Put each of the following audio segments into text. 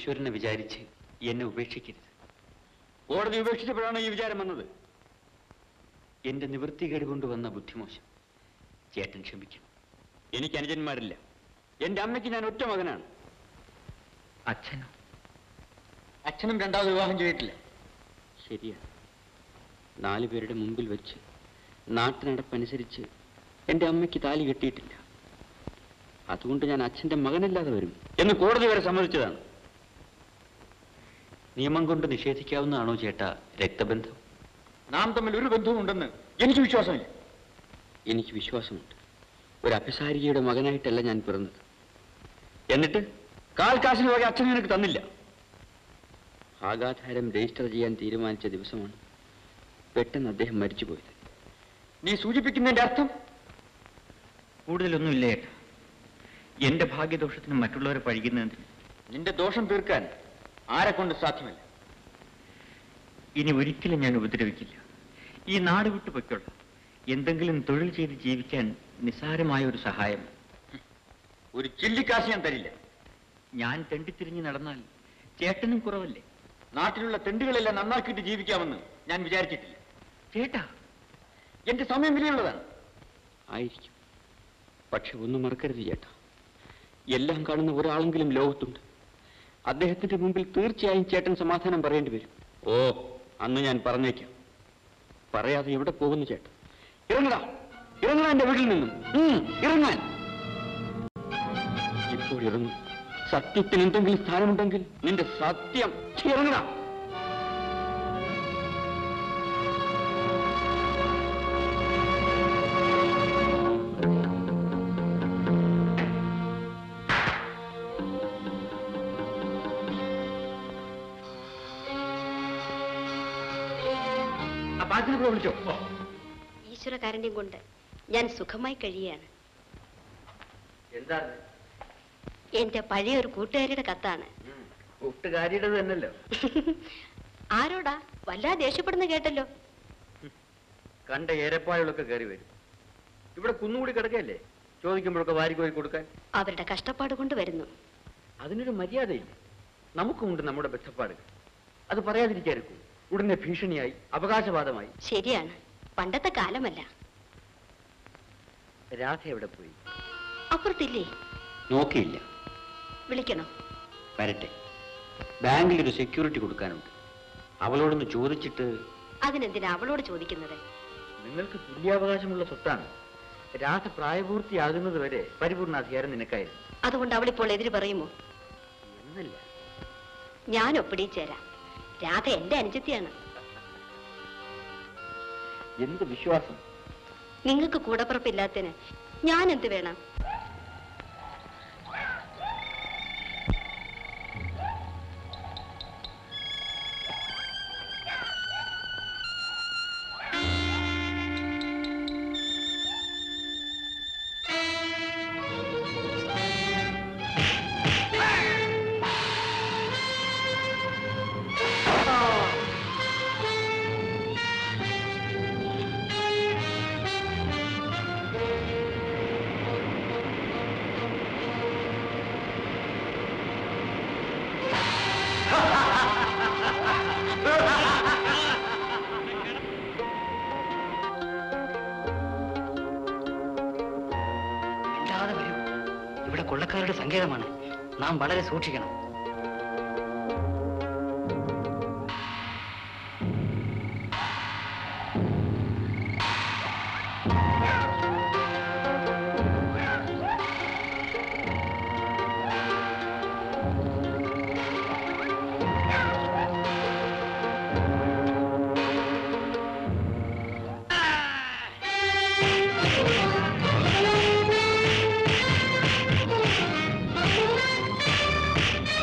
ഈശ്വരനെ വിചാരിച്ച് എന്നെ ഉപേക്ഷിക്കരുത് കോടതി ഉപേക്ഷിച്ചപ്പോഴാണ് ഈ വിചാരം വന്നത് എന്റെ നിവൃത്തികേട് കൊണ്ടുവന്ന ബുദ്ധിമോശം ചേട്ടൻ ക്ഷമിക്കണം എനിക്ക് അനുജന്മാരില്ല എന്റെ അമ്മയ്ക്ക് ഞാൻ ഒറ്റ മകനാണ് അച്ഛനോ അച്ഛനും രണ്ടാമത് വിവാഹം ചെയ്തിട്ടില്ല ശരിയാണ് നാലു പേരുടെ മുമ്പിൽ വെച്ച് നാട്ടിനടപ്പനുസരിച്ച് എൻ്റെ അമ്മയ്ക്ക് താലി കെട്ടിയിട്ടില്ല അതുകൊണ്ട് ഞാൻ അച്ഛൻ്റെ മകനല്ലാതെ വരും എന്ന് കോടതി വരെ സമ്മതിച്ചതാണ് നിയമം കൊണ്ട് നിഷേധിക്കാവുന്നതാണോ ചേട്ടാ രക്തബന്ധം നാം തമ്മിൽ ഒരു ബന്ധവും ഉണ്ടെന്ന് എനിക്ക് വിശ്വാസമില്ല എനിക്ക് വിശ്വാസമുണ്ട് ഒരു അഭിസാരികയുടെ മകനായിട്ടല്ല ഞാൻ പിറന്നത് എന്നിട്ട് കാൽ കാശിന് വക അച്ഛൻ നിനക്ക് തന്നില്ല ആഘാധാരം രജിസ്റ്റർ ചെയ്യാൻ തീരുമാനിച്ച ദിവസമാണ് പെട്ടെന്ന് അദ്ദേഹം മരിച്ചുപോയത് നീ സൂചിപ്പിക്കുന്നതിന്റെ അർത്ഥം കൂടുതലൊന്നുമില്ല ചേട്ടാ എന്റെ ഭാഗ്യദോഷത്തിന് മറ്റുള്ളവരെ പഴിക്കുന്നതിന് നിന്റെ ദോഷം തീർക്കാൻ ആരെ കൊണ്ട് സാധ്യമല്ല ഇനി ഒരിക്കലും ഞാൻ ഉപദ്രവിക്കില്ല ഈ നാട് വിട്ടു പൊയ്ക്കൊള്ളാം എന്തെങ്കിലും തൊഴിൽ ചെയ്ത് ജീവിക്കാൻ നിസ്സാരമായ ഒരു സഹായം ഒരു ചില്ലിക്കാശ് ഞാൻ തരില്ല ഞാൻ തെണ്ടിത്തിരിഞ്ഞ് നടന്നാൽ ചേട്ടനും കുറവല്ലേ നാട്ടിലുള്ള തെണ്ടുകളെല്ലാം നന്നാക്കിയിട്ട് ജീവിക്കാമെന്ന് ഞാൻ വിചാരിച്ചിട്ടില്ല ചേട്ടാ എന്റെ സമയം വിലയുള്ളതാണ് ആയിരിക്കും പക്ഷെ ഒന്നും മറക്കരുത് ചേട്ടാ എല്ലാം കാണുന്ന ഒരാളെങ്കിലും ലോകത്തുണ്ട് അദ്ദേഹത്തിന്റെ മുമ്പിൽ തീർച്ചയായും ചേട്ടൻ സമാധാനം പറയേണ്ടി വരും ഓ അന്ന് ഞാൻ പറഞ്ഞേക്കാം പറയാതെ എവിടെ പോകുന്നു ചേട്ടാ ഇറങ്ങടാ ഇറങ്ങടാ എന്റെ വീട്ടിൽ നിന്നും ഉം, ഇറങ്ങാൻ ഇപ്പോൾ ഇറങ്ങും സത്യത്തിന് എന്തെങ്കിലും സ്ഥാനമുണ്ടെങ്കിൽ നിന്റെ സത്യം ഛെ, ഇറങ്ങടാ ആ പാച്ചിനെ കൂടെ വിളിച്ചോ ഈശ്വരകാരണ്യം കൊണ്ട് ഞാൻ സുഖമായി കഴിയുകയാണ് എന്താ എന്റെ പഴയ ഒരു കൂട്ടുകാരിയുടെ കത്താണ് കൂട്ടുകാരിയുടെ തന്നെയല്ലോ ആരോടാ വല്ലാതെ ദേഷ്യപ്പെടുന്ന കേട്ടല്ലോ കണ്ട ഏരപ്പാഴുകളൊക്കെ കയറി വരും ഇവിടെ കുന്നുകൂടി കിടക്കല്ലേ ചോദിക്കുമ്പോഴൊക്കെ വാരിക്കോരി കൊടുക്കാൻ അവരുടെ കഷ്ടപ്പാട് കൊണ്ട് വരുന്നു അതിനൊരു മര്യാദയില്ല നമുക്കുമുണ്ട് നമ്മുടെ ബന്ധപ്പാടുകൾ അത് പറയാതിരിക്കായിരിക്കും ഉടനെ ഭീഷണിയായി അവകാശവാദമായി ശരിയാണ് പണ്ടത്തെ കാലമല്ല രാധ എവിടെ പോയി അപ്പുറത്തില്ലേ നോക്കിയില്ല വിളിക്കണോ വരട്ടെ ബാങ്കിൽ ഒരു സെക്യൂരിറ്റി കൊടുക്കാനുണ്ട് അവളോടൊന്ന് ചോദിച്ചിട്ട് അതിനെന്തിനാ അവളോട് ചോദിക്കുന്നത് നിങ്ങൾക്ക് തുല്യാവകാശമുള്ള സ്വത്താണ് രാധ പ്രായപൂർത്തിയാകുന്നത് വരെ പരിപൂർണാധികാരം നിനക്കായിരുന്നു അതുകൊണ്ട് അവളിപ്പോൾ എതിര് പറയുമോ എന്നല്ല ഞാൻ ഒപ്പിടി ചേരാം രാധ എന്റെ അനുജത്തിയാണ് എന്ത് വിശ്വാസം നിങ്ങൾക്ക് കൂടപ്പുറപ്പില്ലാത്തതിന് ഞാൻ എന്ത് വേണം മിണ്ടാതെ വരൂ ഇവിടെ കൊള്ളക്കാരുടെ സങ്കേതമാണ് നാം വളരെ സൂക്ഷിക്കണം ആ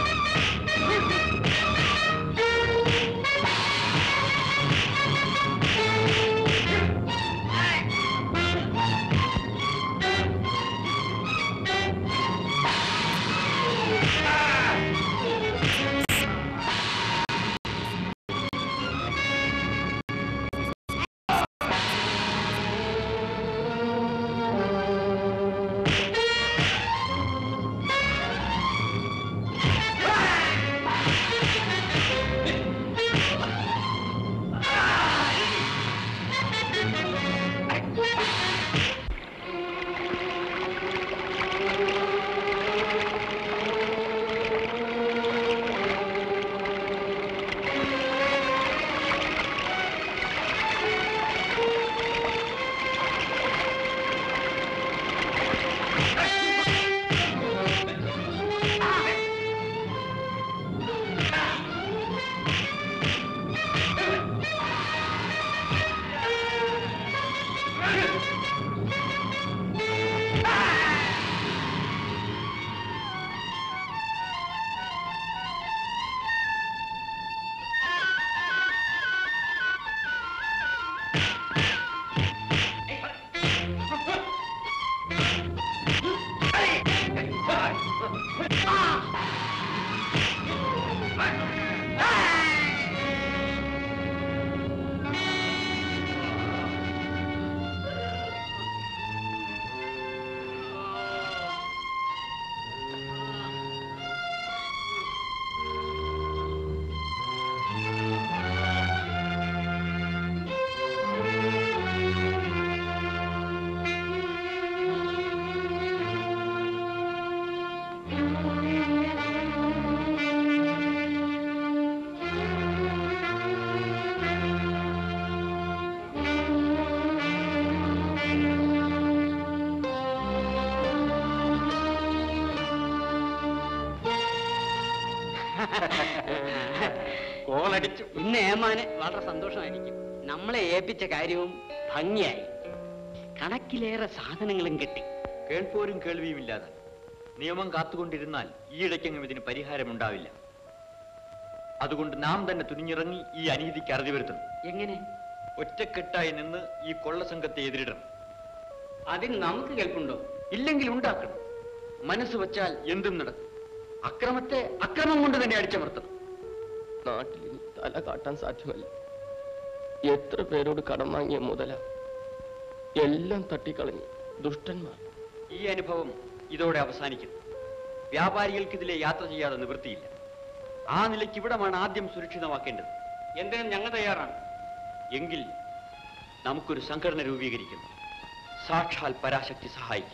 പഠിച്ചു ഇന്ന് ഏമാന് വളരെ സന്തോഷമായിരിക്കും നമ്മളെ ഏൽപ്പിച്ച കാര്യവും ഭംഗിയായി കണക്കിലേറെ സാധനങ്ങളും കിട്ടി കേൾപ്പോരും കേൾവിയും ഇല്ലാതെ നിയമം കാത്തുകൊണ്ടിരുന്നാൽ ഈയിടയ്ക്കെങ്ങും ഇതിന് പരിഹാരമുണ്ടാവില്ല അതുകൊണ്ട് നാം തന്നെ തുനിഞ്ഞിറങ്ങി ഈ അനീതിക്ക് അറുതി വരുത്തണം എങ്ങനെ ഒറ്റക്കെട്ടായി നിന്ന് ഈ കൊള്ളസംഘത്തെ എതിരിടണം അതിന് നമുക്ക് കേൾപ്പുണ്ടോ ഇല്ലെങ്കിൽ ഉണ്ടാക്കണം മനസ്സ് വച്ചാൽ എന്തും നടക്കും അക്രമത്തെ അക്രമം കൊണ്ട് തന്നെ അടിച്ചമർത്തണം നാട്ടിൽ ഇനി തല കാട്ടാൻ സാധ്യമല്ല എത്ര പേരോട് കടം വാങ്ങിയ മുതല എല്ലാം തട്ടിക്കളഞ്ഞു ദുഷ്ടന്മാർ ഈ അനുഭവം ഇതോടെ അവസാനിക്കും വ്യാപാരികൾക്ക് ഇതിലെ യാത്ര ചെയ്യാതെ നിവൃത്തിയില്ല ആ നിലയ്ക്ക് ഇവിടമാണ് ആദ്യം സുരക്ഷിതമാക്കേണ്ടത് എന്തിനും ഞങ്ങൾ തയ്യാറാണ് എങ്കിൽ നമുക്കൊരു സംഘടന രൂപീകരിക്കണം സാക്ഷാൽ പരാശക്തി സഹായിക്കും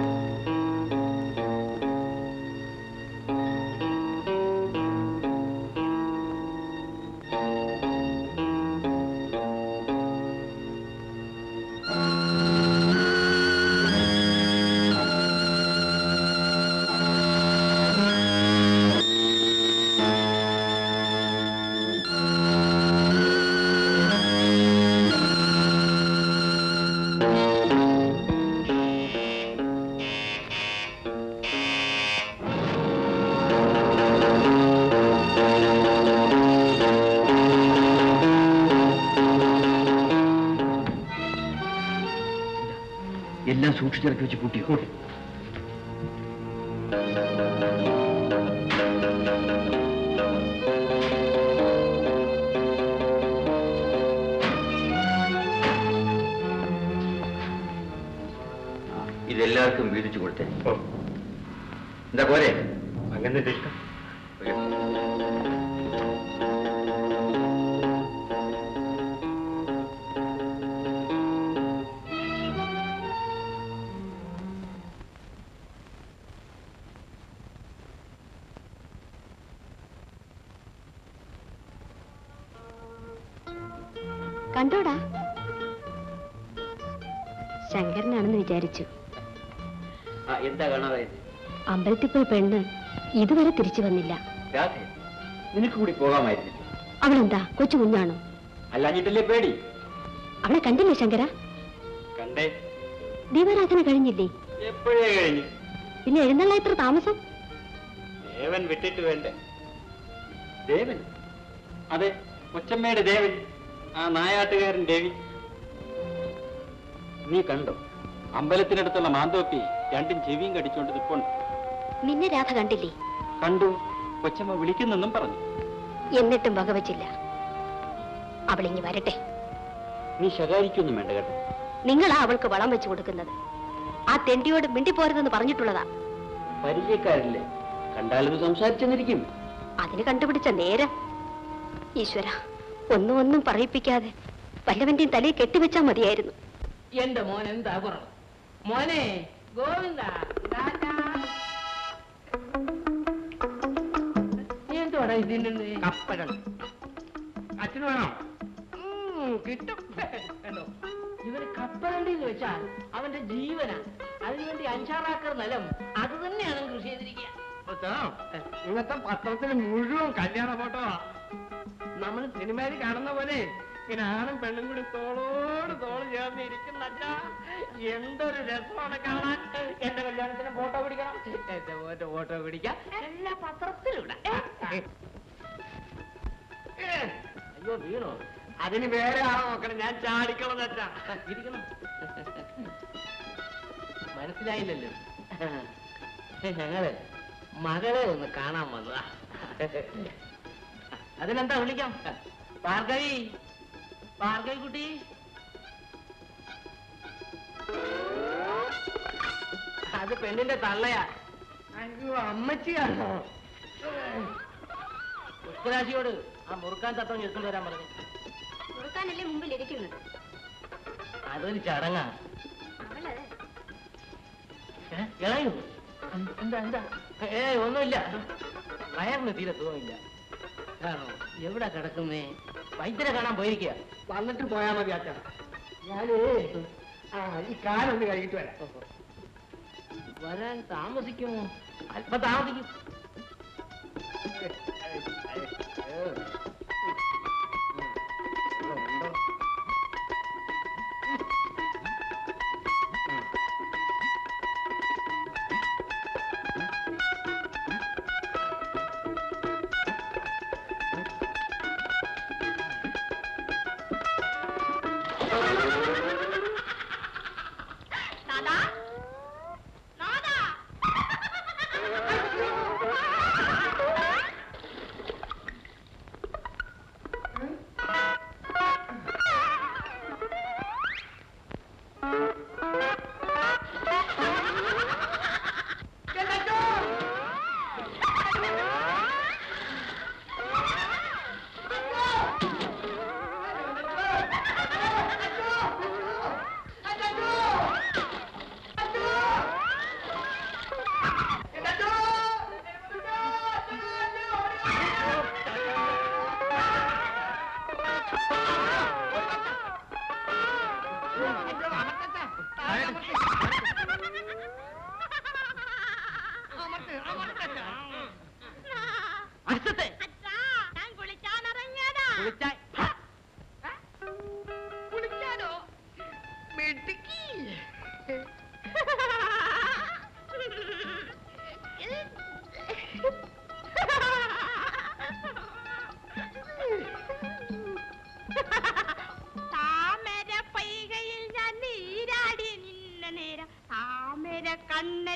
എല്ലാം സൂക്ഷിച്ചിറക്കി വെച്ച് പൂട്ടിയോ ഇതെല്ലാവർക്കും വീതിച്ചു കൊടുത്തേ എന്താ പോരെ അങ്ങനെ ഇഷ്ടം കണ്ടോടാ ശങ്കരനാണെന്ന് വിചാരിച്ചു ആ എന്താ കാണാതെ അമ്പലത്തിൽ പോയി പെണ്ണ് ഇതുവരെ തിരിച്ചു വന്നില്ല രാധേ നിനക്ക് കൂടി പോകാമായിരുന്നു അവളെന്താ കൊച്ചു കുഞ്ഞാണോ അല്ലാഞ്ഞിട്ടല്ലേ പേടി അവളെ കണ്ടില്ലേ ശങ്കര കണ്ടേ ദീപാരാധന കഴിഞ്ഞില്ലേ എപ്പോഴേ കഴിഞ്ഞു പിന്നെ എഴുന്നള്ള ഇത്ര താമസം ദേവൻ വിട്ടിട്ട് വേണ്ടേ ദേവൻ അതെ കൊച്ചമ്മയുടെ ദേവൻ ആ നായാട്ടുകാരൻ ദേവി നീ കണ്ടോ അമ്പലത്തിനടുത്തുള്ള മാന്തോപ്പി രണ്ടും ചെവിയും കടിച്ചോണ്ട് നിപ്പുണ്ട് നിന്നെ രാധ കണ്ടില്ലേ കണ്ടു കൊച്ചമ്മ വിളിക്കുന്നെന്നും പറഞ്ഞു എന്നിട്ടും വകവച്ചില്ല അവളിങ്ങി വരട്ടെ നീ ശകാരിക്കൊന്നും വേണ്ട കേട്ടോ നിങ്ങളാ അവൾക്ക് വളം വെച്ചു കൊടുക്കുന്നത് ആ തെണ്ടിയോട് മിണ്ടിപ്പോരുതെന്ന് പറഞ്ഞിട്ടുള്ളതാ പരിചയക്കാരില്ലേ കണ്ടാലത് സംസാരിച്ചെന്നിരിക്കും അതിന് കണ്ടുപിടിച്ച നേരം ഈശ്വര ഒന്നും ഒന്നും പറയിപ്പിക്കാതെ വല്ലവന്റെയും തലയിൽ കെട്ടിവെച്ചാ മതിയായിരുന്നു എന്റെ മോൻ എന്താ കുറവ് മോനെ ഗോവിന്ദ എന്തോടാ ഇതിന് കപ്പലൻ അച്ഛന് വേണോ കിട്ടും കണ്ടോ ഇവര് കപ്പലണ്ടി എന്ന് വെച്ചാൽ അവന്റെ ജീവനാ അതിനുവേണ്ടി അഞ്ചാറാക്കർ നിലം അത് തന്നെയാണ് കൃഷി ചെയ്തിരിക്കുക ഇന്നത്തെ പത്രത്തിൽ മുഴുവൻ കല്യാണ ഫോട്ടോ നമ്മൾ സിനിമയിൽ കാണുന്ന പോലെ ഇങ്ങനെ ആണും പെണ്ണും കൂടി തോളോട് തോള് ചേർന്ന് ഇരിക്കുന്ന അച്ഛാ എന്തൊരു രസമാണ് കാണാൻ എന്റെ കല്യാണത്തിന് ഫോട്ടോ പിടിക്കണം എന്റെ മോന്റെ ഫോട്ടോ പിടിക്കാം എല്ലാ പത്രത്തിലും ഇടാം. ഏ, അയ്യോ വീണോ അതിന് വേറെ ആളെ നോക്കണം ഞാൻ ചാടിക്കണം അച്ഛാ ഇരിക്കണം മനസ്സിലായില്ലല്ലോ ഞങ്ങള് മകളെ ഒന്ന് കാണാൻ വന്നതാ അതിനെന്താ വിളിക്കാം ഭാർഗവി ഭാർഗവി കുട്ടി അത് പെണ്ണിന്റെ തള്ളയാ അയ്യോ അമ്മച്ചിയാണോ പുഷ്പരാശിയോട് ആ മുറുക്കാൻ തത്വം എടുക്കൊണ്ട് വരാൻ പറഞ്ഞു കൊടുക്കാനല്ലേ മുമ്പിൽ ഇരിക്കുന്നത് അതൊരു ചടങ്ങാ ഏ, ഇളയോ എന്താ എന്താ ഏ ഒന്നുമില്ല വയറിന് തീരെ സുഖമില്ല കാരണം എവിടെ കിടക്കുന്നേ വൈദ്യരെ കാണാൻ പോയിരിക്കുക വന്നിട്ട് പോയാ മതി അച്ഛാ ഞാന് ആ ഈ കാലൊന്ന് കഴുകിട്ട് വരാം വരാൻ താമസിക്കുമോ അല്പം താമസിക്കും ഏ,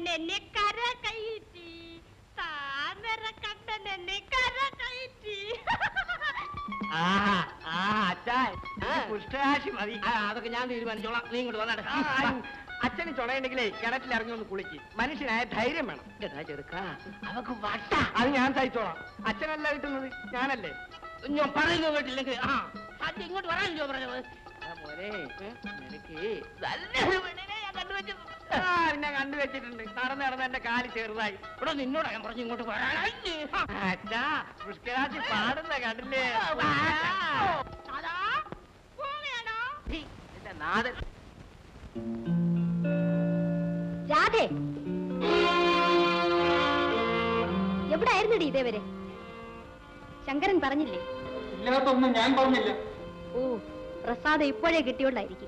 കണ്ണൻ എന്നെ കര കയറ്റി താമര കണ്ണൻ എന്നെ കര കയറ്റി ആ ആ അച്ഛാ കുഷ്ഠരാശി മതി ആ, അതൊക്കെ ഞാൻ തീരുമാനിച്ചോളാം നീ ഇങ്ങോട്ട് വന്നാട്ടെ ആ, അച്ഛന് ചുണയുണ്ടെങ്കിലേ കിണറ്റിൽ ഇറങ്ങി ഒന്ന് കുളിക്ക് മനുഷ്യനായ ധൈര്യം വേണം എന്താ ചെറുക്ക അവക്ക് വട്ട അത് ഞാൻ സഹിച്ചോളാം അച്ഛനല്ല കിട്ടുന്നത് ഞാനല്ലേ ഞാൻ പറയുന്നത് കേട്ടില്ലെങ്കിൽ ആ അത് ഇങ്ങോട്ട് വരാനല്ലോ പറഞ്ഞത് ആ, മോനെ നിനക്ക് നല്ലൊരു പെണ്ണിനെ ഞാൻ കണ്ടുവച്ചു ആ, പിന്നെ കണ്ടുവച്ചിട്ടുണ്ട് നടന്ന് നടന്ന് എന്റെ കാല് ചെറുതായി ഇവിടെ നിന്നോടാ ഞാൻ പറഞ്ഞു ഇങ്ങോട്ട് വരാനായി അച്ഛാ പുഷ്കരാശി പാടുന്ന കണ്ടില്ലേ അതാ പോവുകയാണോ എന്റെ നാഥൻ രാധേ എവിടായിരുന്നടി ഇതേവരെ ശങ്കരൻ പറഞ്ഞില്ലേ ഇല്ലാത്തൊന്നും ഞാൻ പറഞ്ഞില്ല ഓ പ്രസാദം ഇപ്പോഴേ കിട്ടിയോണ്ടായിരിക്കും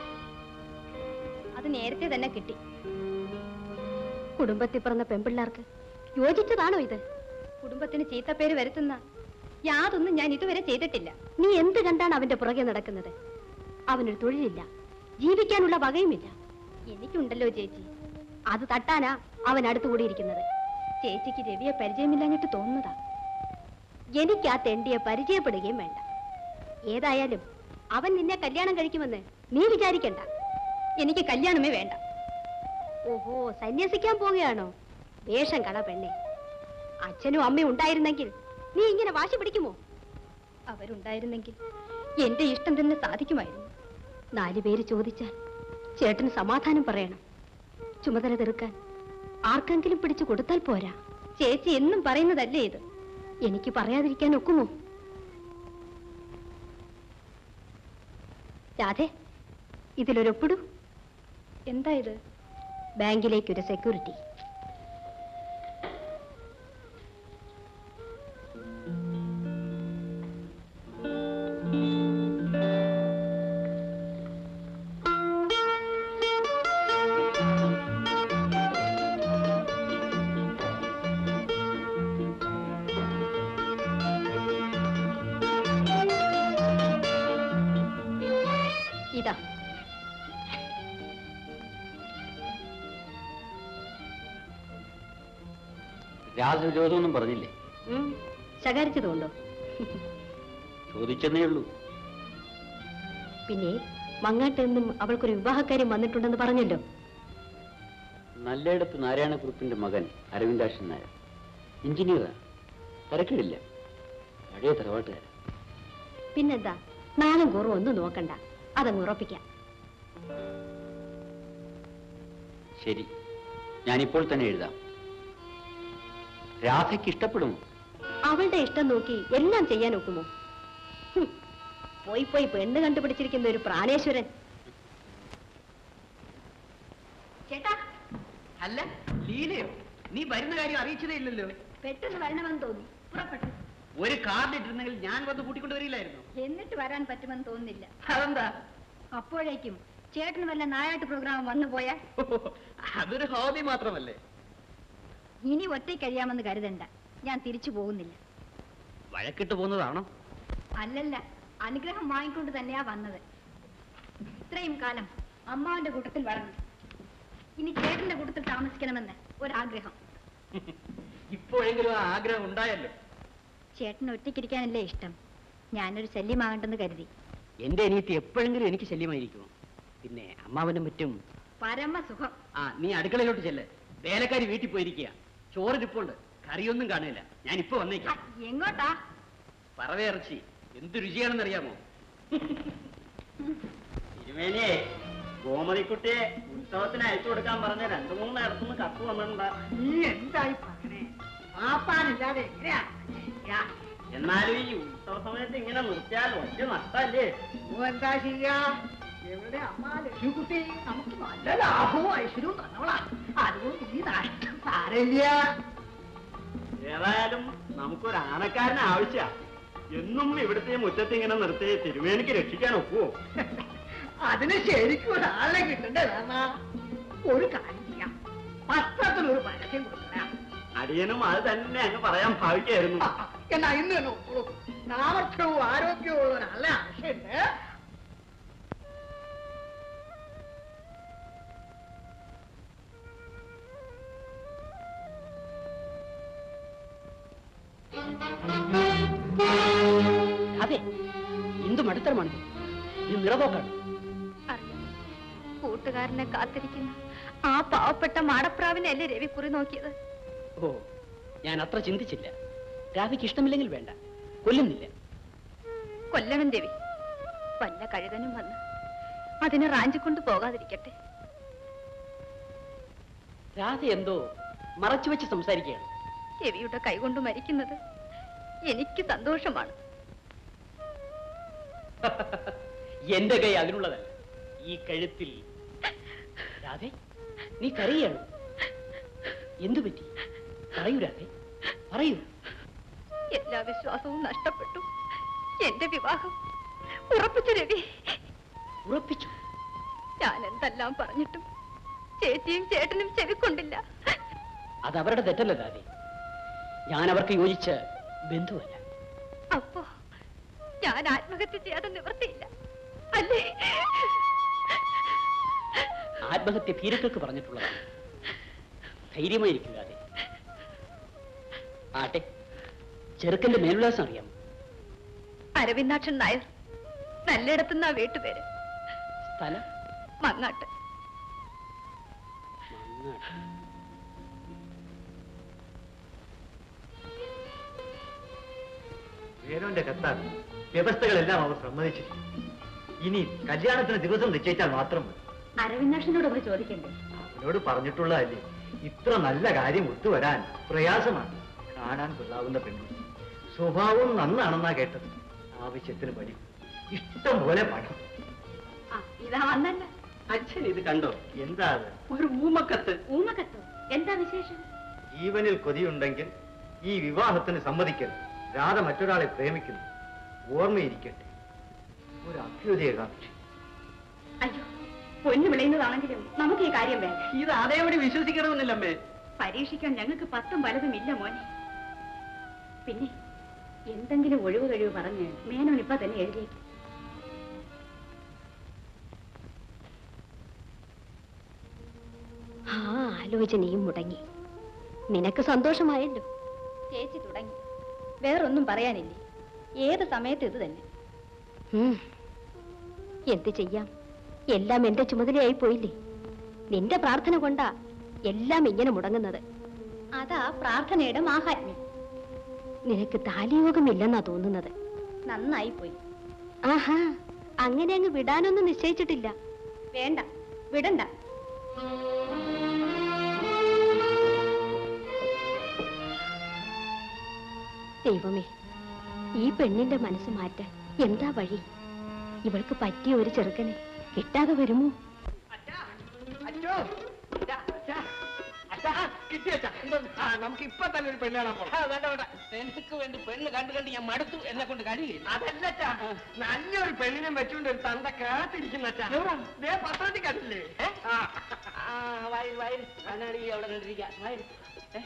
അത് നേരത്തെ തന്നെ കിട്ടി കുടുംബത്തിൽ പിറന്ന പെൺപിള്ളേർക്ക് യോജിച്ചതാണോ ഇത് കുടുംബത്തിന് ചീത്തപ്പേര് വരുത്തുന്ന യാതൊന്നും ഞാൻ ഇതുവരെ ചെയ്തിട്ടില്ല നീ എന്ത് കണ്ടാണ് അവന്റെ പുറകെ നടക്കുന്നത് അവനൊരു തൊഴിലില്ല ജീവിക്കാനുള്ള വകയുമില്ല എനിക്കുണ്ടല്ലോ ചേച്ചി അത് തട്ടാനാ അവൻ അടുത്തുകൂടിയിരിക്കുന്നത് ചേച്ചിക്ക് രവിയെ പരിചയമില്ലാഞ്ഞിട്ട് തോന്നുന്നതാ എനിക്ക് ആ തെണ്ടിയെ പരിചയപ്പെടുകയും വേണ്ട ഏതായാലും അവൻ നിന്നെ കല്യാണം കഴിക്കുമെന്ന് നീ വിചാരിക്കണ്ട എനിക്ക് കല്യാണമേ വേണ്ട ഓഹോ സന്യസിക്കാൻ പോവുകയാണോ വേഷം കള പെണ്ണെ അച്ഛനും അമ്മയും ഉണ്ടായിരുന്നെങ്കിൽ നീ ഇങ്ങനെ വാശി പിടിക്കുമോ അവരുണ്ടായിരുന്നെങ്കിൽ എന്റെ ഇഷ്ടം തന്നെ സാധിക്കുമായിരുന്നു നാലു പേര് ചോദിച്ചാൽ ചേട്ടന് സമാധാനം പറയണം ചുമതല തീർക്കാൻ ആർക്കെങ്കിലും പിടിച്ചു കൊടുത്താൽ പോരാ ചേച്ചി എന്നും പറയുന്നതല്ലേ ഇത് എനിക്ക് പറയാതിരിക്കാൻ ഒക്കുമോ രാധേ ഇതിലൊരൊപ്പിടൂ എന്താ ഇത് ബാങ്കിലേക്കൊരു സെക്യൂരിറ്റി ഇതാ രാജവിരോധമൊന്നും പറഞ്ഞില്ലേ ഉം, ശകാരിച്ചതുകൊണ്ടോ ചോദിച്ചെന്നേ ഉള്ളൂ പിന്നെ മങ്ങാട്ട് നിന്നും അവൾക്കൊരു വിവാഹക്കാര്യം വന്നിട്ടുണ്ടെന്ന് പറഞ്ഞല്ലോ നല്ലയിടത്ത് നാരായണക്കുറുപ്പിന്റെ മകൻ അരവിന്ദാക്ഷൻ നായർ എഞ്ചിനീയറാണ് തിരക്കിടില്ല പഴയ തറവാട്ടുകാരൻ പിന്നെന്താ നാളും കൂറും ഒന്നും നോക്കണ്ട അതങ്ങ് ഉറപ്പിക്കാം ശരി ഞാനിപ്പോൾ തന്നെ എഴുതാം രാധയ്ക്ക് ഇഷ്ടപ്പെടുമോ അവളുടെ ഇഷ്ടം നോക്കി എല്ലാം ചെയ്യാൻ ഒക്കുമോ ഹും, പോയി പോയി പെണ്ണ് കണ്ടുപിടിച്ചിരിക്കുന്ന ഒരു പ്രാണേശ്വരൻ ചേട്ടാ അല്ല ലീലയോ നീ വരുന്ന കാര്യം അറിയിച്ചതേ ഇല്ലല്ലോ പെട്ടെന്ന് വരണമെന്ന് തോന്നി പുറപ്പെട്ടു ഒരു കാർഡ് ഇട്ടിരുന്നെങ്കിൽ ഞാൻ വന്ന് കൂട്ടിക്കൊണ്ട് വരില്ലായിരുന്നു എന്നിട്ട് വരാൻ പറ്റുമെന്ന് തോന്നുന്നില്ല അതെന്താ അപ്പോഴേക്കും ചേട്ടന് വല്ല നായാട്ട് പ്രോഗ്രാം വന്നു പോയാൽ അതൊരു ഹോബി മാത്രമല്ലേ ഇനി ഒറ്റ കഴിയാമെന്ന് കരുതണ്ട ഞാൻ തിരിച്ചു പോകുന്നില്ല വഴക്കിട്ട് പോകുന്നതാണോ അല്ലല്ല അനുഗ്രഹം വാങ്ങിക്കൊണ്ട് തന്നെയാ വന്നത് ഇത്രയും കാലം അമ്മാവന്റെ കൂട്ടത്തിൽ വളർന്നു ഇനി ചേട്ടന്റെ കൂട്ടത്തിൽ താമസിക്കണമെന്ന് ഒരാഗ്രഹം ഇപ്പോഴെങ്കിലും ആ ആഗ്രഹം ഉണ്ടായല്ലോ ചേട്ടന് ഒറ്റയ്ക്കിരിക്കാനല്ലേ ഇഷ്ടം ഞാനൊരു ശല്യമാകണ്ടെന്ന് കരുതി എന്റെ അനിയത്തി എപ്പോഴെങ്കിലും എനിക്ക് ശല്യമായിരിക്കുമോ പിന്നെ അമ്മാവനും മറ്റും പരമസുഖം ആ നീ അടുക്കളയിലോട്ട് ചെല്ല് വേലക്കാരി വീട്ടിൽ പോയിരിക്കുക ചോറിരിപ്പുണ്ട് കറിയൊന്നും കാണില്ല ഞാൻ ഇപ്പൊ ആ, വന്നേക്കാം എങ്ങോട്ടാ പറവേ ഇറച്ചി എന്ത് രുചിയാണെന്ന് അറിയാമോ തിരുമേനിയെ ഗോമതിക്കുട്ടിയെ ഉത്സവത്തിന് അയച്ചു കൊടുക്കാൻ പറഞ്ഞ രണ്ടു മൂന്ന് ഇടത്തുനിന്ന് കത്ത് വന്നിട്ടുണ്ടാ നീ എന്തായി പറയണേ പാപ്പാനില്ലാതെ എങ്ങനെയാ ചെയ്യാ? എന്നാലും ഈ ഉത്സവ സമയത്ത് ഇങ്ങനെ നിർത്തിയാൽ ഒറ്റ നഷ്ടല്ലേ ഓ എന്താ ചെയ്യാ എവിടെ അമ്മ ലക്ഷ്മിക്കുട്ടി നമുക്ക് നല്ല ലാഭവും ഐശ്വര്യവും തന്നോളാം അതുകൊണ്ട് ഈ നഷ്ടം സാരമില്ല ഏതായാലും നമുക്കൊരു ആനക്കാരനെ ആവശ്യ എന്നും ഇവിടുത്തെ മുറ്റത്ത് ഇങ്ങനെ നിർത്തി തിരുമേനിക്ക് രക്ഷിക്കാൻ ഒക്കുവോ അതിന് ശരിക്കും ഒരാളെ കിട്ടണ്ടേ വേണ ഒരു കാര്യം ചെയ്യാം പത്രത്തിൽ ഒരു പരസ്യം കൊടുക്കണം അടിയനും അത് തന്നെ അങ്ങ് പറയാൻ ഭാവിക്കായിരുന്നു ആ, എന്നാ ഇന്ന് തന്നെ ഒപ്പുള്ളൂ സാമർഥ്യവും ആരോഗ്യവും ഉള്ള ഒരാളെ ആവശ്യമുണ്ട് മടുത്തരമാണിത് ഇത് നിറപോക്കാണ് അറിയാം കൂട്ടുകാരനെ കാത്തിരിക്കുന്ന ആ പാവപ്പെട്ട മാടപ്രാവിനെ അല്ലേ രവി കുറി നോക്കിയത് ഓ ഞാൻ അത്ര ചിന്തിച്ചില്ല രാധയ്ക്ക് ഇഷ്ടമില്ലെങ്കിൽ വേണ്ട കൊല്ലുന്നില്ല കൊല്ലണം രവി വല്ല കഴുകനും വന്ന് അതിനെ റാഞ്ചിക്കൊണ്ട് പോകാതിരിക്കട്ടെ രാധ എന്തോ മറച്ചു വെച്ച് സംസാരിക്കുകയാണ് രവിയുടെ കൈകൊണ്ട് മരിക്കുന്നത് എനിക്ക് സന്തോഷമാണ് എന്റെ കൈ അതിനുള്ളതല്ല ഈ കഴുത്തിൽ രാധേ നീ കരയാണ് എന്തു പറ്റി പറയൂ രാധേ പറയൂ എല്ലാ വിശ്വാസവും നഷ്ടപ്പെട്ടു എന്റെ വിവാഹം ഉറപ്പിച്ചു രവി ഉറപ്പിച്ചു ഞാൻ എന്തെല്ലാം പറഞ്ഞിട്ടും ചേച്ചിയും ചേട്ടനും ചെവിക്കൊണ്ടില്ല അത് അവരുടെ തെറ്റല്ല രാധേ ഞാൻ അവർക്ക് യോജിച്ച ബന്ധുവല്ല അപ്പോ ഞാൻ ആത്മഹത്യ ചെയ്യാതെ നിവർത്തിയില്ല അല്ലേ ആത്മഹത്യ ഭീരുക്കൾക്ക് പറഞ്ഞിട്ടുള്ളതാണ് ധൈര്യമായിരിക്കുക അതെ ആട്ടെ ചെറുക്കന്റെ മേൽവിലാസം അറിയാം അരവിന്ദാക്ഷൻ നായർ നല്ലിടത്തുനിന്നാ വീട്ടുപേര് സ്ഥലം മങ്ങാട്ട് മങ്ങാട്ട്. വേണുവിന്റെ കത്താൽ വ്യവസ്ഥകളെല്ലാം അവർ സമ്മതിച്ചിട്ടുണ്ട് ഇനി കല്യാണത്തിന് ദിവസം നിശ്ചയിച്ചാൽ മാത്രം മതി അരവിന്ദാക്ഷനോട് ഒന്ന് ചോദിക്കണ്ടേ അവനോട് പറഞ്ഞിട്ടുള്ളതല്ലേ ഇത്ര നല്ല കാര്യം ഒത്തുവരാൻ പ്രയാസമാണ് കാണാൻ കൊള്ളാവുന്ന പെണ്ണു സ്വഭാവം നന്നാണെന്നാ കേട്ടത് ആവശ്യത്തിന് പഠിക്കും ഇഷ്ടം പോലെ പണം ആ ഇതാ വന്നല്ല അച്ഛൻ ഇത് കണ്ടോ എന്താ അത് ഒരു ഊമക്കത്ത് ഊമക്കത്തോ എന്താ വിശേഷം ജീവനിൽ കൊതിയുണ്ടെങ്കിൽ ഈ വിവാഹത്തിന് സമ്മതിക്കരുത് രാധ മറ്റൊരാളെ പ്രേമിക്കുന്നു ഓർമ്മയിരിക്കട്ടെ ഒരു അഭ്യുദയകാംക്ഷി അയ്യോ പൊന്നു വിളയുന്നതാണെങ്കിലും നമുക്ക് ഈ കാര്യം വേണ്ട ഇത് അതേപടി വിശ്വസിക്കണമെന്നില്ലമ്മേ പരീക്ഷിക്കാൻ ഞങ്ങൾക്ക് പത്തും പലതും ഇല്ല മോനെ പിന്നെ എന്തെങ്കിലും ഒഴിവ് കഴിവ് പറഞ്ഞ് മേനോൻ ഇപ്പൊ തന്നെ എഴുതിയേക്കും ആ ആലോചനയും മുടങ്ങി നിനക്ക് സന്തോഷമായല്ലോ ചേച്ചി തുടങ്ങി വേറൊന്നും പറയാനില്ലേ ഏത് സമയത്ത് ഇത് തന്നെ എന്ത് ചെയ്യാം എല്ലാം എന്റെ ചുമതലയായി പോയില്ലേ നിന്റെ പ്രാർത്ഥന കൊണ്ടാ എല്ലാം ഇങ്ങനെ മുടങ്ങുന്നത് അതാ പ്രാർത്ഥനയുടെ മാഹാത്മ്യം നിനക്ക് താലിയോഗമില്ലെന്നാ തോന്നുന്നത് നന്നായി പോയി ആഹാ അങ്ങനെ അങ്ങ് വിടാനൊന്നും നിശ്ചയിച്ചിട്ടില്ല വേണ്ട വിടണ്ട ദൈവമേ ഈ പെണ്ണിന്റെ മനസ്സ് മാറ്റാൻ എന്താ വഴി ഇവൾക്ക് പറ്റിയ ഒരു ചെറുക്കനെ കിട്ടാതെ വരുമോ അച്ഛോ അച്ഛാ, അച്ഛാ, അച്ഛാ, കിട്ടി അച്ഛാ. ആ, നമുക്ക് ഇപ്പൊ തന്നെ ഒരു പെണ്ണ് കാണാൻ പോകാം വേണ്ട വേണ്ട എനിക്ക് വേണ്ടി പെണ്ണ് കണ്ടു കണ്ട് ഞാൻ മടുത്തു എന്നെ കൊണ്ട് കഴിയില്ല അതല്ല അച്ഛാ നല്ലൊരു പെണ്ണിനെ വെച്ചുകൊണ്ട് ഒരു തന്ത കാത്തിരിക്കുന്ന അച്ഛാ ദേ പത്രത്തിൽ കണ്ടില്ലേ ആ. അവിടെ കണ്ടിരിക്കാം വയറ്. ഏ?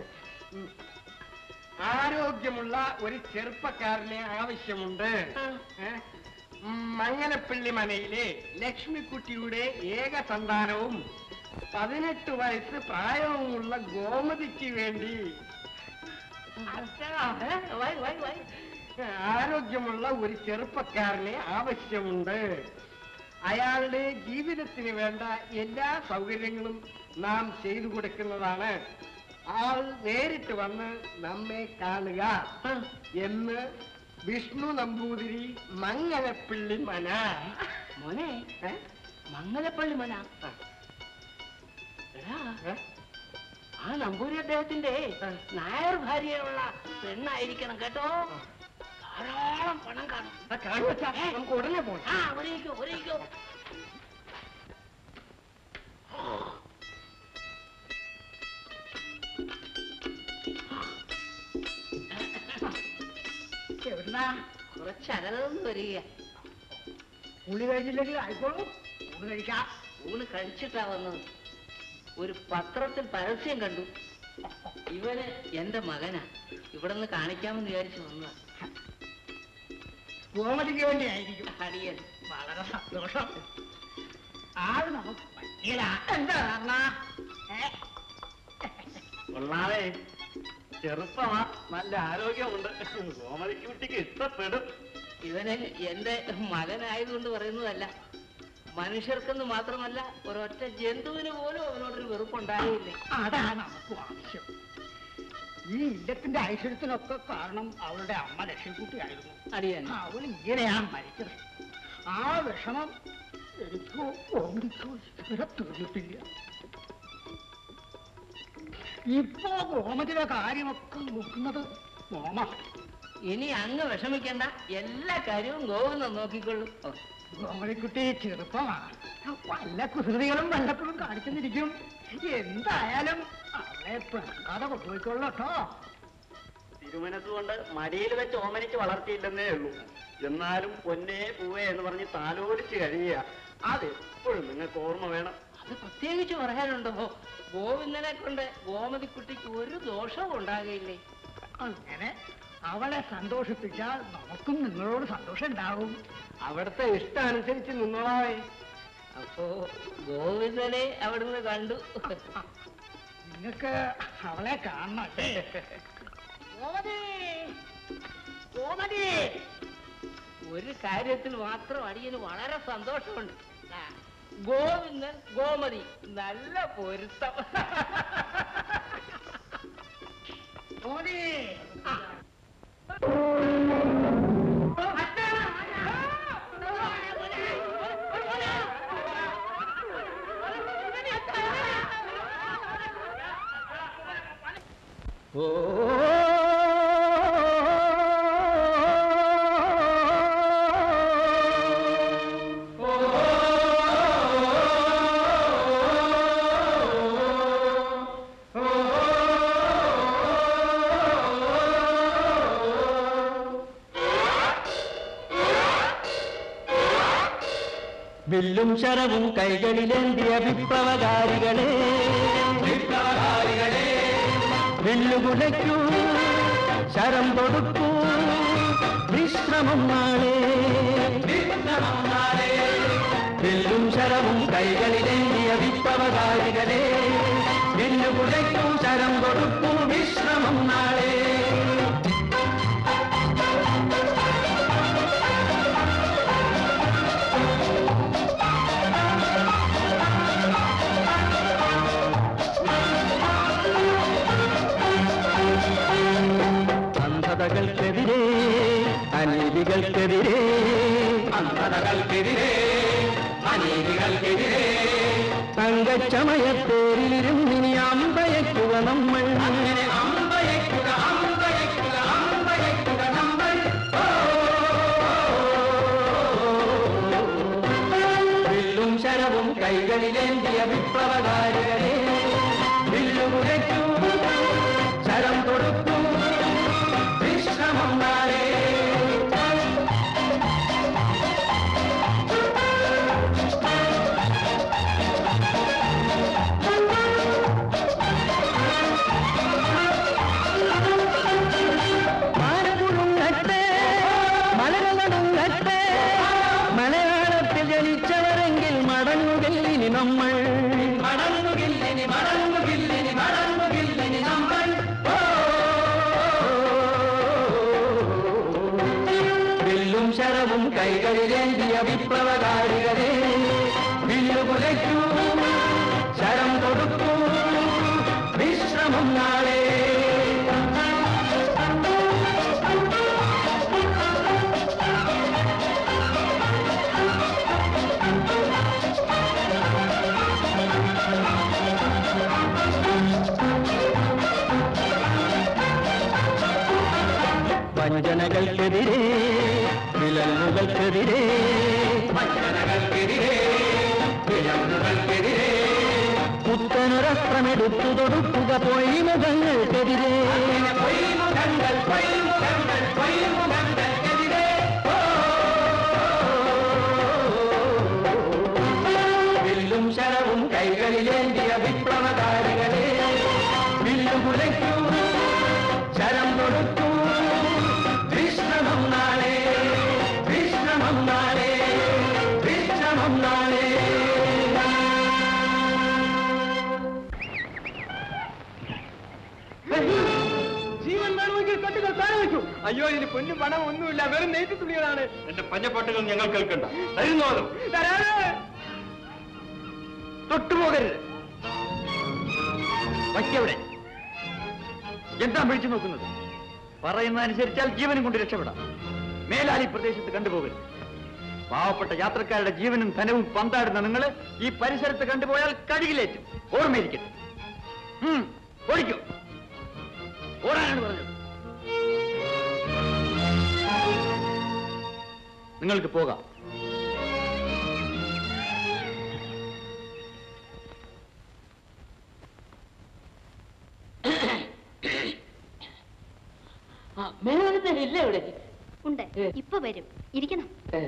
ആരോഗ്യമുള്ള ഒരു ചെറുപ്പക്കാരനെ ആവശ്യമുണ്ട് ഏ? ഉം, മങ്ങനപ്പള്ളി മനയിലെ ലക്ഷ്മിക്കുട്ടിയുടെ ഏക സന്താനവും പതിനെട്ട് വയസ്സ് പ്രായവുമുള്ള ഗോമതിക്ക് വേണ്ടി അച്ഛാ, ഏ? വയ്, വയ്, വയ്. ആരോഗ്യമുള്ള ഒരു ചെറുപ്പക്കാരനെ ആവശ്യമുണ്ട് അയാളുടെ ജീവിതത്തിന് വേണ്ട എല്ലാ സൗകര്യങ്ങളും നാം ചെയ്തു കൊടുക്കുന്നതാണ് ആൾ നേരിട്ട് വന്ന് നമ്മെ കാണുക എന്ന് വിഷ്ണു നമ്പൂതിരി മങ്ങലപ്പിള്ളി മന മോനെ ഏ? മംഗലപ്പള്ളി മന ആ. എടാ ഏ? ആ നമ്പൂരി അദ്ദേഹത്തിന്റെ നായർ ഭാര്യയുള്ള പെണ്ണായിരിക്കണം കേട്ടോ ധാരാളം പണം കാണും ആ, കാണും അച്ഛാ. നമുക്ക് ഉടനെ പോകാം ആ ഒരേക്കോ ഒരേക്കോ എവിടുന്നാ കുറച്ച് അകലെന്ന് വരിക പുള്ളി കഴിച്ചില്ലെങ്കിൽ ആയിക്കോളൂ ഊണ് കഴിക്കാം ഊണ് കഴിച്ചിട്ടാ വന്നത് ഒരു പത്രത്തിൽ പരസ്യം കണ്ടു ഇവന് എന്റെ മകനാ ഇവിടെ നിന്ന് കാണിക്കാമെന്ന് വിചാരിച്ചു വന്നതാ ഗോമതിക്ക് വേണ്ടി ആയിരിക്കും അടിയൻ വളരെ സന്തോഷം ആള് നമുക്ക് പറ്റിയല്ല എന്താ കാരണ കൊള്ളാവേ ചെറുപ്പമാ നല്ല ആരോഗ്യമുണ്ട് ഗോമതിക്ക് കുട്ടിക്ക് ഇഷ്ടപ്പെടും ഇവന് എന്റെ മകനായതുകൊണ്ട് പറയുന്നതല്ല മനുഷ്യർക്കെന്ന് മാത്രമല്ല ഒരൊറ്റ ജന്തുവിന് പോലും അവനോടൊരു വെറുപ്പുണ്ടാകില്ലേ അതാണ് നമുക്ക് ആവശ്യം ഈ ഇല്ലത്തിന്റെ ഐശ്വര്യത്തിനൊക്കെ കാരണം അവളുടെ അമ്മ ലക്ഷ്മിക്കുട്ടിയായിരുന്നു അറിയാൻ അവൾ ഇങ്ങനെയാണ് മരിച്ചത് ആ വിഷമം എനിക്കോ ഓമിക്കോ ഇതുവരെ തീർന്നിട്ടില്ല ഇപ്പോ ഗോമതിയുടെ കാര്യമൊക്കെ നോക്കുന്നത് ഗോമ ഇനി അങ്ങ് വിഷമിക്കണ്ട എല്ലാ കാര്യവും ഗോവിന്ദൻ നോക്കിക്കൊള്ളു ഓ, ഗോമതിക്കുട്ടി ചെറുപ്പമാണ് വല്ല കുസൃതികളും വല്ലപ്പോഴും കാണിച്ചെന്നിരിക്കും എന്തായാലും അവളെ പിറക്കാതെ കൊണ്ടുപോയിക്കൊള്ളട്ടോ തിരുമനസ്സുകൊണ്ട് മടിയിൽ വെച്ച് ഓമനിച്ച് വളർത്തിയില്ലെന്നേ ഉള്ളൂ എന്നാലും പൊന്നേ പൂവേ എന്ന് പറഞ്ഞ് താലോലിച്ച് കഴിയുക അത് എപ്പോഴും നിങ്ങൾക്ക് ഓർമ്മ വേണം അത് പ്രത്യേകിച്ച് പറയാനുണ്ടോ ഗോവിന്ദനെ കൊണ്ട് ഗോമതിക്കുട്ടിക്ക് ഒരു ദോഷവും ഉണ്ടാകയില്ലേ അങ്ങനെ അവളെ സന്തോഷിപ്പിച്ചാൽ നമുക്കും നിങ്ങളോട് സന്തോഷം ഉണ്ടാവും അവിടുത്തെ ഇഷ്ടം അനുസരിച്ച് നിന്നോളാവേ അപ്പോ ഗോവിന്ദനെ അവിടുന്ന് കണ്ടു നിങ്ങൾക്ക് അവളെ കാണണം അല്ലേ? ഗോമതി! ഗോമതി! ഒരു കാര്യത്തിൽ മാത്രം അടിയന് വളരെ സന്തോഷമുണ്ട് ആ, ഗോവിന്ദൻ ഗോമതി നല്ല പൊരുത്തം ഗോമതി! ആ. വില്ലും ശരവും കൈകളിലേന്തിയ വിപ്ലവകാരികളെ വില്ലുകുലയ്ക്കൂ ശരം കൊടുക്കൂ വിശ്രമം നാളെ വില്ലും ശരവും കൈകളിലേന്തിയ വിപ്ലവകാരികളെ വില്ലുകുലയ്ക്കൂ ശരം കൊടുക്കൂ വിശ്രമം നാളെ അന്ധതകൾക്കെതിരെ അനീതികൾക്കെതിരെ അന്ധതകൾക്കെതിരെ അനീതികൾക്കെതിരെ തങ്കച്ചമയത്തേരിലിരുന്നിനി അമ്പയക്കുക നമ്മൾ അങ്ങനെ അമ്പയക്കുക അമ്പയക്കുക അമ്പയക്കുക നമ്മൾ വില്ലും ശരവും കൈകളിലേന്തിയ വിപ്ലവകാരികളെ വില്ലുകുലയ്ക്കൂ ശരം കൊടുക്കൂ വിശ്രമം നാളെ മാനകുരുങ്ങട്ടെ മലകളുങ്ങട്ടെ മലയാളത്തിൽ ജനിച്ചവരെങ്കിൽ മടങ്ങുകില്ലിനി നമ്മൾ മടങ്ങുകില്ലിനി മടങ്ങുകില്ലിനി മടങ്ങുകില്ലിനി നമ്മൾ വില്ലും ശരവും കൈകളിലേന്തിയ വിപ്ലവകാരികളെ വില്ലുകുലയ്ക്കൂ ശരം കൊടുക്കൂ വിശ്രമം നാളെ വഞ്ചനകൾക്കെതിരെ വിലങ്ങുകൾക്കെതിരെ വഞ്ചനകൾക്കെതിരെ വിലങ്ങുകൾക്കെതിരെ പുത്തനൊരസ്ത്രമെടുത്തു തൊടുക്കുക പൊയ്മുഖങ്ങൾക്കെതിരെ പൊയ്മുഖങ്ങൾ പൊയ്മുഖങ്ങൾ പൊയ്മുഖങ്ങൾക്കെതിരെ വില്ലും ശരവും കൈകളിലേന്തിയ വിപ്ലവകാരികളെ വില്ലുകുലയ്ക്കൂ ശരം കൊടുക്കൂ വിശ്രമം നാളെ വിശ്രമം നാളെ വിശ്രമം നാളെ ജീവൻ വേണമെങ്കിൽ കെട്ടുകൾ താഴെ വെക്കൂ അയ്യോ ഇനി പൊന്നു പണം ഒന്നുമില്ല വെറും നെയ്ത്ത് തുണികളാണ് എന്റെ പഞ്ഞപ്പാട്ടുകൾ ഞങ്ങൾ കേൾക്കണ്ട തരുന്നു അതും തരാതെ തൊട്ടുപോകരുത് വയ്ക്കവിടെ എന്താ വിളിച്ചു നോക്കുന്നത് പറയുന്നതനുസരിച്ചാൽ ജീവനും കൊണ്ട് രക്ഷപ്പെടാം മേലാൽ ഈ പ്രദേശത്ത് കണ്ടുപോകരുത് പാവപ്പെട്ട യാത്രക്കാരുടെ ജീവനും ധനവും പന്താടുന്ന നിങ്ങൾ ഈ പരിസരത്ത് കണ്ടുപോയാൽ കഴുകിലേറ്റും ഓർമ്മയിരിക്കട്ടെ ഉം, ഓടിക്കോ ഓടാനാണ് പറഞ്ഞത് നിങ്ങൾക്ക് പോകാം മേഘത്തില്ല ഇവിടെ ഉണ്ട് ഇപ്പൊ വരും ഇരിക്കണം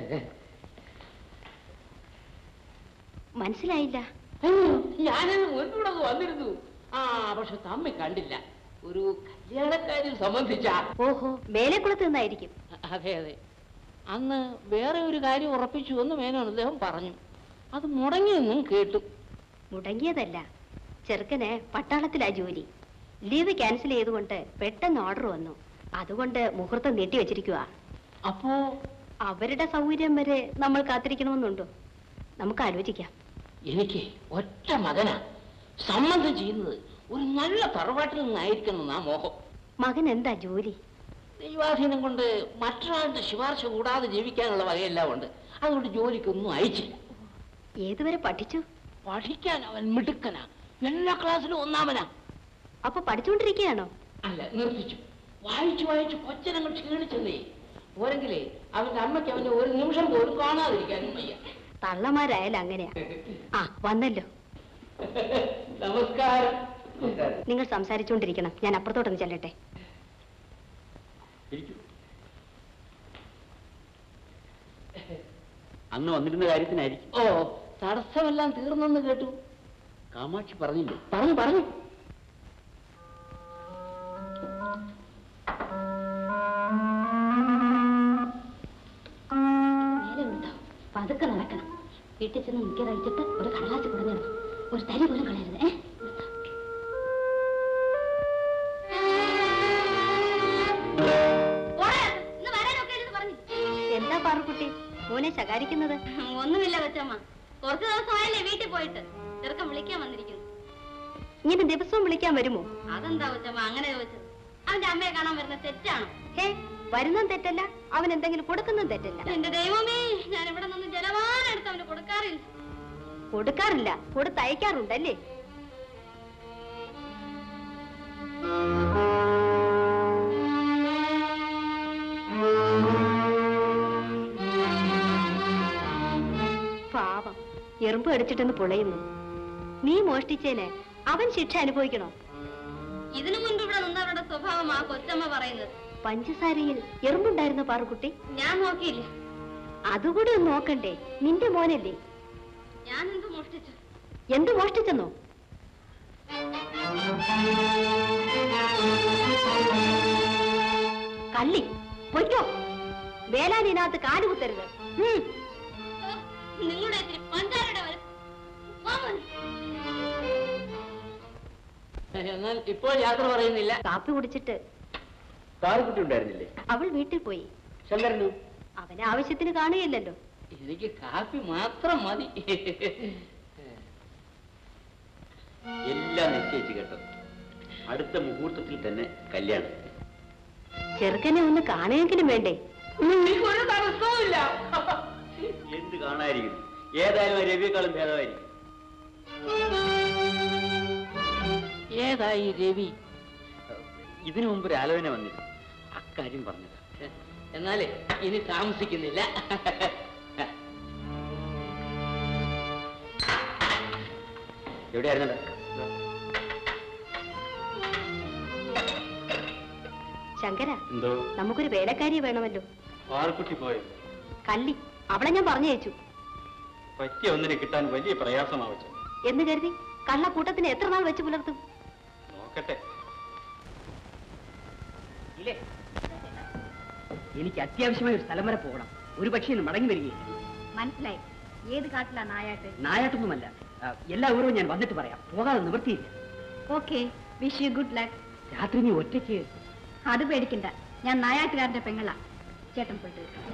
മനസ്സിലായില്ല അയ്യോ ഞാനത് മുൻകൂടെ ഒന്ന് വന്നിരുന്നു ആ പക്ഷെ തമ്മി കണ്ടില്ല ഒരു കല്യാണക്കാരിൽ സംബന്ധിച്ച ഓഹോ മേലെക്കുളത്ത് നിന്നായിരിക്കും അതെ അതെ അന്ന് വേറെ ഒരു കാര്യം ഉറപ്പിച്ചു എന്ന് മേനോൻ അദ്ദേഹം പറഞ്ഞു അത് മുടങ്ങിയെന്നും കേട്ടു മുടങ്ങിയതല്ല ചെറുക്കന് പട്ടാളത്തിലാ ജോലി ലീവ് ക്യാൻസൽ ചെയ്തുകൊണ്ട് പെട്ടെന്ന് ഓർഡർ വന്നു അതുകൊണ്ട് മുഹൂർത്തം നീട്ടി വെച്ചിരിക്കുക അപ്പോ അവരുടെ സൗകര്യം വരെ നമ്മൾ കാത്തിരിക്കണമെന്നുണ്ടോ നമുക്ക് ആലോചിക്കാം എനിക്ക് ഒറ്റ മകനാ സംബന്ധം ചെയ്യുന്നത് ഒരു നല്ല തറവാട്ടിൽ നിന്നായിരിക്കണം ആ മോഹം മകൻ എന്താ ജോലി ദൈവാധീനം കൊണ്ട് മറ്റൊരാളുടെ ശുപാർശ കൂടാതെ ജീവിക്കാനുള്ള വകയെല്ലാം ഉണ്ട് അതുകൊണ്ട് ജോലിക്കൊന്നും അയച്ചില്ല ഏതുവരെ പഠിച്ചു പഠിക്കാൻ അവൻ മിടുക്കനാ എല്ലാ ക്ലാസ്സിലും ഒന്നാമനാ അപ്പൊ പഠിച്ചുകൊണ്ടിരിക്കുകയാണോ അല്ല നിർത്തിച്ചു വായിച്ചു വായിച്ചു കൊച്ചനങ്ങൾ ക്ഷീണിച്ചെന്നേ പോരെങ്കിലേ അവന്റെ അമ്മയ്ക്ക് അവനെ ഒരു നിമിഷം പോലും കാണാതിരിക്കാനും വയ്യ തള്ളമാരായാലും അങ്ങനെയാ ആ വന്നല്ലോ നമസ്കാരം നിങ്ങൾ സംസാരിച്ചുകൊണ്ടിരിക്കണം ഞാൻ അപ്പുറത്തോട്ടൊന്ന് ചെല്ലട്ടെ ഇരിക്കൂ അന്ന് വന്നിരുന്ന കാര്യത്തിനായിരിക്കും ഓ തടസ്സമെല്ലാം തീർന്നെന്ന് കേട്ടു കാമാക്ഷി പറഞ്ഞില്ലേ പറഞ്ഞു പറഞ്ഞു നേരെ ഉണ്ടോ പതുക്കെ നടക്കണം വീട്ടിൽ ചെന്ന് നിൽക്കി കഴിച്ചിട്ട് ഒരു കടലാസ് കുടഞ്ഞിടണം ഒരു തരി പോലും കളയരുത് ഏ എന്താ പാറുക്കുട്ടി മോനെ ശകാരിക്കുന്നത് ഒന്നുമില്ല കൊച്ചമ്മ കുറച്ചു ദിവസമായല്ലേ വീട്ടിൽ പോയിട്ട് ചെറുക്കം വിളിക്കാൻ വന്നിരിക്കുന്നു ഇങ്ങനെ ദിവസവും വിളിക്കാൻ വരുമോ അതെന്താ കൊച്ചമ്മ അങ്ങനെ ചോദിച്ചത് അവന്റെ അമ്മയെ കാണാൻ വരുന്ന തെറ്റാണോ ഹേ വരുന്നതും തെറ്റല്ല അവൻ എന്തെങ്കിലും കൊടുക്കുന്നതും തെറ്റല്ല എന്റെ ദൈവമേ ഞാൻ ഇവിടെ നിന്ന് ജലപാനം എടുത്ത് അവന് കൊടുക്കാറില്ല കൊടുക്കാറില്ല കൊടുത്തയക്കാറുണ്ടല്ലേ പാവം എറുമ്പ് കടിച്ചിട്ടെന്ന് പൊളയുന്നു നീ മോഷ്ടിച്ചേന് അവൻ ശിക്ഷ അനുഭവിക്കണോ ഇതിനു മുൻപ് ഇവിടെ നിന്നവരുടെ സ്വഭാവം ആ കൊച്ചമ്മ പറയുന്നത് പഞ്ചസാരയിൽ എറുമ്പുണ്ടായിരുന്ന പാറുക്കുട്ടി ഞാൻ നോക്കിയില്ല അതുകൂടി ഒന്ന് നോക്കണ്ടേ നിന്റെ മോനല്ലേ ഞാൻ എന്ത് മോഷ്ടിച്ചു എന്ത് മോഷ്ടിച്ചെന്നോ കള്ളി പൊയ്ക്കോ വേലാൻ ഇതിനകത്ത് കാല് കുത്തരുത് ഉം. ഓ, നിങ്ങളുടെ ഇത്തിരി പഞ്ചാരയുടെ വരും എന്നാൽ ഇപ്പോൾ യാത്ര പറയുന്നില്ല കാപ്പി കുടിച്ചിട്ട് കാറുകുട്ടി ഉണ്ടായിരുന്നില്ലേ അവൾ വീട്ടിൽ പോയി ശങ്കരനു അവന് ആവശ്യത്തിന് കാണുകയില്ലല്ലോ എനിക്ക് കാപ്പി മാത്രം മതി എല്ലാം നിശ്ചയിച്ചു കേട്ടത് അടുത്ത മുഹൂർത്തത്തിൽ തന്നെ കല്യാണം ചെറുക്കനെ ഒന്ന് കാണുകയെങ്കിലും വേണ്ടേ ഒരു തടസ്സവുമില്ല എന്ത് കാണാതിരിക്കും ഏതായാലും ആ രവിയെക്കാളും ഭേദമായിരിക്കും ഏതായി രവി ഇതിനു മുമ്പ് ഒരു ആലോചന വന്നിരുന്നു അക്കാര്യം പറഞ്ഞത് എന്നാലേ ഇനി താമസിക്കുന്നില്ല എവിടെയായിരുന്നടാ ശങ്കര എന്തോ നമുക്കൊരു വേലക്കാരിയെ വേണമല്ലോ ആർക്കുട്ടി പോയോ കള്ളി അവളെ ഞാൻ പറഞ്ഞയച്ചു പറ്റിയ ഒന്നിനെ കിട്ടാൻ വലിയ പ്രയാസമാവച്ചു എന്ന് കരുതി കള്ളക്കൂട്ടത്തിന് എത്ര നാൾ വെച്ച് പുലർത്തും നോക്കട്ടെ ഇല്ലേ എനിക്ക് അത്യാവശ്യമായ ഒരു സ്ഥലം വരെ പോകണം ഒരു പക്ഷേ ഇന്ന് മടങ്ങി വരികയില്ല മനസ്സിലായി ഏത് കാട്ടിലാ നായാട്ട് നായാട്ടൊന്നുമല്ല ആ, എല്ലാ ഊരവും ഞാൻ വന്നിട്ട് പറയാം പോകാതെ നിവൃത്തിയില്ല okay wish you good luck രാത്രി നീ ഒറ്റയ്ക്ക് അത് പേടിക്കണ്ട ഞാൻ നായാട്ടുകാരന്റെ പെങ്ങളാ ചേട്ടൻ പോയിട്ട് വരും.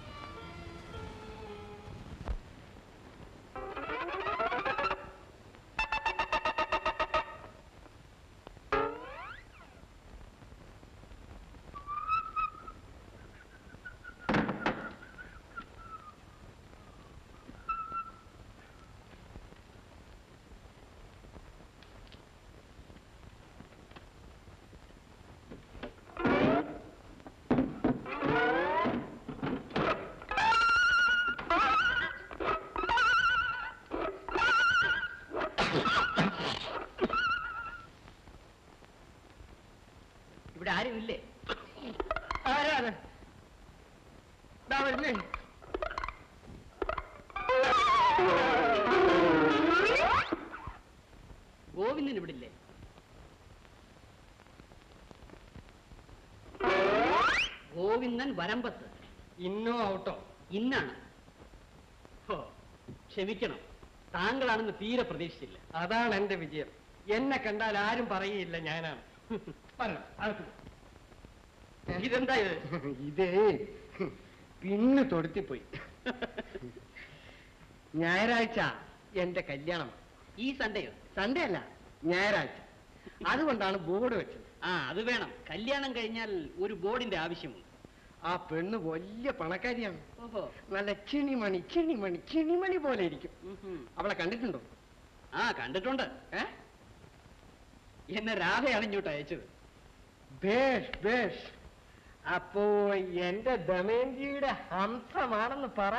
ഇവിടെ ആരുമില്ലേ ആരാണ് ദാ വരുന്നേ ഗോവിന്ദൻ ഇവിടെ ഇല്ലേ ഗോവിന്ദൻ വരമ്പത്ത് ഇന്നോ ഔട്ടോ ഇന്നാണ് ഹോ ക്ഷമിക്കണം താങ്കളാണെന്ന് തീരെ പ്രതീക്ഷിച്ചില്ല അതാണ് എന്റെ വിജയം എന്നെ കണ്ടാൽ ആരും പറയില്ല ഞാനാണ് വരണം, അകത്ത് പോ. ഇതെന്താ ഇത് ഇതേ പിന്ന് തൊടുത്തിപ്പോയി ഞായറാഴ്ച എന്റെ കല്യാണം ഈ സൺഡേയോ സൺഡേ അല്ല ഞായറാഴ്ച അതുകൊണ്ടാണ് ബോർഡ് വെച്ചത് ആ അത് വേണം കല്യാണം കഴിഞ്ഞാൽ ഒരു ബോർഡിന്റെ ആവശ്യമുണ്ട് ആ പെണ്ണ് വലിയ പണക്കാരിയാണ് ഓഹോ നല്ല ചിണിമണി ചിണിമണി ചിണിമണി പോലെ ഇരിക്കും ഉഹും. അവളെ കണ്ടിട്ടുണ്ടോ ആ കണ്ടിട്ടുണ്ട് ഏ എന്നെ രാധയാണ് ഇങ്ങോട്ട് അയച്ചത് ബേഷ് ബേഷ് അപ്പോ എന്റെ ദമയന്തിയുടെ ഹംസമാണെന്ന് പറ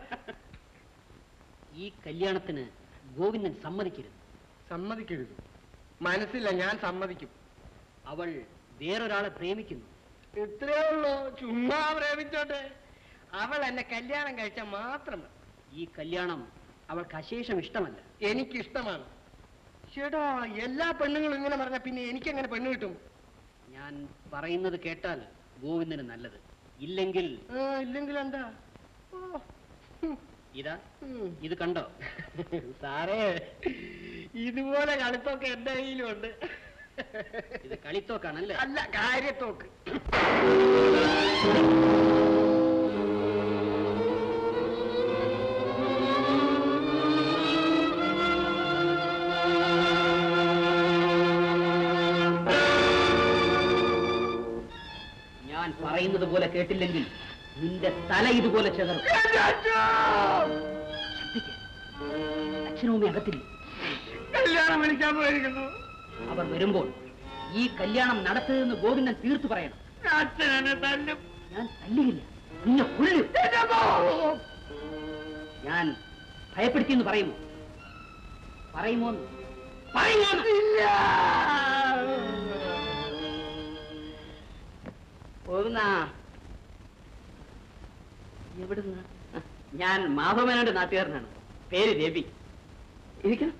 ഈ കല്യാണത്തിന് ഗോവിന്ദൻ സമ്മതിക്കരുത് സമ്മതിക്കരുത് മനസ്സില്ല ഞാൻ സമ്മതിക്കും അവൾ വേറൊരാളെ പ്രേമിക്കുന്നു ഇത്രേ ഉള്ളൂ ചുമ്മാ പ്രേമിച്ചോട്ടെ അവൾ എന്നെ കല്യാണം കഴിച്ച മാത്രം മതി. ഈ കല്യാണം അവൾക്ക് അശേഷം ഇഷ്ടമല്ല എനിക്കിഷ്ടമാണ് ചേട്ടാ എല്ലാ പെണ്ണുങ്ങളും ഇങ്ങനെ പറഞ്ഞ പിന്നെ എനിക്കെങ്ങനെ പെണ്ണ് കിട്ടും ഞാൻ പറയുന്നത് കേട്ടാൽ ഗോവിന്ദന് നല്ലത് ഇല്ലെങ്കിൽ ആ, ഇല്ലെങ്കിൽ എന്താ ഓ, ഹും, ഇതാ ഉം. ഇത് കണ്ടോ സാറേ ഇതുപോലെ കളിത്തൊക്കെ എന്റെ കയ്യിലുണ്ട് ഇത് കളിത്തോക്കാണല്ലേ അല്ല കാര്യത്തോക്ക് ഞാൻ പറയുന്നത് പോലെ കേട്ടില്ലെങ്കിൽ നിന്റെ തല ഇതുപോലെ ചെതറും ശ്രദ്ധിക്ക്. അച്ഛനും അമ്മയും അകത്തില്ല കല്യാണം വിളിക്കാൻ പോയിരിക്കുന്നു അവർ വരുമ്പോൾ ഈ കല്യാണം നടത്തരുതെന്ന് ഗോവിന്ദൻ തീർത്തു പറയണം അച്ഛനെ തല്ലും ഞാൻ തല്ലുകില്ല നിന്നെ കൊല്ലും ഞാൻ ഭയപ്പെടുത്തിയെന്ന് പറയുമോ പറയുമോ പറയുമോ പോകുന്ന എവിടുന്ന് ഞാൻ മാധവമേനോന്റെ നാട്ടുകാരനാണ് പേര് രവി ഇരിക്കണം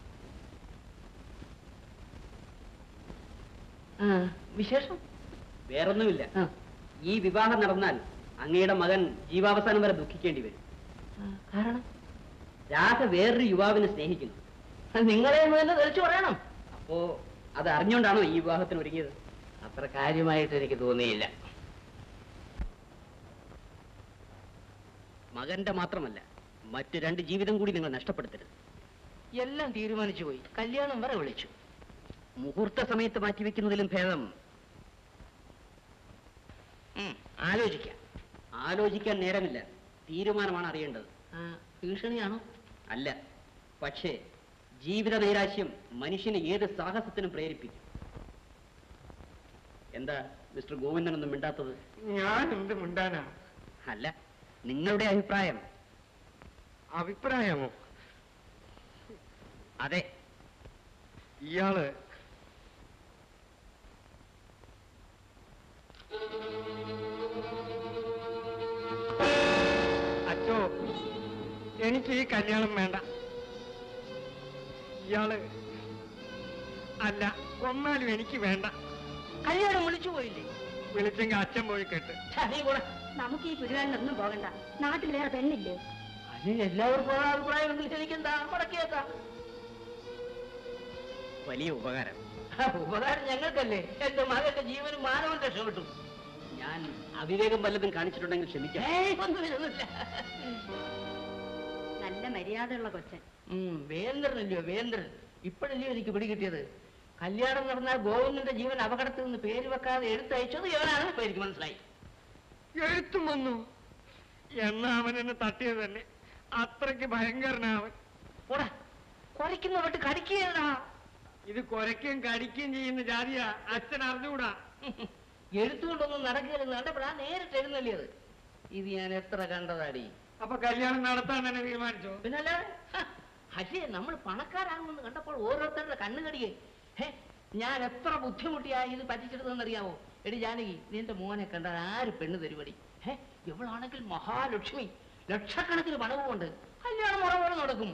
വിശേഷം വേറൊന്നുമില്ല ഈ വിവാഹം നടന്നാൽ അങ്ങയുടെ മകൻ ജീവാവസാനം വരെ ദുഃഖിക്കേണ്ടി വരും കാരണം രാധ വേറൊരു യുവാവിനെ സ്നേഹിക്കുന്നു നിങ്ങളെ തന്നെ തെളിച്ചു പറയണം അപ്പോ അത് അറിഞ്ഞുകൊണ്ടാണോ ഈ വിവാഹത്തിന് ഒരുങ്ങിയത് അത്ര കാര്യമായിട്ട് എനിക്ക് തോന്നിയില്ല മകന്റെ മാത്രമല്ല മറ്റു രണ്ട് ജീവിതം കൂടി നിങ്ങൾ നഷ്ടപ്പെടുത്തരുത് എല്ലാം തീരുമാനിച്ചു പോയി കല്യാണം വരെ വിളിച്ചു മുഹൂർത്ത സമയത്ത് മാറ്റിവെക്കുന്നതിലും ഭേദം ഉം, ആലോചിക്കാം ആലോചിക്കാൻ നേരമില്ല തീരുമാനമാണ് അറിയേണ്ടത് ഭീഷണിയാണോ അല്ല പക്ഷേ ജീവിത നൈരാശ്യം മനുഷ്യനെ ഏത് സാഹസത്തിനും പ്രേരിപ്പിക്കും എന്താ മിസ്റ്റർ ഗോവിന്ദനൊന്നും മിണ്ടാത്തത് ഞാൻ എന്ത് മിണ്ടാനാ അല്ല നിങ്ങളുടെ അഭിപ്രായം അഭിപ്രായമോ അതെ ഇയാള് അച്ചോ എനിക്ക് ഈ കല്യാണം വേണ്ട ഇയാള് അല്ല കൊന്നാലും എനിക്ക് വേണ്ട കല്യാണം വിളിച്ചു പോയില്ലേ വിളിച്ചെങ്കിൽ അച്ഛൻ പോയി കേട്ട് നമുക്ക് ഈ പിടിവാലിനൊന്നും പോകണ്ട നാട്ടിൽ വേറെ പെണ്ണില്ലേ അതിന് എല്ലാവർക്കും ആ അഭിപ്രായം ഉണ്ടെങ്കിൽ എനിക്കെന്താ മടക്കിയേക്കാം വലിയ ഉപകാരം ഉപകാരം ഞങ്ങൾക്കല്ലേ എന്റെ മകന്റെ ജീവനും മാനവും രക്ഷപ്പെട്ടു ഞാൻ അവിവേകം വല്ലതും കാണിച്ചിട്ടുണ്ടെങ്കിൽ ക്ഷമിക്കാം ഒന്നുമില്ല ഒന്നുമില്ല നല്ല മര്യാദയുള്ള കൊച്ചൻ ഉം, വേന്ദ്രനല്ലയോ വേന്ദ്രൻ ഇപ്പോഴല്ലയോ എനിക്ക് പിടികിട്ടിയത് കല്യാണം നടന്നാൽ ഗോവിന്ദന്റെ ജീവൻ അപകടത്തിൽ നിന്ന് പേര് വെക്കാതെ എടുത്തയച്ചത് ഇവനാണ് ഇപ്പൊ എനിക്ക് മനസ്സിലായി എഴുത്തും വന്നു എന്നാ അവൻ എന്നെ തട്ടിയത് തന്നെ അത്രയ്ക്ക് ഭയങ്കരനാവൻ പോടാ കുറയ്ക്കുന്ന വിട്ട് കടിക്കുകയല്ല ഇത് കുരയ്ക്കുകയും കടിക്കുകയും ചെയ്യുന്ന ജാതിയാ അച്ഛൻ അറിഞ്ഞുകൂടാ എഴുത്തുകൊണ്ടൊന്നും നടക്കുകയില്ലെന്ന് കണ്ടപ്പോഴാ നേരിട്ട് എഴുന്നള്ളിയത് ഇത് ഞാൻ എത്ര കണ്ടതാടി അപ്പൊ കല്യാണം നടത്താൻ തന്നെ തീരുമാനിച്ചോ പിന്നല്ലാതെ ഹ, അല്ലേ നമ്മൾ പണക്കാരാകുമെന്ന് കണ്ടപ്പോൾ ഓരോരുത്തരുടെ കണ്ണുകടിയെ ഹേ ഞാൻ എത്ര ബുദ്ധിമുട്ടിയാ ഇത് പറ്റിച്ചെടുത്തതെന്നറിയാമോ എടി ജാനകി നിന്റെ മോനെ കണ്ടാൽ ആര് പെണ്ണ് തരുവടി ഹേ ഇവളാണെങ്കിൽ മഹാലക്ഷ്മി ലക്ഷക്കണക്കിന് പണവുമുണ്ട് കല്യാണം മുറപോലെ നടക്കും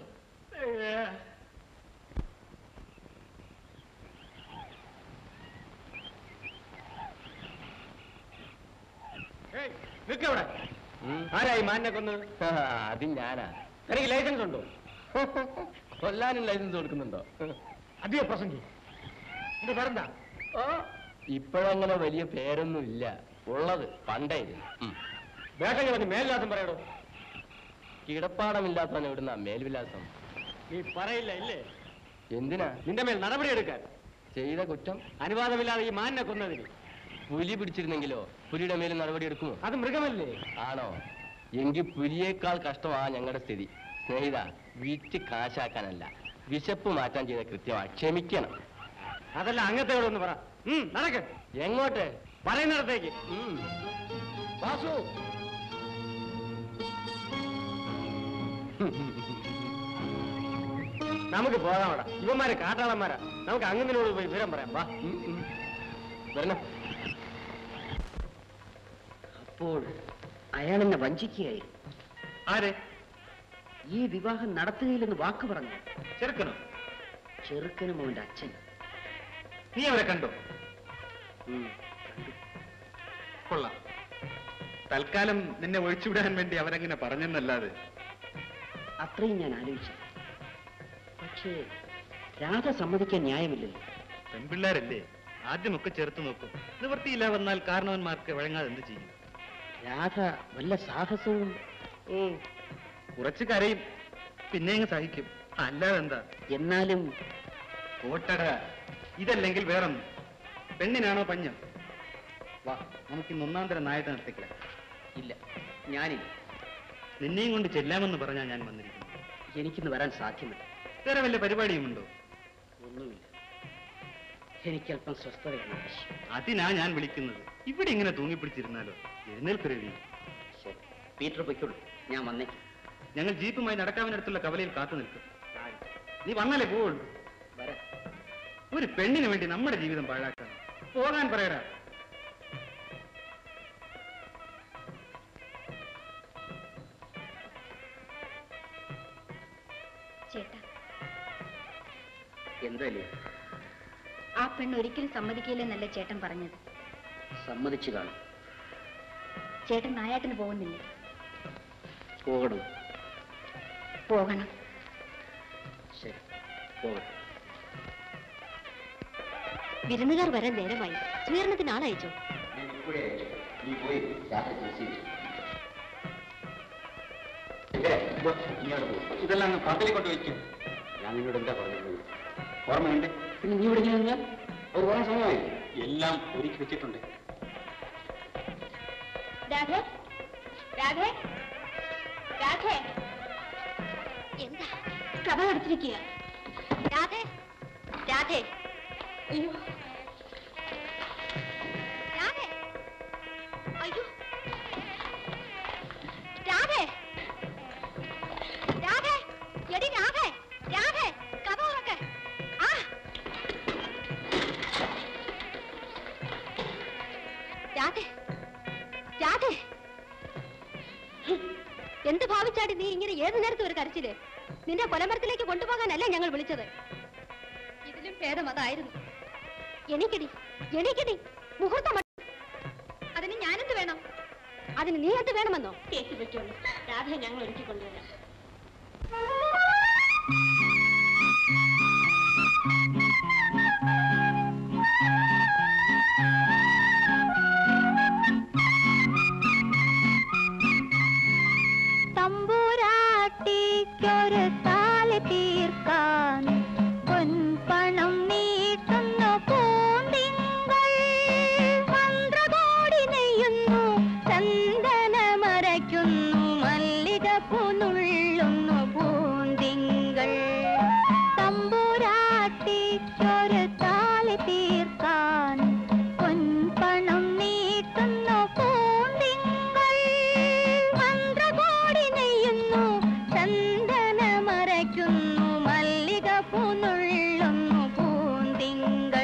നിൽക്കവിടെ ആരായി മാന്നെ കൊന്നത് അത് ഞാനാ എനിക്ക് ലൈസൻസ് ഉണ്ടോ കൊല്ലാനും ലൈസൻസ് കൊടുക്കുന്നുണ്ടോ അധിക പ്രസംഗി എന്റെ പേരെന്താ ഓ ഇപ്പോഴങ്ങനെ വലിയ പേരൊന്നും ഇല്ല ഉള്ളത് പണ്ടായിരുന്നു ഉം. വേഷം കളഞ്ഞ് മേൽവിലാസം പറയടോ കിടപ്പാടമില്ലാത്തവൻ എവിടുന്ന മേൽവിലാസം നീ പറയില്ല ഇല്ലേ എന്തിനാ നിന്റെ മേൽ നടപടി എടുക്കാൻ ചെയ്ത കുറ്റം അനുവാദമില്ലാതെ ഈ മാനിനെ കൊന്നതിന് പുലി പിടിച്ചിരുന്നെങ്കിലോ പുലിയുടെ മേൽ നടപടി എടുക്കുമോ അത് മൃഗമല്ലേ ആണോ എങ്കിൽ പുലിയേക്കാൾ കഷ്ടമാ ഞങ്ങളുടെ സ്ഥിതി സ്നേഹിത വിറ്റ് കാശാക്കാനല്ല വിശപ്പ് മാറ്റാൻ ചെയ്ത കൃത്യമാ ക്ഷമിക്കണം അതല്ല അങ്ങനത്തെ പറ ഉം, നടക്ക് എങ്ങോട്ട് പറയുന്നിടത്തേക്ക് ഉം. വാസു നമുക്ക് പോകാം അവിടെ ഇവന്മാര് കാട്ടാളന്മാരാ നമുക്ക് അങ്ങനോട് പോയി വിവരം പറയാം വാ ഉം, ഉം. വരണം അപ്പോൾ അയാൾ എന്നെ വഞ്ചിക്കുകയായി ആരെ ഈ വിവാഹം നടത്തുകയില്ലെന്ന് വാക്ക് പറഞ്ഞു ചെറുക്കനോ ചെറുക്കനും അവന്റെ അച്ഛൻ നീ അവരെ കണ്ടോ കൊള്ളാം തൽക്കാലം നിന്നെ ഒഴിച്ചുവിടാൻ വേണ്ടി അവരങ്ങനെ പറഞ്ഞെന്നല്ലാതെ അത്രയും ഞാൻ ആലോചിച്ചു പക്ഷേ രാധ സമ്മതിക്കാൻ ന്യായമില്ലല്ലോ പെൺപിള്ളേരല്ലേ ആദ്യമൊക്കെ ചെറുത്ത് നോക്കും നിവൃത്തിയില്ല വന്നാൽ കാരണവന്മാർക്ക് വഴങ്ങാതെ എന്ത് ചെയ്യും രാധ വല്ല സാഹസവും കുറച്ച് കരയും പിന്നെ അങ്ങ് സഹിക്കും അല്ലാതെന്താ എന്നാലും ഓട്ടട ഇതല്ലെങ്കിൽ വേറൊന്നും പെണ്ണിനാണോ പഞ്ഞം വാ നമുക്ക് ഇന്ന് ഒന്നാം തരം നായത്തെ നിർത്തിക്കളെ ഇല്ല ഞാനില്ല നിന്നെയും കൊണ്ട് ചെല്ലാമെന്ന് പറഞ്ഞാ ഞാൻ വന്നിരിക്കുന്നു എനിക്കിന്ന് വരാൻ സാധ്യമല്ല വേറെ വല്ല പരിപാടിയുമുണ്ടോ ഒന്നുമില്ല എനിക്കല്പം സ്വസ്ഥതയാണ് ആവശ്യം അതിനാ ഞാൻ വിളിക്കുന്നത് ഇവിടെ ഇങ്ങനെ തൂങ്ങിപ്പിടിച്ചിരുന്നാലോ എഴുന്നേൽക്കുരവി ശരി പീറ്റർ പൊയ്ക്കോളൂ ഞാൻ വന്നേക്കും ഞങ്ങൾ ജീപ്പുമായി നടക്കാവിനടുത്തുള്ള കവലയിൽ കാത്തു നിൽക്കും നീ വന്നാലേ പോവുള്ളൂ വരാം ഒരു പെണ്ണിന് വേണ്ടി നമ്മുടെ ജീവിതം പാഴാക്കണം പോകാൻ പറയടാ ചേട്ടാ എന്തല്ലേ ആ പെണ്ണ് ഒരിക്കലും സമ്മതിക്കില്ലെന്നല്ല ചേട്ടൻ പറഞ്ഞത് സമ്മതിച്ചു കാണും ചേട്ടൻ നായാട്ടിന് പോകുന്നില്ലേ പോകണം പോകണം ശരി പോകട്ടെ വിരുന്നുകാർ വരാൻ നേരമായി സ്വീകരണത്തിന് ആളയച്ചോ നീ പോയി രാത്രി ചികിത്സിച്ചു ഇതെല്ലാം അങ്ങ് പന്തലിൽ കൊണ്ട് വയ്ക്കും ഞാൻ നിന്നോട് എന്താ പറഞ്ഞത് ഓർമ്മയുണ്ട് പിന്നെ നീ ഇവിടെ ഇങ്ങനെ നിന്നാൽ ഒരു കുറെ സമയമായി എല്ലാം ഒരുക്കി വെച്ചിട്ടുണ്ട് രാധേ രാധേ രാധേ എന്താ കഥ അടച്ചിരിക്കുക രാധേ രാധേ അയ്യോ രാധേ അയ്യോ രാധേ രാധേ എടി രാധേ രാധേ കഥ തുറക്ക് ആ രാധേ രാധേ എന്ത് ഭാവിച്ചാടി നീ ഇങ്ങനെ ഏത് നേരത്തെ ഒരു കരച്ചില് നിന്റെ കൊലമരത്തിലേക്ക് കൊണ്ടുപോകാനല്ല ഞങ്ങൾ വിളിച്ചത് ഇതിലും ഭേദം അതായിരുന്നു എണീക്കടി എണീക്കടി മുഹൂർത്തം മതി. അതിന് ഞാനെന്ത് വേണം അതിന് നീ എന്ത് വേണമെന്നോ കേക്ക് വെച്ചോളൂ രാധയെ ഞങ്ങൾ ഒരുക്കി കൊണ്ടുവരാം താലിക്കൊരു താലി തീർക്കാൻ പൊൻപണം നീട്ടുന്നു പൂന്തിങ്കൾ മന്ത്രകോടി നെയ്യുന്നു ചന്ദനമരയ്ക്കുന്നു മല്ലിക പുനുള്ളുന്നു പൂന്തിങ്കൾ തമ്പുരാട്ടിക്കൊരു താലി തീർക്കാൻ പൊൻപണം നീട്ടുന്നു പൂന്തിങ്കൾ മന്ത്രകോടി നെയ്യുന്നു ചന്ദനമരയ്ക്കുന്നു മല്ലിക പുനുള്ളുന്നു പൂന്തിങ്കൾ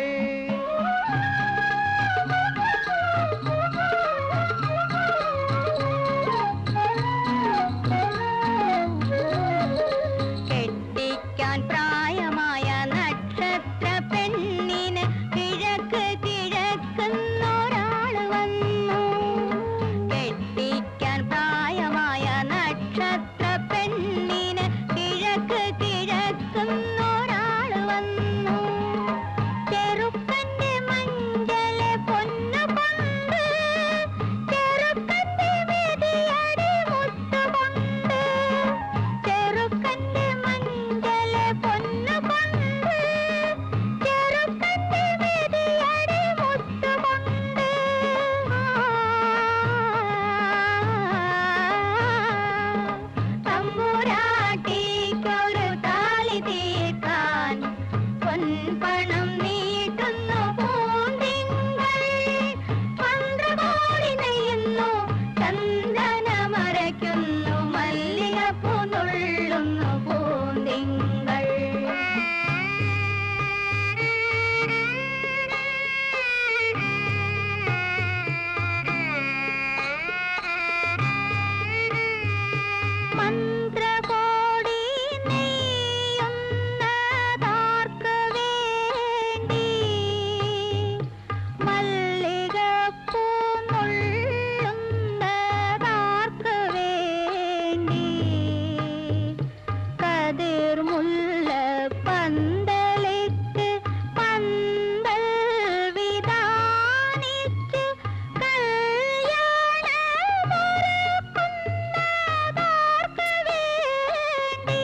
കെട്ടിക്കാൻ പ്രായമായ നക്ഷത്ര പെണ്ണിന് കിഴക്ക് കിഴക്കുന്നൊരാള് വന്നു കെട്ടിക്കാൻ പ്രായമായ നക്ഷത്ര പെണ്ണിന് കിഴക്ക് കിഴക്കുന്നൊരാള് വന്നു ചെറുക്കന്റെ മഞ്ചലെ പൊന്നു കൊണ്ട് ചെറുക്കന്റെ മെതിയടി മുത്തുകൊണ്ട് ചെറുക്കന്റെ മഞ്ചലെ പൊന്നു കൊണ്ട് ചെറുക്കന്റെ മെതിയടി മുത്തുകൊണ്ട് തമ്പുരാട്ടിക്കൊരു താലി തീർക്കാൻ പൊൻപണം നീട്ടുന്നു പൂന്തിങ്കൾ മന്ത്രകോടി നെയ്യുന്നു ചന്ദനമരയ്ക്കുന്നു മല്ലികപ്പൂ നുള്ളുന്നു പൂന്തിങ്കൾ മന്ത്രകോടി നെയ്യുന്നതാർക്ക് വേണ്ടി മല്ലികപ്പൂ നുള്ളുന്നതാർക്ക് വേണ്ടി കതിർ മുല്ല പന്തലിട്ട് പന്തൽ വിധാനിച്ച് കല്യാണമൊരുക്കുന്നതാർക്ക് വേണ്ടി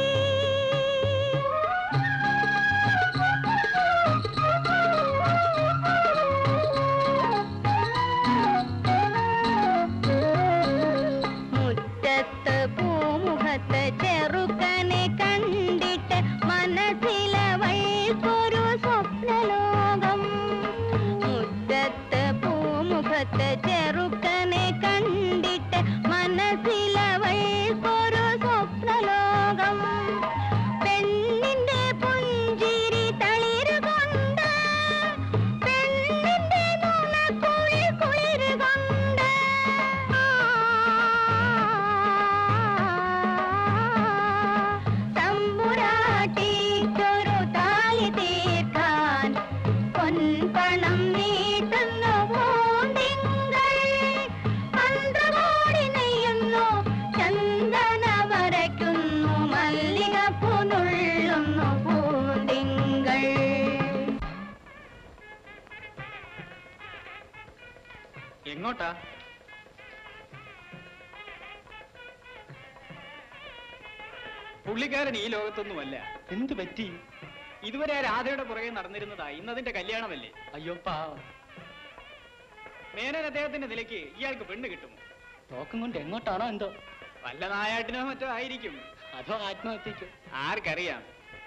മുറ്റത്ത് പൂമുഖത്ത് ചെറുക്കനെ കണ്ടിട്ട് മനസ്സിലവൾക്കൊരു സ്വപ്നലോകം മുറ്റത്ത് പൂമുഖത്ത് ചെറുക്കനെ കണ്ടിട്ട് മനസ്സിലവൾക്കൊരു സ്വപ്നലോകം പെണ്ണിന്റെ പുഞ്ചിരി തളിരുകൊണ്ട് പെണ്ണിന്റെ നുണക്കുഴി കുളിരുകൊണ്ട് തമ്പുരാട്ടിക്കൊരു താലി തീർക്കാൻ പൊൻപണം നീട്ടുന്നു പൂന്തിങ്കൾ മന്ത്രകോടി നെയ്യുന്നു ചന്ദന വരയ്ക്കുന്നു മല്ലികപ്പൂ നുള്ളുന്നു പൂന്തിങ്കൾ എങ്ങോട്ടാ പുള്ളിക്കാരൻ ഈ ലോകത്തൊന്നുമല്ല എന്ത് പറ്റി ഇതുവരെ ആ രാധയുടെ പുറകെ നടന്നിരുന്നതാ ഇന്നതിന്റെ കല്യാണമല്ലേ അയ്യോ പാവം മേനൻ അദ്ദേഹത്തിന്റെ നിലയ്ക്ക് ഇയാൾക്ക് പെണ്ണ് കിട്ടുമോ തോക്കം കൊണ്ട് എങ്ങോട്ടാണോ എന്തോ വല്ല നായാട്ടിനോ മറ്റോ ആയിരിക്കും അതോ ആത്മഹത്യക്കോ ആർക്കറിയാം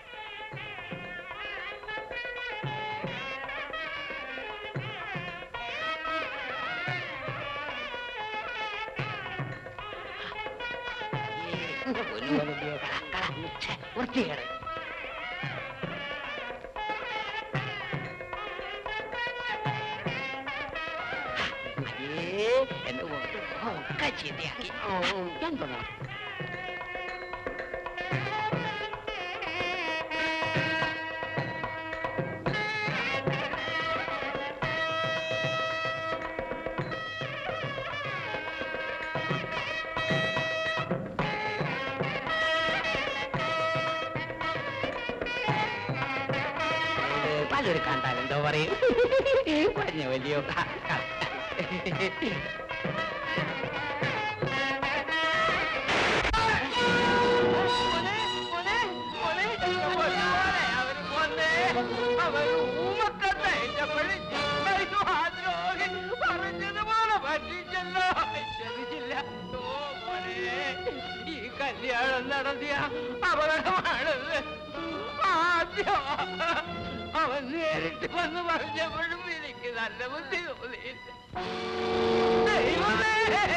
വൃത്തികേട് അയ്യേ എന്റെ മുഖത്ത് ഒക്കെ ചീത്തയാക്കി എന്താ പലൊരു കണ്ടാൽ എന്തോ പറയും പറഞ്ഞ വലിയ ക- ക- അപകടമാണെന്ന് ആദ്യം അവൻ നേരിട്ട് വന്ന് പറഞ്ഞപ്പോഴും എനിക്ക് നല്ല ബുദ്ധി തോന്നിയില്ല ദൈവമേ!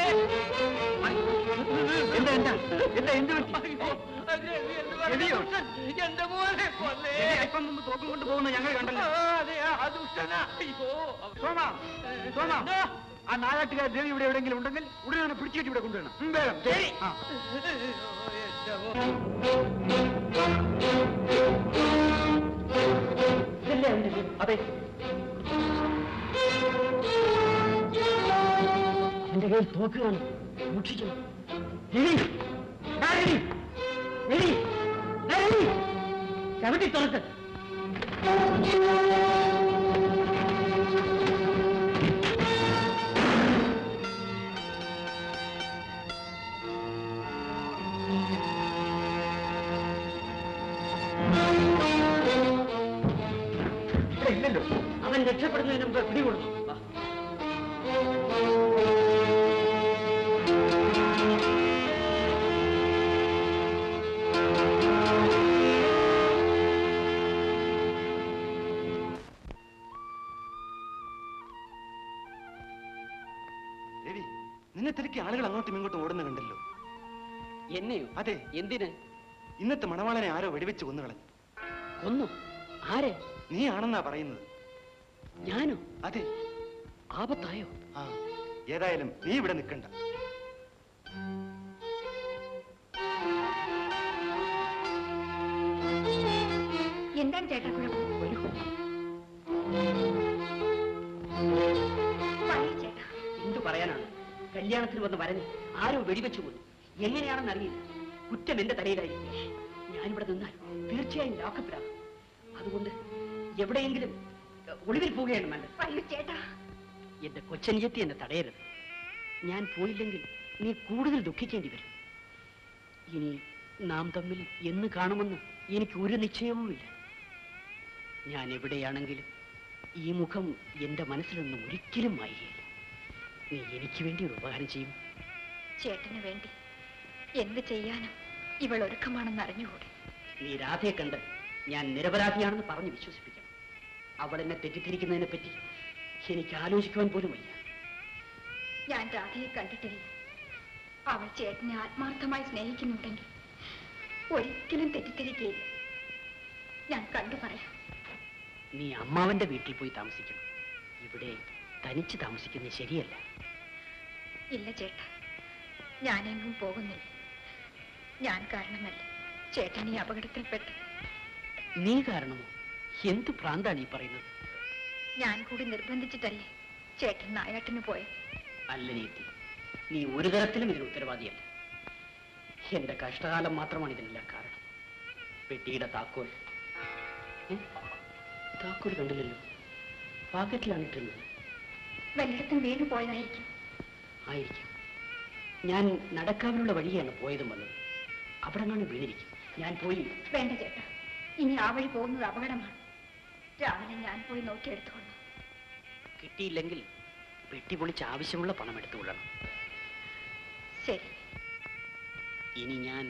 എന്താ എന്താ എന്താ എന്ത് പറ്റി അയ്യോ, അത് രവി എന്ന് പറഞ്ഞ രവിയോ? ദുഷ്ടൻ എന്റെ മോനെ കൊന്നേ അല്പം മുമ്പ് തോക്കും കൊണ്ട് പോകുന്ന ഞങ്ങൾ കണ്ടല്ലോ ആ, അതെ ആ ദുഷ്ടനാ അയ്യോ സോമ സോമ ആ നായാട്ടുകാർ ദേവി ഇവിടെ എവിടെയെങ്കിലും ഉണ്ടെങ്കിൽ ഉടനെ തന്നെ പിടിച്ചിട്ട് ഇവിടെ കൊണ്ടുവരണം ഉം, വേഗം ശരി ആ ഇതല്ലേ അവന്റെ വീട്? അതെ അവന്റെ കയ്യിൽ തോക്ക് കാണും സൂക്ഷിക്കണം രവി! ദാ രവി! രവി! ദാ രവി! ചവിട്ടി തുറക്ക് ഇവിടെ ഇല്ലല്ലോ അവൻ രക്ഷപ്പെടുന്നതിന് മുമ്പ് പിടികൊടുത്തു വാ. രവി നിന്നെ തിരക്കി ആളുകൾ അങ്ങോട്ടും ഇങ്ങോട്ടും ഓടുന്ന കണ്ടല്ലോ എന്നെയോ അതെ എന്തിന് ഇന്നത്തെ മണവാളനെ ആരോ വെടിവെച്ച് കൊന്നുകളഞ്ഞു കൊന്നു ആരെ നീ ആണെന്നാ പറയുന്നത് ഞാനോ അതെ ആപത്തായോ ആ ഏതായാലും നീ ഇവിടെ നിൽക്കണ്ട എന്താണ് ചേട്ടാ കുഴപ്പം വരൂ പറയൂ ചേട്ടാ എന്തു പറയാനാണ് കല്യാണത്തിന് വന്ന് വരഞ്ഞ് ആരോ വെടിവെച്ചു കൊന്നു എങ്ങനെയാണെന്ന് അറിയില്ല കുറ്റം എന്റെ തലയിലായിരിക്കും ഞാനിവിടെ നിന്നാൽ തീർച്ചയായും ലോക്കപ്പിലാകും അതുകൊണ്ട് എവിടെയെങ്കിലും എഹ്, ഒളിവിൽ പോവുകയാണ് വേണ്ടത് പറയൂ ചേട്ടാ എന്റെ കൊച്ചനിയത്തി എന്നെ തടയരുത് ഞാൻ പോയില്ലെങ്കിൽ നീ കൂടുതൽ ദുഃഖിക്കേണ്ടി വരും ഇനി നാം തമ്മിൽ എന്ന് കാണുമെന്ന് എനിക്ക് ഒരു നിശ്ചയവുമില്ല ഞാൻ എവിടെയാണെങ്കിലും ഈ മുഖം എന്റെ മനസ്സിൽ നിന്നും ഒരിക്കലും മായുകയില്ല നീ എനിക്ക് വേണ്ടി ഒരു ഉപകാരം ചെയ്യും ചേട്ടന് വേണ്ടി എന്ത് ചെയ്യാനും ഇവൾ ഒരുക്കമാണെന്ന് അറിഞ്ഞുകൂടെ നീ രാധയെ കണ്ട് ഞാൻ നിരപരാധിയാണെന്ന് പറഞ്ഞ് വിശ്വസിപ്പിക്കണം അവൾ എന്നെ തെറ്റിദ്ധരിക്കുന്നതിനെ പറ്റി എനിക്ക് ആലോചിക്കുവാൻ പോലും വയ്യ ഞാൻ രാധയെ കണ്ടിട്ടില്ല അവൾ ചേട്ടനെ ആത്മാർത്ഥമായി സ്നേഹിക്കുന്നുണ്ടെങ്കിൽ ഒരിക്കലും തെറ്റിദ്ധരിക്കുകയില്ല ഞാൻ കണ്ടു പറയാം നീ അമ്മാവന്റെ വീട്ടിൽ പോയി താമസിക്കണം ഇവിടെ തനിച്ച് താമസിക്കുന്നത് ശരിയല്ല ഇല്ല ചേട്ടാ ഞാനെങ്ങും പോകുന്നില്ല ഞാൻ കാരണമല്ല ചേട്ടൻ ഈ അപകടത്തിൽപ്പെട്ടു നീ കാരണമോ എന്ത് ഭ്രാന്താണ് ഈ പറയുന്നത് ഞാൻ കൂടി നിർബന്ധിച്ചിട്ടല്ലേ ചേട്ടൻ നായാട്ടിന് പോയത് അല്ല നീതി നീ ഒരു തരത്തിലും ഇതിന് ഉത്തരവാദിയല്ല എന്റെ കഷ്ടകാലം മാത്രമാണ് ഇതിനെല്ലാം കാരണം പെട്ടിയുടെ താക്കോൽ ഏ? താക്കോൽ കണ്ടില്ലല്ലോ പാക്കറ്റിലാണ് ഇട്ടിരുന്നത് വല്ലയിടത്തും വീണു പോയതായിരിക്കും ആയിരിക്കും ഞാൻ നടക്കാവിനുള്ള വഴിയാണ് പോയതും വന്നത് അവിടെ നിന്നാണ് വീണിരിക്കും ഞാൻ പോയി വേണ്ട ചേട്ടാ ഇനി ആ വഴി പോകുന്നത് അപകടമാണ് രാവിലെ ഞാൻ പോയി നോക്കിയെടുത്തോളാം കിട്ടിയില്ലെങ്കിൽ പെട്ടി പൊളിച്ച് ആവശ്യമുള്ള പണം എടുത്തുകൊള്ളണം ശരി ഇനി ഞാൻ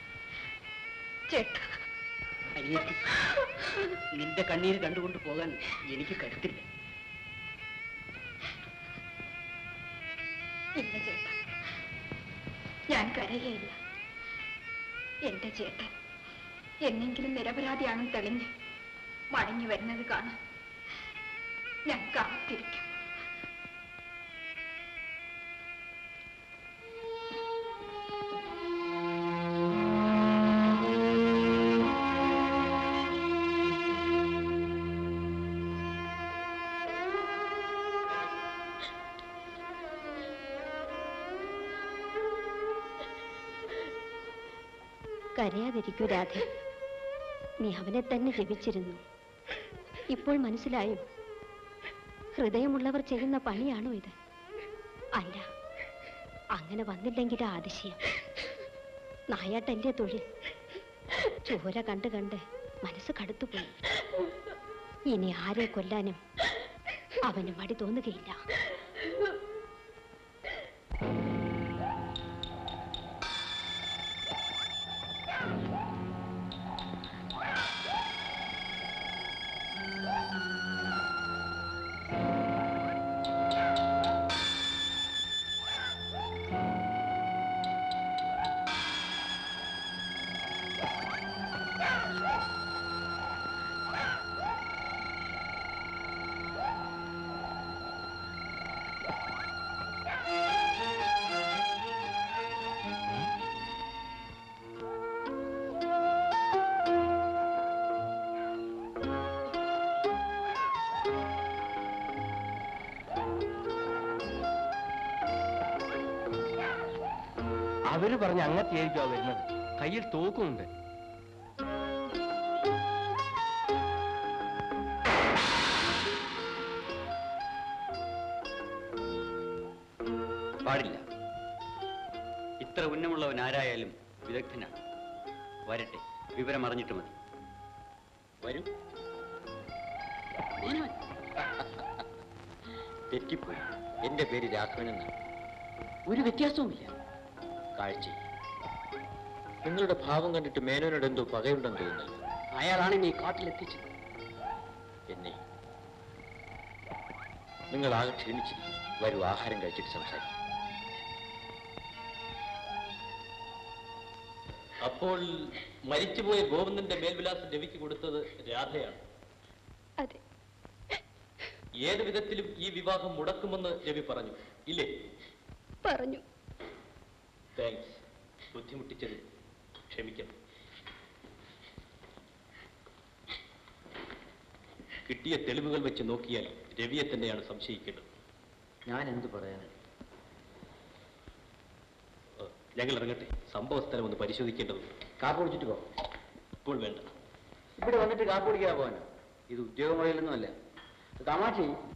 ചേട്ടാ അനിയത്തി നിന്റെ കണ്ണീര് കണ്ടുകൊണ്ട് പോകാൻ എനിക്ക് കരുത്തില്ല ഇല്ല ചേട്ടാ ഞാൻ കരയുകയില്ല എന്റെ ചേട്ടൻ എന്നെങ്കിലും നിരപരാധിയാണെന്ന് തെളിഞ്ഞ് മടങ്ങി വരുന്നത് കാണാൻ ഞാൻ കാത്തിരിക്കും കരയാതിരിക്കൂ രാധ നീ അവനെ തന്നെ ജപിച്ചിരുന്നു ഇപ്പോൾ മനസ്സിലായോ ഹൃദയമുള്ളവർ ചെയ്യുന്ന പണിയാണോ ഇത് അല്ല അങ്ങനെ വന്നില്ലെങ്കിൽ അതിശയം നായാട്ടല്ലേ തൊഴിൽ ചോര കണ്ട് കണ്ട് മനസ്സ് കടുത്തുപോയി ഇനി ആരെ കൊല്ലാനും അവന് മടി തോന്നുകയില്ല അവര് പറഞ്ഞ അങ്ങത്തെയായിരിക്കും ആ വരുന്നത് കയ്യിൽ തോക്കുമുണ്ട് പാടില്ല ഇത്ര ഉന്നമുള്ളവൻ ആരായാലും വിദഗ്ധനാണ് വരട്ടെ വിവരം അറിഞ്ഞിട്ട് മതി വരൂ നീനുവൻ. തെറ്റിപ്പോയി എന്റെ പേര് രാഘവൻ എന്നാണ് ഒരു വ്യത്യാസവുമില്ല കാഴ്ച നിങ്ങളുടെ ഭാവം കണ്ടിട്ട് മേനോനോട് എന്തോ പകയുണ്ടെന്ന് തോന്നുന്നല്ലോ അയാളാണ് എന്നെ ഈ കാട്ടിലെത്തിച്ചത് എന്നെ നിങ്ങൾ ആകെ ക്ഷീണിച്ചിരിക്കും വരൂ ആഹാരം കഴിച്ചിട്ട് സംസാരിക്കും അപ്പോൾ മരിച്ചുപോയ ഗോവിന്ദന്റെ മേൽവിലാസം രവിക്ക് കൊടുത്തത് രാധയാണ് അതെ ഏത് വിധത്തിലും ഈ വിവാഹം മുടക്കുമെന്ന് രവി പറഞ്ഞു ഇല്ലേ പറഞ്ഞു താങ്ക്സ് ബുദ്ധിമുട്ടിച്ചത് ക്ഷമിക്കണം കിട്ടിയ തെളിവുകൾ വെച്ച് നോക്കിയാൽ രവിയെ തന്നെയാണ് സംശയിക്കേണ്ടത് ഞാൻ എന്ത് പറയാനാണ് ഏഹ്, ഞങ്ങൾ ഇറങ്ങട്ടെ സംഭവ സ്ഥലം ഒന്ന് പരിശോധിക്കേണ്ടതുണ്ട് കാപ്പ് കുടിച്ചിട്ട് പോ ഇപ്പോൾ വേണ്ട ഇവിടെ വന്നിട്ട് കാപ്പ് കുടിക്കാൻ പോകാനോ ഇത് ഉദ്യോഗമുറയിലൊന്നുമല്ല തമാശ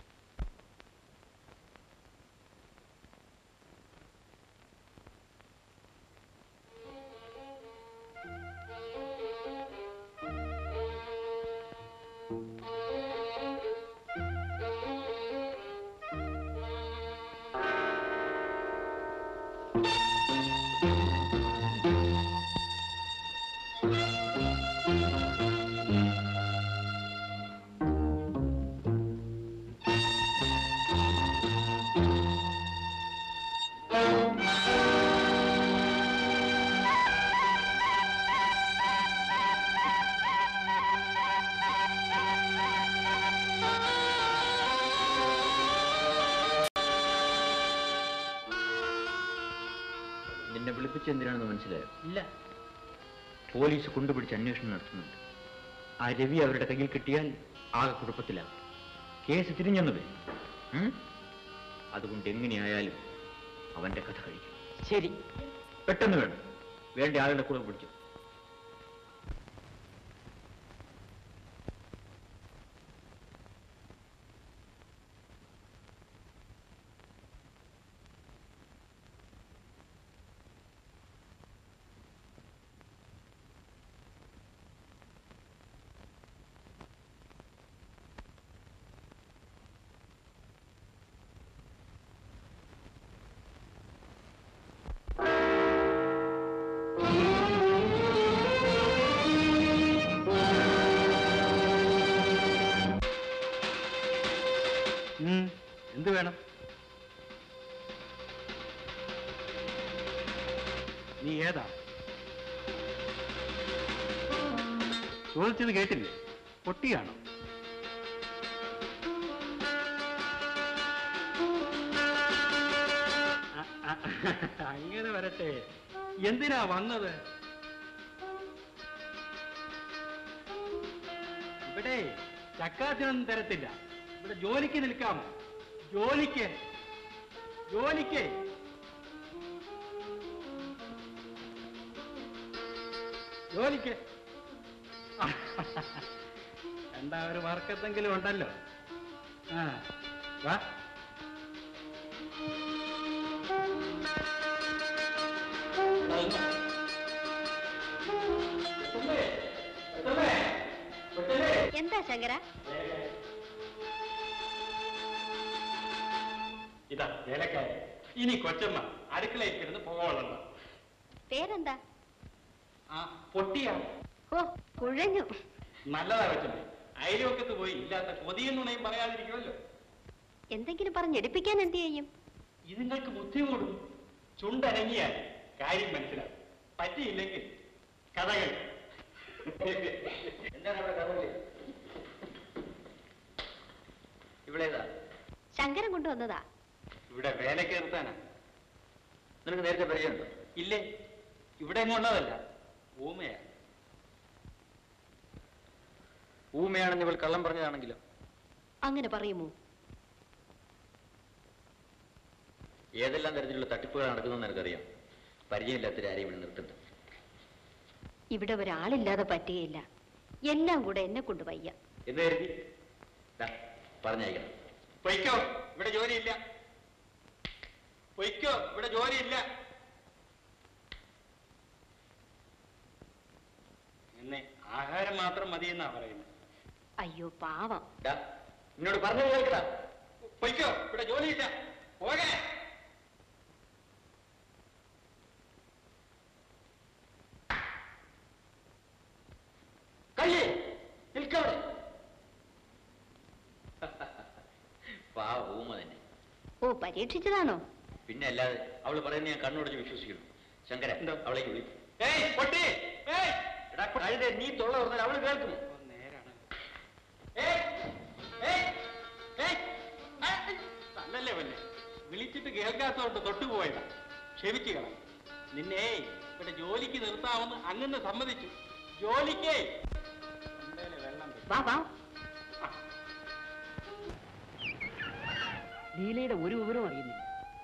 നിന്നെ വിളിപ്പിച്ചെന്തിനാണെന്ന് മനസ്സിലായോ ഇല്ല പോലീസ് കൊണ്ടുപിടിച്ച് അന്വേഷണം നടത്തുന്നുണ്ട് ആ രവി അവരുടെ കയ്യിൽ കിട്ടിയാൽ ആകെ കുഴപ്പത്തിലാകും കേസ് തിരിഞ്ഞെന്ന് വരും ഉം? അതുകൊണ്ട് എങ്ങനെയായാലും അവന്റെ കഥ കഴിക്കും ശരി പെട്ടെന്ന് വേണം വേണ്ട ആളുടെ കൂടെ പിടിച്ചു എന്ത് വേണം നീ ഏതാ ചോദിച്ചത് കേട്ടില്ലേ പൊട്ടിയാണോ അ- അ- അങ്ങനെ വരട്ടെ എന്തിനാ വന്നത് ഇവിടെ ചക്കാത്തിനൊന്നും തരത്തില്ല ഇവിടെ ജോലിക്ക് നിൽക്കാമോ ജോലിക്ക് ജോലിക്ക് ജോലിക്ക് എന്താ ഒരു വർക്കത്തെങ്കിലും ഉണ്ടല്ലോ ആ വാ എന്താ ശങ്കര ഇതാ വേലക്കാരി ഇനി കൊച്ചമ്മ അടുക്കളയിൽ കിടന്ന് പോകോളണ്ട പേരെന്താ ആ പൊട്ടിയാ ഓ കുഴഞ്ഞു നല്ലതാ കൊച്ചമ്മ അയൽവക്കത്ത് പോയി ഇല്ലാത്ത കൊതിയും നുണയും പറയാതിരിക്കുമല്ലോ എന്തെങ്കിലും പറഞ്ഞെടുപ്പിക്കാൻ എന്ത് ചെയ്യും ഇതുങ്ങൾക്ക് ബുദ്ധി കൂടും ചുണ്ടനങ്ങിയാൽ കാര്യം മനസ്സിലാവും പറ്റിയില്ലെങ്കിൽ കഥകൾ എന്താണ് അവിടെ കഥ ഇവിടെ ഏതാ ശങ്കരൻ കൊണ്ടുവന്നതാ ഇവിടെ വേലക്ക് നിർത്താനാ നിനക്ക് നേരത്തെ പരിചയമുണ്ടോ ഇല്ലേ ഇവിടെ എങ്ങും ഉള്ളതല്ല ഊമയാ ഊമയാണെന്ന് ഇവൾ കള്ളം പറഞ്ഞതാണെങ്കിലോ അങ്ങനെ പറയുമോ ഏതെല്ലാം തരത്തിലുള്ള തട്ടിപ്പുകൾ നടക്കുന്നതെന്ന് എനിക്കറിയാം പരിചയമില്ലാത്തൊരു ആരെയും ഇവിടെ നിർത്തുന്നു ഇവിടെ ഒരാളില്ലാതെ പറ്റുകയില്ല എല്ലാം കൂടെ എന്നെ കൊണ്ട് വയ്യ എന്ന് കരുതി ദാ, പറഞ്ഞയക്കണം പൊയ്ക്കോ ഇവിടെ ജോലിയില്ല പൊയ്ക്കോ ഇവിടെ ജോലിയില്ല എന്നെ ആഹാരം മാത്രം മതിയെന്നാ പറയുന്നത് അയ്യോ പാവം ദാ, എന്നോട് പറഞ്ഞു കേൾക്കടാ പൊയ്ക്കോ ഇവിടെ ജോലിയില്ല പോകേ കള്ളി നിൽക്കവിടെ പാവ ഊമ തന്നെ ഓ പരീക്ഷിച്ചതാണോ പിന്നെ അല്ലാതെ അവള് പറയുന്നത് ഞാൻ കണ്ണുടച്ച് വിശ്വസിക്കണം ശങ്കര അവളേക്ക് വിളിക്കും ഏയ് പൊട്ടി ഏയ് എടാ കഴുത നീ തൊള്ള പറഞ്ഞാൽ അവള് കേൾക്കുമോ നേരാണ് ഏയ് ഏയ് ഏയ് ആ, തന്നല്ലേ വന്നെ വിളിച്ചിട്ട് കേൾക്കാത്തോണ്ട് തൊട്ടുപോയതാ ക്ഷമിച്ചു കളാം നിന്നെ ഇവിടെ ജോലിക്ക് നിർത്താമെന്ന് അങ്ങനെ സമ്മതിച്ചു ജോലിക്കേ തൊണ്ടയിലെ വെള്ളം വരും. വാ വാ ലീലയുടെ ഒരു വിവരവും അറിയുന്നില്ല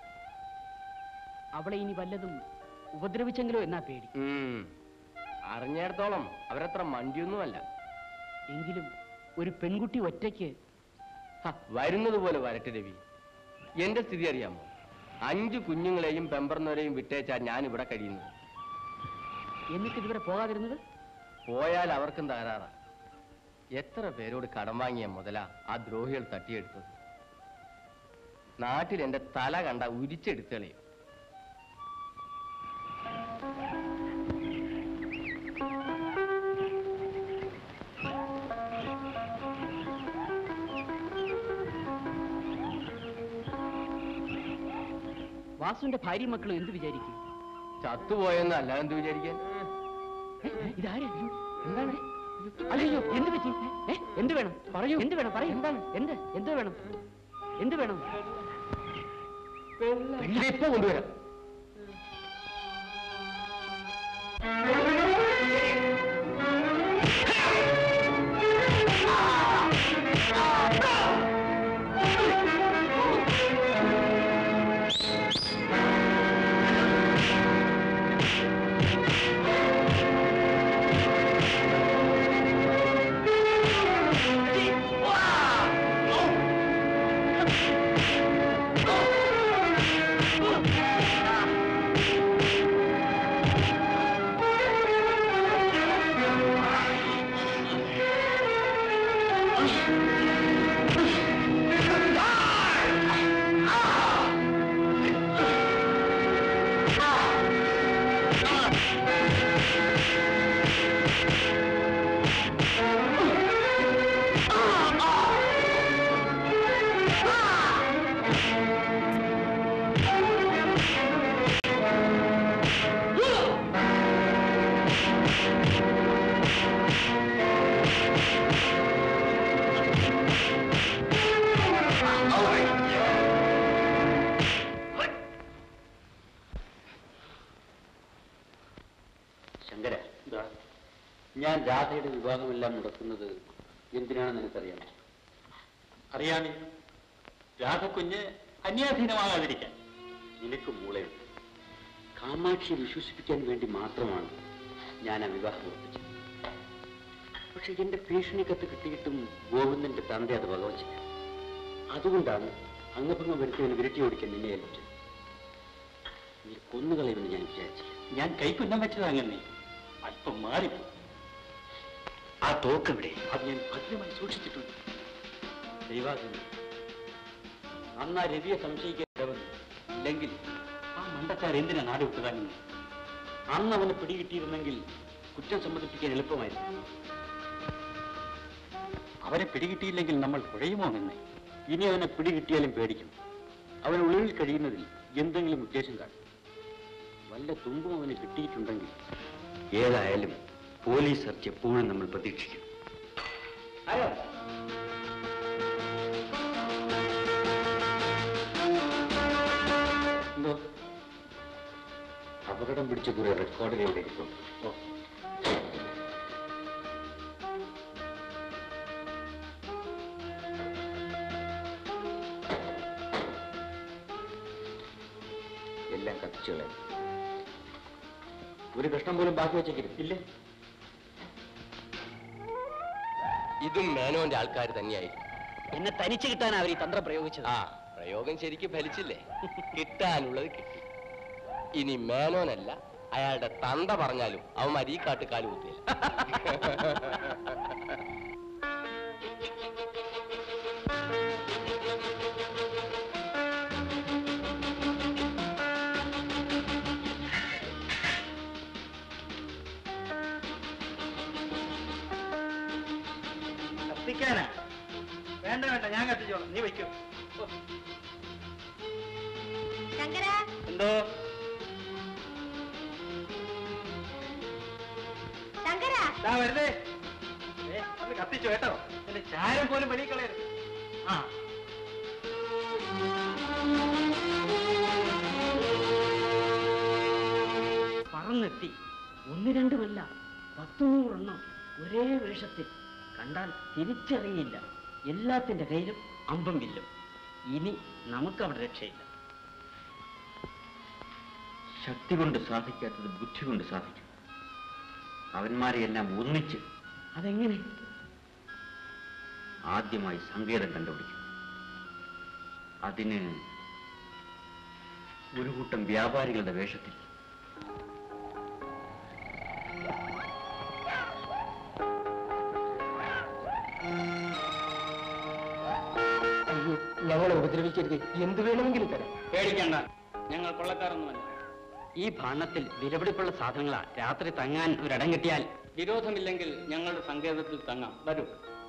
അവളെ ഇനി വല്ലതും ഉപദ്രവിച്ചെങ്കിലോ എന്നാ പേടി ഉം. അറിഞ്ഞിടത്തോളം അവരത്ര മണ്ടിയൊന്നുമല്ല എങ്കിലും ഒരു പെൺകുട്ടി ഒറ്റയ്ക്ക് ഹ, വരുന്നത് പോലെ വരട്ടെ രവി എന്റെ സ്ഥിതി അറിയാമോ അഞ്ചു കുഞ്ഞുങ്ങളെയും പെമ്പർന്നവരെയും വിട്ടേച്ചാ ഞാൻ ഇവിടെ കഴിയുന്നത് എന്നിട്ട് ഇതുവരെ പോകാതിരുന്നത് പോയാൽ അവർക്കും തകരാറാ എത്ര പേരോട് കടം വാങ്ങിയ മുതലാ ആ ദ്രോഹികൾ തട്ടിയെടുത്തത് നാട്ടിൽ എന്റെ തല കണ്ട ഉരിച്ചെടുത്തളയും വാസുവിന്റെ ഭാര്യയും മക്കളും എന്ത് വിചാരിക്കും ചത്തുപോയെന്ന് അല്ലാതെ എന്ത് വിചാരിക്കാൻ ഏ, ഇതാരാ എന്താണ് അയ്യോ എന്ത് പറ്റി ഏ, എന്ത് വേണം പറയൂ എന്ത് വേണം പറയൂ എന്താണ് എന്ത് എന്ത് വേണം എന്ത് വേണം പെണ്ണിനെ ഇപ്പൊ കൊണ്ടുവരാം ശങ്കര ഞാൻ രാധയുടെ വിവാഹമെല്ലാം മുടക്കുന്നത് എന്തിനാണെന്ന് നിനക്കറിയാമോ അറിയാമേ രാധക്കുഞ്ഞ് അന്യാധീനമാകാതിരിക്കാൻ നിനക്ക് മൂളയുണ്ട് കാമാക്ഷിയെ വിശ്വസിപ്പിക്കാൻ വേണ്ടി മാത്രമാണ് ഞാൻ ആ വിവാഹം ഉറപ്പിച്ചത് പക്ഷെ എന്റെ ഭീഷണി കത്ത് കിട്ടിയിട്ടും ഗോവിന്ദന്റെ തന്ത അത് വകവച്ചില്ല അതുകൊണ്ടാണ് അംഗഭംഗം വരുത്തിയവന് വിരട്ടി ഓടിക്കാൻ നിന്നെ ഏൽപ്പിച്ചത് നീ കൊന്നുകളയുമെന്ന് ഞാൻ വിചാരിച്ചില്ല ഞാൻ കൈക്കുന്നം വെച്ചത് അങ്ങനെ അല്പം മാറിപ്പോ ആ തോക്കെവിടെ അത് ഞാൻ ഭദ്രമായി സൂക്ഷിച്ചിട്ടുണ്ട് ദൈവാദിനം അന്ന് ആ രവിയെ സംശയിക്കാൻ ഇല്ലെങ്കിൽ ആ മണ്ടക്കാർ എന്തിനാ നാട് വിട്ടതാങ്ങുന്നത് അന്ന് അവനെ പിടികിട്ടിയിരുന്നെങ്കിൽ കുറ്റം സമ്മതിപ്പിക്കാൻ എളുപ്പമായിരുന്നു അവരെ പിടികിട്ടിയില്ലെങ്കിൽ നമ്മൾ കുഴയുമോ നിന്നെ ഇനി അവനെ പിടികിട്ടിയാലും പേടിക്കും അവൻ ഉള്ളിൽ കഴിയുന്നതിൽ എന്തെങ്കിലും ഉദ്ദേശം കാണും വല്ല തുമ്പും അവന് കിട്ടിയിട്ടുണ്ടെങ്കിൽ ഏതായാലും പോലീസ് സെർച്ച് എപ്പോഴും നമ്മൾ പ്രതീക്ഷിക്കും ആരോ എന്തോ അപകടം പിടിച്ച കുറെ റെക്കോർഡുകൾ ഇവിടെ ഇരിപ്പുണ്ട് ഓ എല്ലാം കത്തിച്ചു കളയാം ഒരു കഷ്ണം പോലും ബാക്കി വെച്ചേക്കരുത് ഇല്ലേ ഇതും മേനോന്റെ ആൾക്കാർ തന്നെയായിരിക്കും എന്നെ തനിച്ച് കിട്ടാൻ അവർ ഈ തന്ത്രം പ്രയോഗിച്ചത് ആ പ്രയോഗം ശരിക്ക് ഫലിച്ചില്ലേ കിട്ടാനുള്ളത് കിട്ടി ഇനി മേനോനല്ല അയാളുടെ തന്ത പറഞ്ഞാലും അവന്മാർ ഈ കാട്ട് കാല് കുത്തിയില്ല കത്തിക്കാനാ വേണ്ട വേണ്ട ഞാൻ കത്തിച്ചോളാം നീ വയ്ക്കോ ശങ്കര എന്തോ ശങ്കര ദാ വരുന്നേ ഏ, ഒന്ന് കത്തിച്ചോ കേട്ടോ എന്റെ ചാരം പോലും വെളിയിൽ കളയരുത് ആ പറന്നെത്തി ഒന്ന് രണ്ടുമല്ല പത്തു നൂറെണ്ണം ഒരേ വേഷത്തിൽ കണ്ടാൽ തിരിച്ചറിയില്ല എല്ലാത്തിന്റെ കയ്യിലും അമ്പം വില്ലും ഇനി നമുക്കവിടെ രക്ഷയില്ല ശക്തി കൊണ്ട് സാധിക്കാത്തത് ബുദ്ധി കൊണ്ട് സാധിക്കും അവന്മാരെ എല്ലാം ഒന്നിച്ച് അതെങ്ങനെ ആദ്യമായി സങ്കേതം കണ്ടുപിടിക്കും അതിന് ഒരു കൂട്ടം വ്യാപാരികളുടെ വേഷത്തിൽ അയ്യോ ഞങ്ങളെ ഉപദ്രവിക്കരുത് എന്ത് വേണമെങ്കിലും തരാം പേടിക്കണ്ട ഞങ്ങൾ കൊള്ളക്കാരൊന്നുമല്ല ഈ ഭാണ്ഡത്തിൽ വിലപിടിപ്പുള്ള സാധനങ്ങളാ രാത്രി തങ്ങാൻ ഒരിടം കിട്ടിയാൽ വിരോധമില്ലെങ്കിൽ ഞങ്ങളുടെ സങ്കേതത്തിൽ തങ്ങാം വരൂ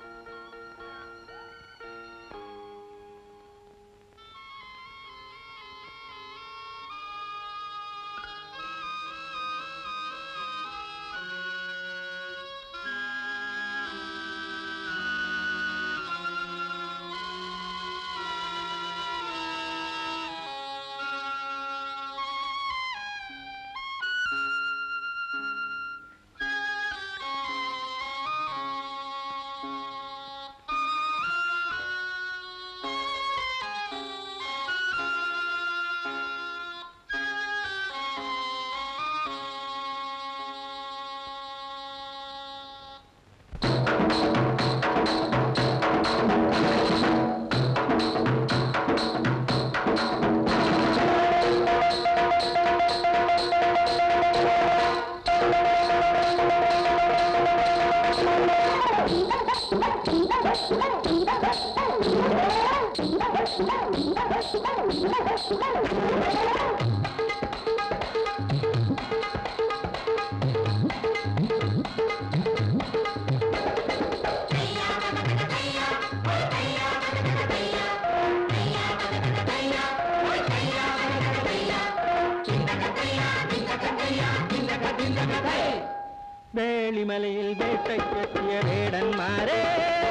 വേളിമലയിൽ വേട്ടയ്ക്കെത്തിയ വേടന്മാരെ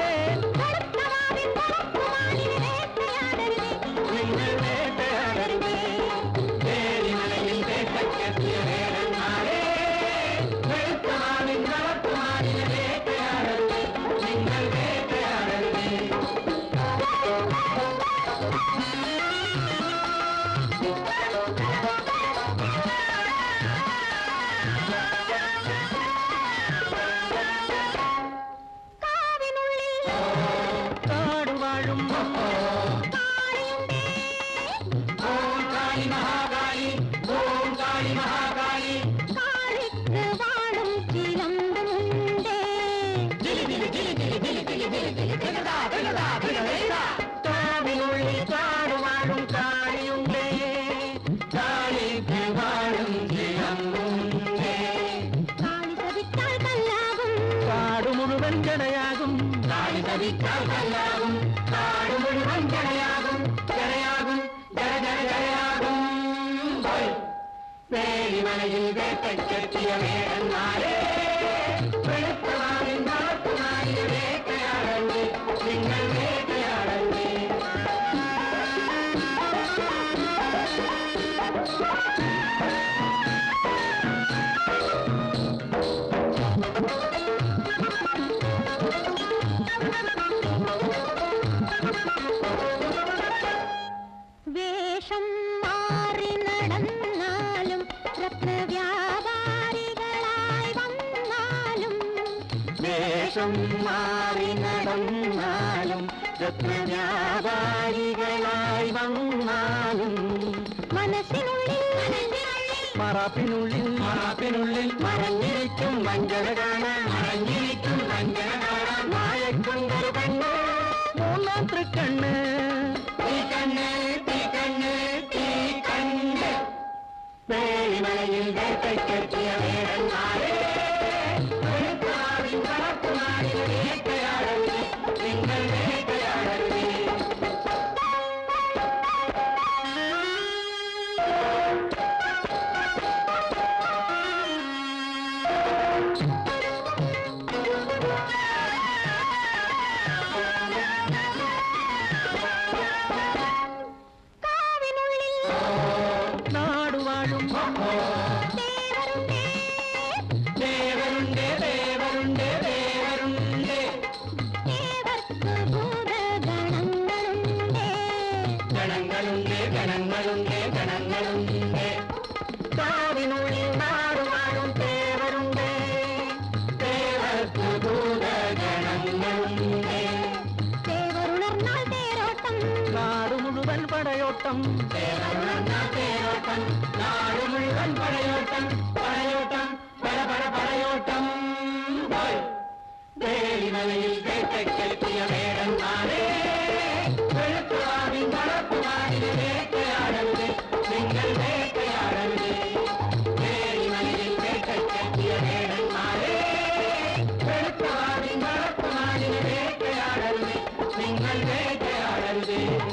നിങ്ങൾ വേട്ടയാടരുതേ വേളിമലയിൽ വേട്ടയ്ക്കെത്തിയ വേടന്മാരെ വെളുത്തമാവിൻ കളത്തുമാവിനെ വേട്ടയാടരുതേ നിങ്ങൾ വേട്ടയാടരുതേ കാടുവാഴും ഓം കാളി മഹാകാളി ഓം കാളി മഹാകാളി ജിലി ജിലി ജിലി ജിലി ജിലി ജിലി ജിലി ജിലി ജിഗദാ ജിഗദാ ജിഗദൈദാ കാവിനുള്ളിൽ കാടുവാഴും കാളിയുണ്ടേ കാളിക്ക് വാഴും ചിലമ്പുണ്ടേ കാട് മുഴുവൻ ജടയാകും കാളി തവിച്ചാൽ കല്ലാകും കാട് മുഴുവൻ ജടയാകും ജടയാകും ജട ജട ജടയാകും ഹോയ്. വേലിമലയിൽ വേട്ടയ്ക്കെത്തിയ വേടന്മാരെ വെളുത്തവാറിൻ നാട്ടുനാരിയെ വേട്ടയാടണ്ടേ നിങ്ങൾ വേട്ടയാടണ്ടേ വേഷം മാറി നടന്നാലും രത്ന വ്യാപാരികൾ വേഷം മാറി നടന്നാലും രത്നവ്യാപാരികളായി വന്നാലും മനസ്സിനുള്ളിൽ മറാപ്പിനുള്ളിൽ മറാപ്പിനുള്ളിൽ മറഞ്ഞിരിക്കും വഞ്ചന കാണാൻ മറഞ്ഞിരിക്കും വഞ്ചന കാണാൻ മായക്കൊണ്ടൊരു കണ്ണ് മൂന്നാം തൃക്കണ്ണ് തീ കണ്ണ് തീ കണ്ണ് തീ കണ്ണ് വേലിമലയിൽ വേട്ടയ്ക്കെത്തിയ വേടന്മാരെ വെളുപ്പാവിൻ വളർത്തുനാടിന് വേട്ടയാടരുത് നിങ്ങൾ വേട്ടയാടരുത് നാടുവാഴും ദേവരുണ്ട് ദേവരുണ്ട് ദേവരുണ്ട് ഗണങ്ങളുണ്ട് ഗണങ്ങളുണ്ട് ഗണങ്ങളുണ്ട് കാവിനുള്ളിൽ നാടുവാഴും ദേവരുണ്ട് ദേവർക്ക് ഭൂതഗണങ്ങളുണ്ട് തേവറുണർന്നാൽ തേരോട്ടം നാട് മുഴുവൻ പടയോട്ടം ദേവരുണർന്നാൽ തേരോട്ടം നാട് മുഴുവൻ പടയോട്ടം പടയോട്ടം പട പട പടയോട്ടം പോയ്. വേലിമലയിൽ വേട്ടയ്ക്കെത്തിയ വേടന്മാരെ വെളുത്തുവാവിൻ വളർത്തുവാനിന് വേട്ടയാടരുത് നിങ്ങൾ വേട്ടയാടരുത് വേലിമലയിൽ വേട്ടയ്ക്കെത്തിയ വേടന്മാരെ വെളുത്തുവാവിൻ വളർത്തുവാനിന് വേട്ടയാടരുത് നിങ്ങൾ വേട്ടയാടരുത്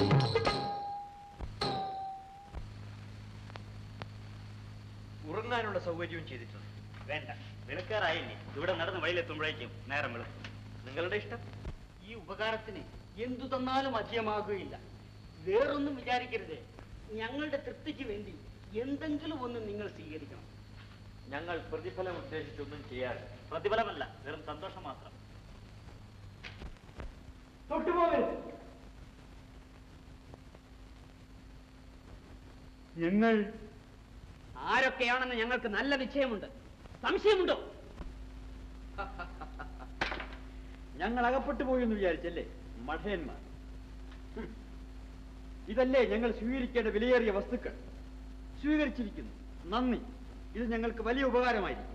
ഉറങ്ങാനുള്ള സൗകര്യവും ചെയ്തിട്ടുണ്ട് വേണ്ട വിളക്കാറായില്ലേ ഇവിടെ നടന്ന് വഴിയിലെത്തുമ്പോഴേക്കും നേരം വെളുക്കും നിങ്ങളുടെ ഇഷ്ടം ഈ ഉപകാരത്തിന് എന്തു തന്നാലും അധികമാകുകയില്ല വേറൊന്നും വിചാരിക്കരുത് ഞങ്ങളുടെ തൃപ്തിക്ക് വേണ്ടി എന്തെങ്കിലും ഒന്ന് നിങ്ങൾ സ്വീകരിക്കണം ഞങ്ങൾ പ്രതിഫലം ഉദ്ദേശിച്ചൊന്നും ചെയ്യാറ് പ്രതിഫലമല്ല വെറും സന്തോഷം മാത്രം ഞങ്ങൾ ആരൊക്കെയാണെന്ന് ഞങ്ങൾക്ക് നല്ല നിശ്ചയമുണ്ട് സംശയമുണ്ടോ ഞങ്ങൾ അകപ്പെട്ടു പോയി എന്ന് വിചാരിച്ചല്ലേ മഠയന്മാർ ഹും. ഇതല്ലേ ഞങ്ങൾ സ്വീകരിക്കേണ്ട വിലയേറിയ വസ്തുക്കൾ സ്വീകരിച്ചിരിക്കുന്നു നന്ദി ഇത് ഞങ്ങൾക്ക് വലിയ ഉപകാരമായിരിക്കും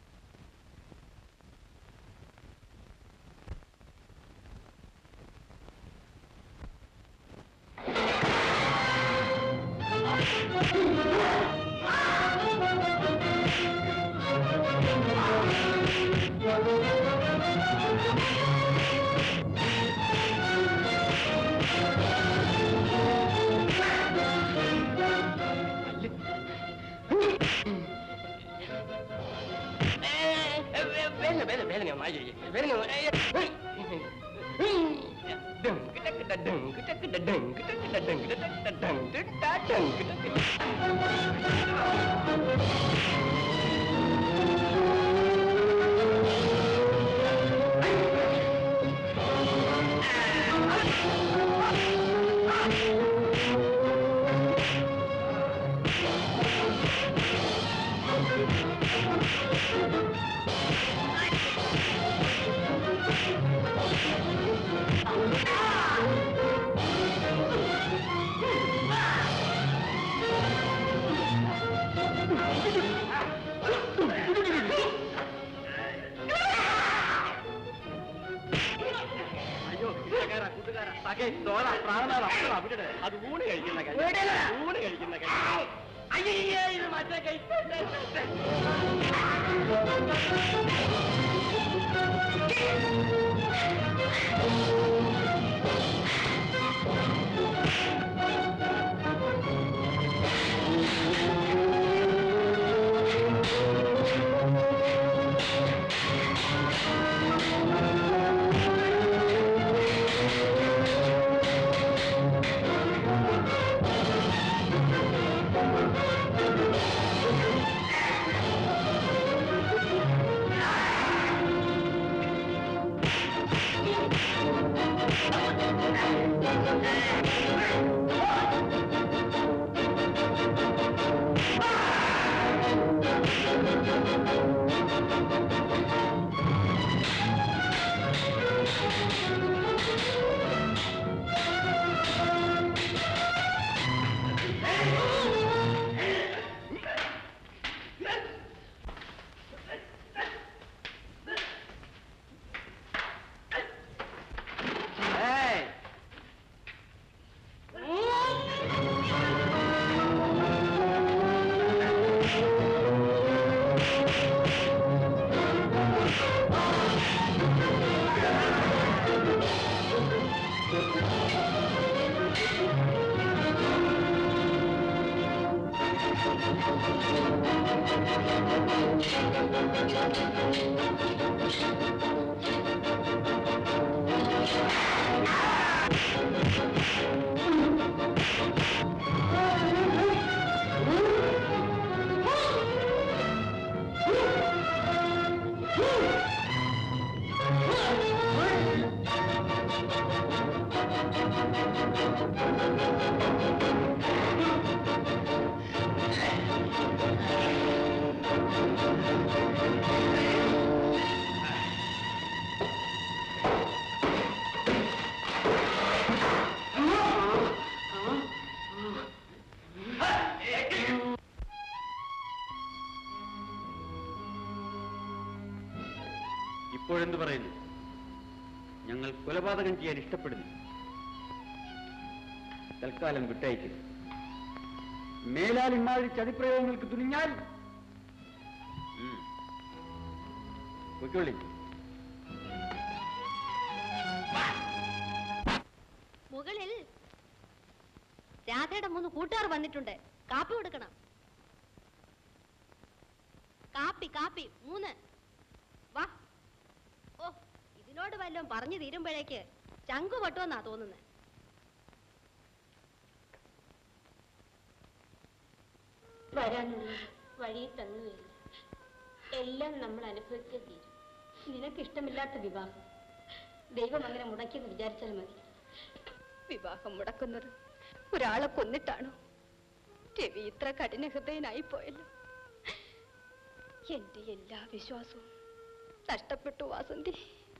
വേഗം വേഗം വേഗം നന്നായി ചെയ്യ്. വേഗം നന്നായി ചെയ്യ്. ഡങ് കിട കിട ഡങ് കിട കിട ഡങ് കിട കിട ഡങ് കിട കിട ഡങ് കിട ഡങ് കിട കിട. അയ്യോ കൂട്ടുകാരാ കൂട്ടുകാരാ സഖേ തോള പ്രാണനാഥ അപ്പുറം അവിടെ അത് ഊണ് കഴിക്കുന്ന കാര്യം ഊണ് കഴിക്കുന്ന കാര്യം അയ്യേ ഇത് മറ്റേ കൈ ഇപ്പോഴെന്ത് പറയുന്നു ഞങ്ങൾ കൊലപാതകം ചെയ്യാൻ ഇഷ്ടപ്പെടുന്നു തൽക്കാലം വിട്ടയക്കുന്നു മേലാൽ ഇമാതിരി ചതിപ്രയോഗങ്ങൾക്ക് തുനിഞ്ഞാൽ ഉം. പൊയ്ക്കോളി മുകളിൽ രാധയുടെ മൂന്ന് കൂട്ടുകാർ വന്നിട്ടുണ്ട് കാപ്പി കൊടുക്കണം കാപ്പി കാപ്പി മൂന്ന് വാ ഓ ഇതിനോട് വല്ലതും പറഞ്ഞു തീരുമ്പോഴേക്ക് ചങ്കു പൊട്ടുമെന്നാ തോന്നുന്നത് വരാനുള്ള വഴി തന്നുമില്ല എല്ലാം നമ്മൾ അനുഭവിച്ചേ തീരും നിനക്ക് ഇഷ്ടമില്ലാത്ത വിവാഹം ദൈവം അങ്ങനെ മുടക്കിയെന്ന് വിചാരിച്ചാൽ മതി വിവാഹം മുടക്കുന്നത് ഒരാളെ കൊന്നിട്ടാണോ രവി ഇത്ര കഠിന ഹൃദയനായി പോയല്ലോ എന്റെ എല്ലാ വിശ്വാസവും നഷ്ടപ്പെട്ടു വാസന്തി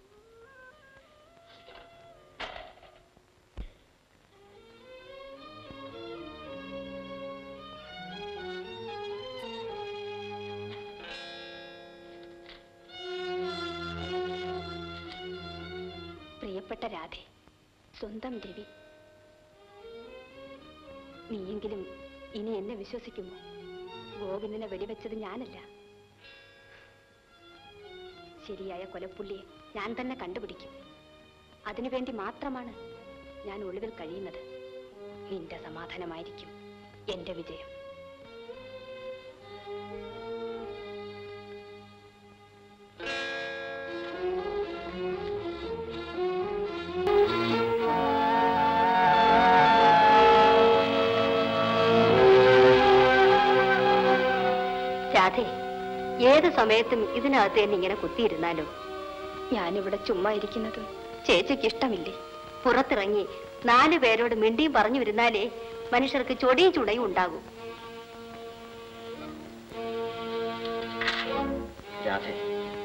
പ്രിയപ്പെട്ട രാധെ സ്വന്തം രവി നീയെങ്കിലും ഇനി എന്നെ വിശ്വസിക്കുമോ ഗോവിന്ദനെ വെടിവെച്ചത് ഞാനല്ല ശരിയായ കൊലപ്പുള്ളിയെ ഞാൻ തന്നെ കണ്ടുപിടിക്കും അതിനുവേണ്ടി മാത്രമാണ് ഞാൻ ഒളിവിൽ കഴിയുന്നത് നിന്റെ സമാധാനമായിരിക്കും എന്റെ വിജയം രാധേ ഏത് സമയത്തും ഇതിനകത്ത് തന്നെ ഇങ്ങനെ കുത്തിയിരുന്നാലോ ഞാനിവിടെ ചുമ്മാ ഇരിക്കുന്നത് ചേച്ചിക്ക് ഇഷ്ടമില്ലേ പുറത്തിറങ്ങി നാലു പേരോട് മിണ്ടിയും പറഞ്ഞു വരുന്നാലേ മനുഷ്യർക്ക് ചൊടിയും ചുടയും ഉണ്ടാകും രാധേ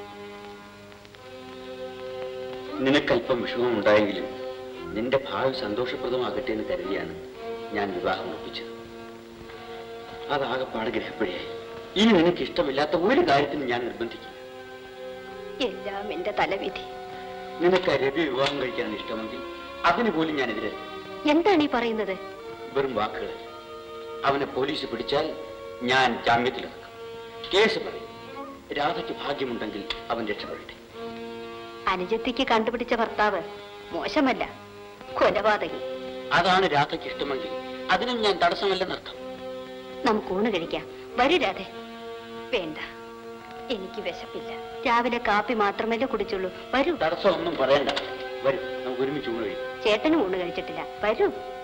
നിനക്കല്പം വിഷമം ഉണ്ടായെങ്കിലും നിന്റെ ഭാവി സന്തോഷപ്രദമാകട്ടെ എന്ന് കരുതിയാണ് ഞാൻ വിവാഹം ഉറപ്പിച്ചത് അതാകെപ്പാട് ഗ്രഹപ്പഴയായി ഇനി നിനക്ക് ഇഷ്ടമില്ലാത്ത ഒരു കാര്യത്തിനും ഞാൻ നിർബന്ധിക്കില്ല എല്ലാം എന്റെ തലവിധി നിനക്ക് ആ രവി വിവാഹം കഴിക്കാൻ ഇഷ്ടമെങ്കിൽ അതിന് പോലും ഞാൻ എതിരെ എന്താണ് ഈ പറയുന്നത് വെറും വാക്കുകൾ അവനെ പോലീസ് പിടിച്ചാൽ ഞാൻ ജാമ്യത്തിലിറക്കും കേസ് പറയും രാധയ്ക്ക് ഭാഗ്യമുണ്ടെങ്കിൽ അവൻ രക്ഷപ്പെടട്ടെ അനുജത്തിക്ക് കണ്ടുപിടിച്ച ഭർത്താവ് മോശമല്ല കൊലപാതകി അതാണ് രാധയ്ക്ക് ഇഷ്ടമെങ്കിൽ അതിനും ഞാൻ തടസ്സമല്ലെന്നർത്ഥം നമുക്ക് ഊണ് കഴിക്കാം വരൂ രാധേ വേണ്ട എനിക്ക് വിശപ്പില്ല രാവിലെ കാപ്പി മാത്രമല്ലേ കുടിച്ചുള്ളൂ വരൂ തടസ്സം ഒന്നും പറയണ്ട വരും നമുക്ക് ഒരുമിച്ച് ഊണ് കഴിക്കാം ചേട്ടനും ഊണ് കഴിച്ചിട്ടില്ല വരൂ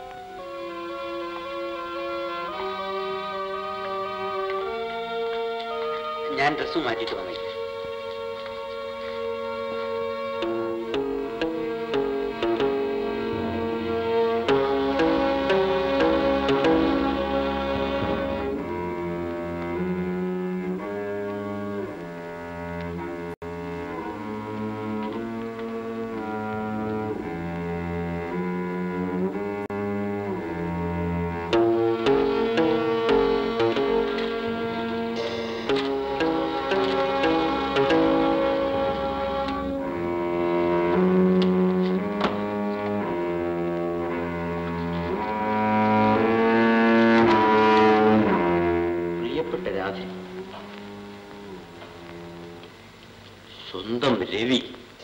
ഞാൻ ഡ്രസ്സ് മാറ്റിയിട്ട് വന്നേക്കാം പ്രിയപ്പെട്ട രാധ സ്വന്തം രവി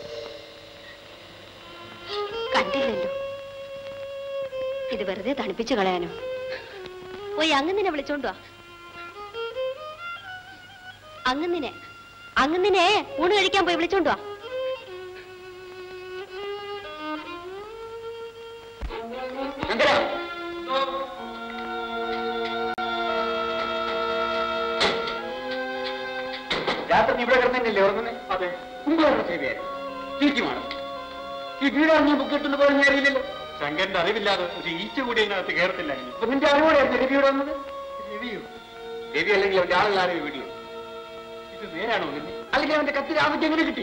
കണ്ടില്ലല്ലോ ഇത് വെറുതെ തണുപ്പിച്ചു കളയാനോ പോയി അങ്ങന്നിനെ വിളിച്ചോണ്ട് വാ അങ്ങന്നിനെ അങ്ങന്നിനെ ഊണ് കഴിക്കാൻ പോയി വിളിച്ചോണ്ട് വാ രാത്രി നീ ഇവിടെ കിടന്നല്ലേ ഉറങ്ങുന്നേ അതെ മുമ്പ് ചെയ്തായിരുന്നു ചീറ്റിമാണ് ഈ വീടറിഞ്ഞ ബുക്ക് കിട്ടുന്ന പോലെ ഞാൻ അറിയില്ലല്ലോ ശങ്കരന്റെ അറിവില്ലാതെ ഒരു ഈച്ച കൂടി അതിനകത്ത് കയറത്തില്ല അപ്പൊ നിന്റെ അറിവോടെയായിരുന്നു രവിയോട് വന്നത് രവിയോ രവി അല്ലെങ്കിൽ അവന്റെ ആളെല്ലാരും വീട്ടിലോ ഇത് നേരാണോ നിന്നെ അല്ലെങ്കിൽ അവന്റെ കത്തി രാമയ്ക്ക് എങ്ങനെ കിട്ടി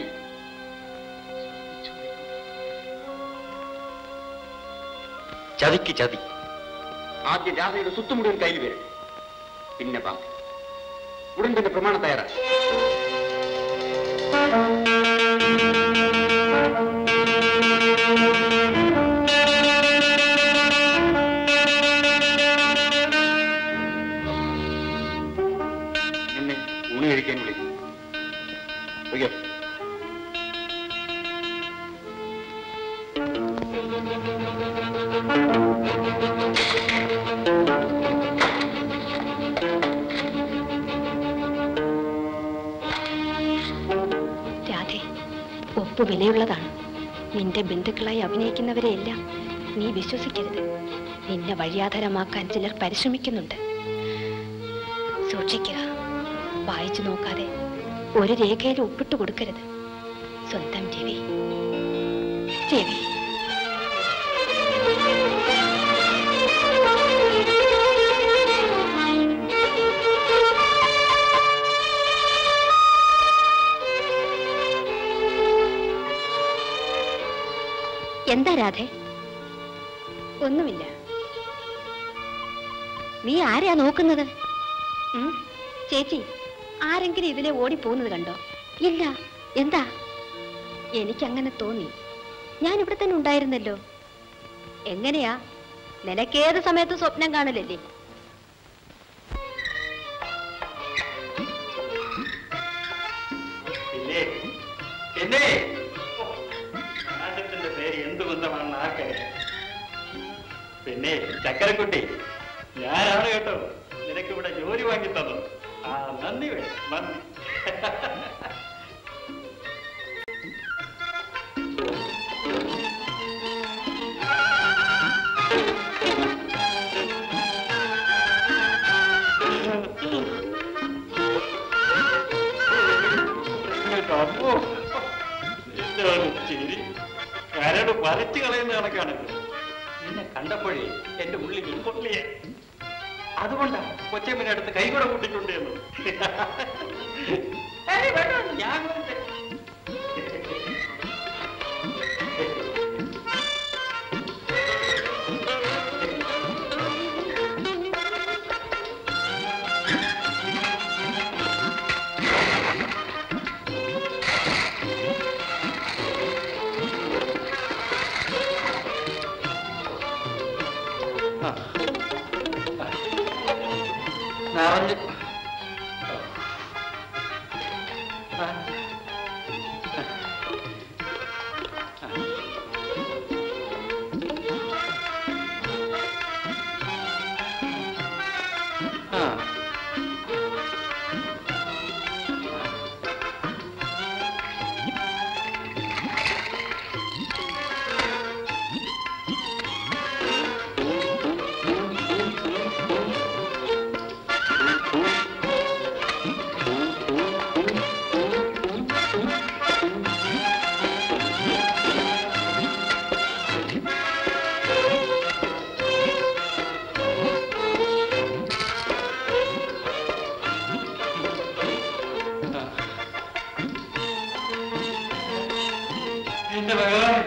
ചതിക്ക് ചതി ആദ്യം രാധയുടെ സുത്തുമുടി ഒരു കയ്യിൽ വരും പിന്നെ ബാക്കി ഉടൻ തന്നെ പ്രമാണം തയ്യാറാക്കി നിന്നെ ഊണ് കഴിക്കാൻ വിളിക്കും ഓക്കെ രാധേ ഒപ്പ് വിലയുള്ളതാണ് നിന്റെ ബന്ധുക്കളായി അഭിനയിക്കുന്നവരെയെല്ലാം നീ വിശ്വസിക്കരുത് നിന്നെ വഴിയാധാരമാക്കാൻ ചിലർ പരിശ്രമിക്കുന്നുണ്ട് സൂക്ഷിക്കുക വായിച്ചു നോക്കാതെ ഒരു രേഖയിൽ ഒപ്പിട്ട് കൊടുക്കരുത് സ്വന്തം രവി രവി എന്താ രാധേ ഒന്നുമില്ല നീ ആരെയാ നോക്കുന്നത് ഉം? ചേച്ചി ആരെങ്കിലും ഇതിലെ ഓടിപ്പോകുന്നത് കണ്ടോ ഇല്ല എന്താ എനിക്കങ്ങനെ തോന്നി ഞാൻ ഇവിടെ തന്നെ ഉണ്ടായിരുന്നല്ലോ എങ്ങനെയാ നിനക്കേത് സമയത്ത് സ്വപ്നം കാണലല്ലേ പിന്നെ പിന്നെ നാശത്തിന്റെ പേര് എന്ത് ബന്ധമാണെന്ന് ആർക്കറിയാം പിന്നെ ചക്കരക്കുട്ടി ഞാനാണ് കേട്ടോ നിനക്ക് ഇവിടെ ജോലി വാങ്ങി തന്നത് ആ നന്ദി വേണം നന്ദി അപ്പോ നിന്റെ ഒരു ചിരി കരട് വരച്ചു കളയുന്ന കണക്കാണ് നിന്നെ കണ്ടപ്പോഴേ എന്റെ ഉള്ളിൽ പൊള്ളിയെ അതുകൊണ്ടാ കൊച്ചമ്മനെ അടുത്ത് കൈകൂടെ കൂട്ടിക്കൊണ്ടേന്നു ഏയ് വേണ്ട, ഞാൻ വരട്ടെ. നിറഞ്ഞു ആ എന്റെ ഭഗവാൻ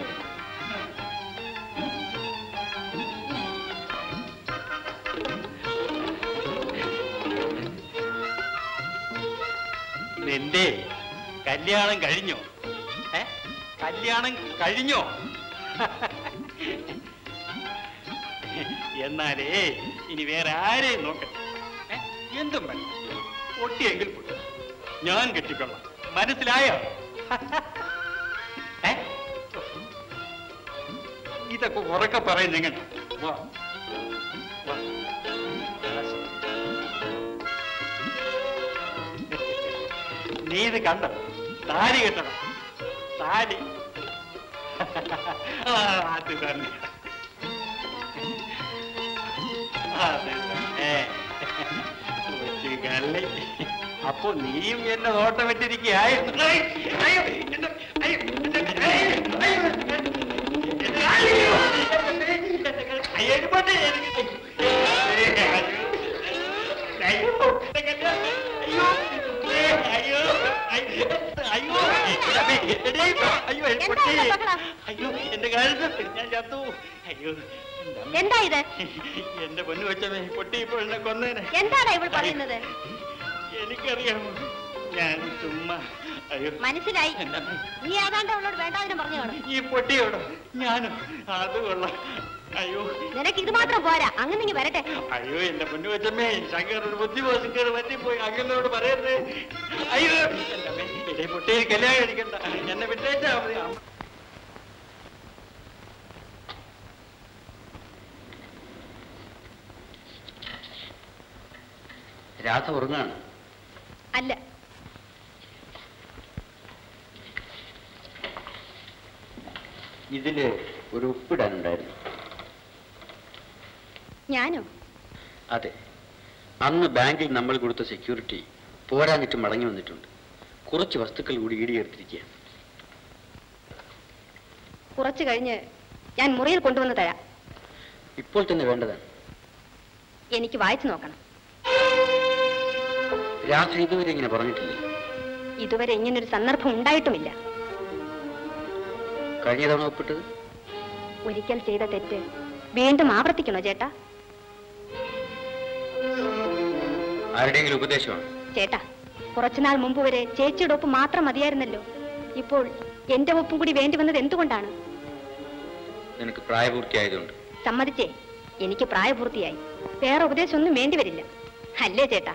നിന്റെ കല്യാണം കഴിഞ്ഞോ ഏ കല്യാണം കഴിഞ്ഞോ എന്നാലേ ഇനി വേറെ ആരെയും നോക്കട്ടെ ഏ? എന്തും വേണം ഒട്ടിയെങ്കിൽ പോയി ഞാൻ കെട്ടിക്കൊള്ളാം മനസ്സിലായോ ഏ? ഇതൊക്കെ ഉറക്കെ പറയും നിങ്ങൾ വാ വാ. നീ ഇത് കണ്ടോ താടി കെട്ടണം താടി ആ, അത് തന്നെ അത് തന്നെ കൊച്ചു കള്ളി അപ്പൊ നീയും എന്നെ നോട്ടമിട്ടിരിക്കുകയായിരുന്നു ഐ, അയ്യോ, എന്റെ- അയ്യോ, എന്റെ- അയ്യോ, അയ്യോ, എന്റെ- അയ്യോ, എടീ, അയ്യോ എന്താ പൊട്ടി ഇത് ബഹളം? അയ്യോ എന്റെ കഴുത്ത് ഞാൻ ചത്തു അയ്യോ എന്റെ അമ്മേ. എന്താ ഇത് എന്റെ പൊന്നു വെച്ചമേ പൊട്ടി ഇപ്പോൾ എന്നെ കൊന്നേനെ എന്താണ് ഇവൾ പറയുന്നത് എനിക്കറിയാമോ ഞാൻ ചുമ്മാ അയ്യോ മനസ്സിലായി എന്റെ അമ്മേ. നീ ഏതാണ്ട് അവളോട് വേണ്ടാതിനും പറഞ്ഞു കാണും ഈ പൊട്ടിയോടോ ഞാനും അത് കൊള്ളാം അയ്യോ നിനക്ക് ഇത് മാത്രം പോരാ അങ്ങനെ നീ വരട്ടെ അയ്യോ എന്റെ പൊന്നു വെച്ചമ്മേ ശങ്കരോട് ബുദ്ധിമോശിക്കർ പറ്റിപ്പോയി അങ്ങനോട് പറയരുത് അയ്യോ എന്റെ അമ്മേ ഇടേ പൊട്ടിയെ കല്യാണം കഴിക്കണ്ട എന്നെ വിട്ടേച്ചാ മതി അമ്മ രാധ ഉറങ്ങാണ് അല്ല ഇതില് ഒരു ഉപ്പിടാനുണ്ടായിരുന്നു ഞാനോ അതെ അന്ന് ബാങ്കിൽ നമ്മൾ കൊടുത്ത സെക്യൂരിറ്റി പോരാഞ്ഞിട്ട് മടങ്ങി വന്നിട്ടുണ്ട് കുറച്ച് വസ്തുക്കൾ കൂടി ഈടിയെടുത്തിരിക്കുക കുറച്ചു കഴിഞ്ഞ് ഞാൻ മുറിയിൽ കൊണ്ടുവന്ന് തരാം ഇപ്പോൾ തന്നെ വേണ്ടതാണ് എനിക്ക് വായിച്ചു നോക്കണം രാധ ഇതുവരെ ഇങ്ങനെ പറഞ്ഞിട്ടില്ല ഇതുവരെ ഇങ്ങനൊരു സന്ദർഭം ഉണ്ടായിട്ടുമില്ല കഴിഞ്ഞ തവണ ഒപ്പിട്ടത് ഒരിക്കൽ ചെയ്ത തെറ്റ് വീണ്ടും ആവർത്തിക്കണോ ചേട്ടാ ആരുടെയെങ്കിലും ഉപദേശമാണ് ചേട്ടാ കുറച്ചുനാൾ മുമ്പ് വരെ ചേച്ചിയുടെ ഒപ്പ് മാത്രം മതിയായിരുന്നല്ലോ ഇപ്പോൾ എന്റെ ഒപ്പും കൂടി വേണ്ടി വന്നത് എന്തുകൊണ്ടാണ് നിനക്ക് പ്രായപൂർത്തിയായതുകൊണ്ട് സമ്മതിച്ചേ എനിക്ക് പ്രായപൂർത്തിയായി വേറെ ഉപദേശമൊന്നും വേണ്ടി വരില്ല അല്ലേ ചേട്ടാ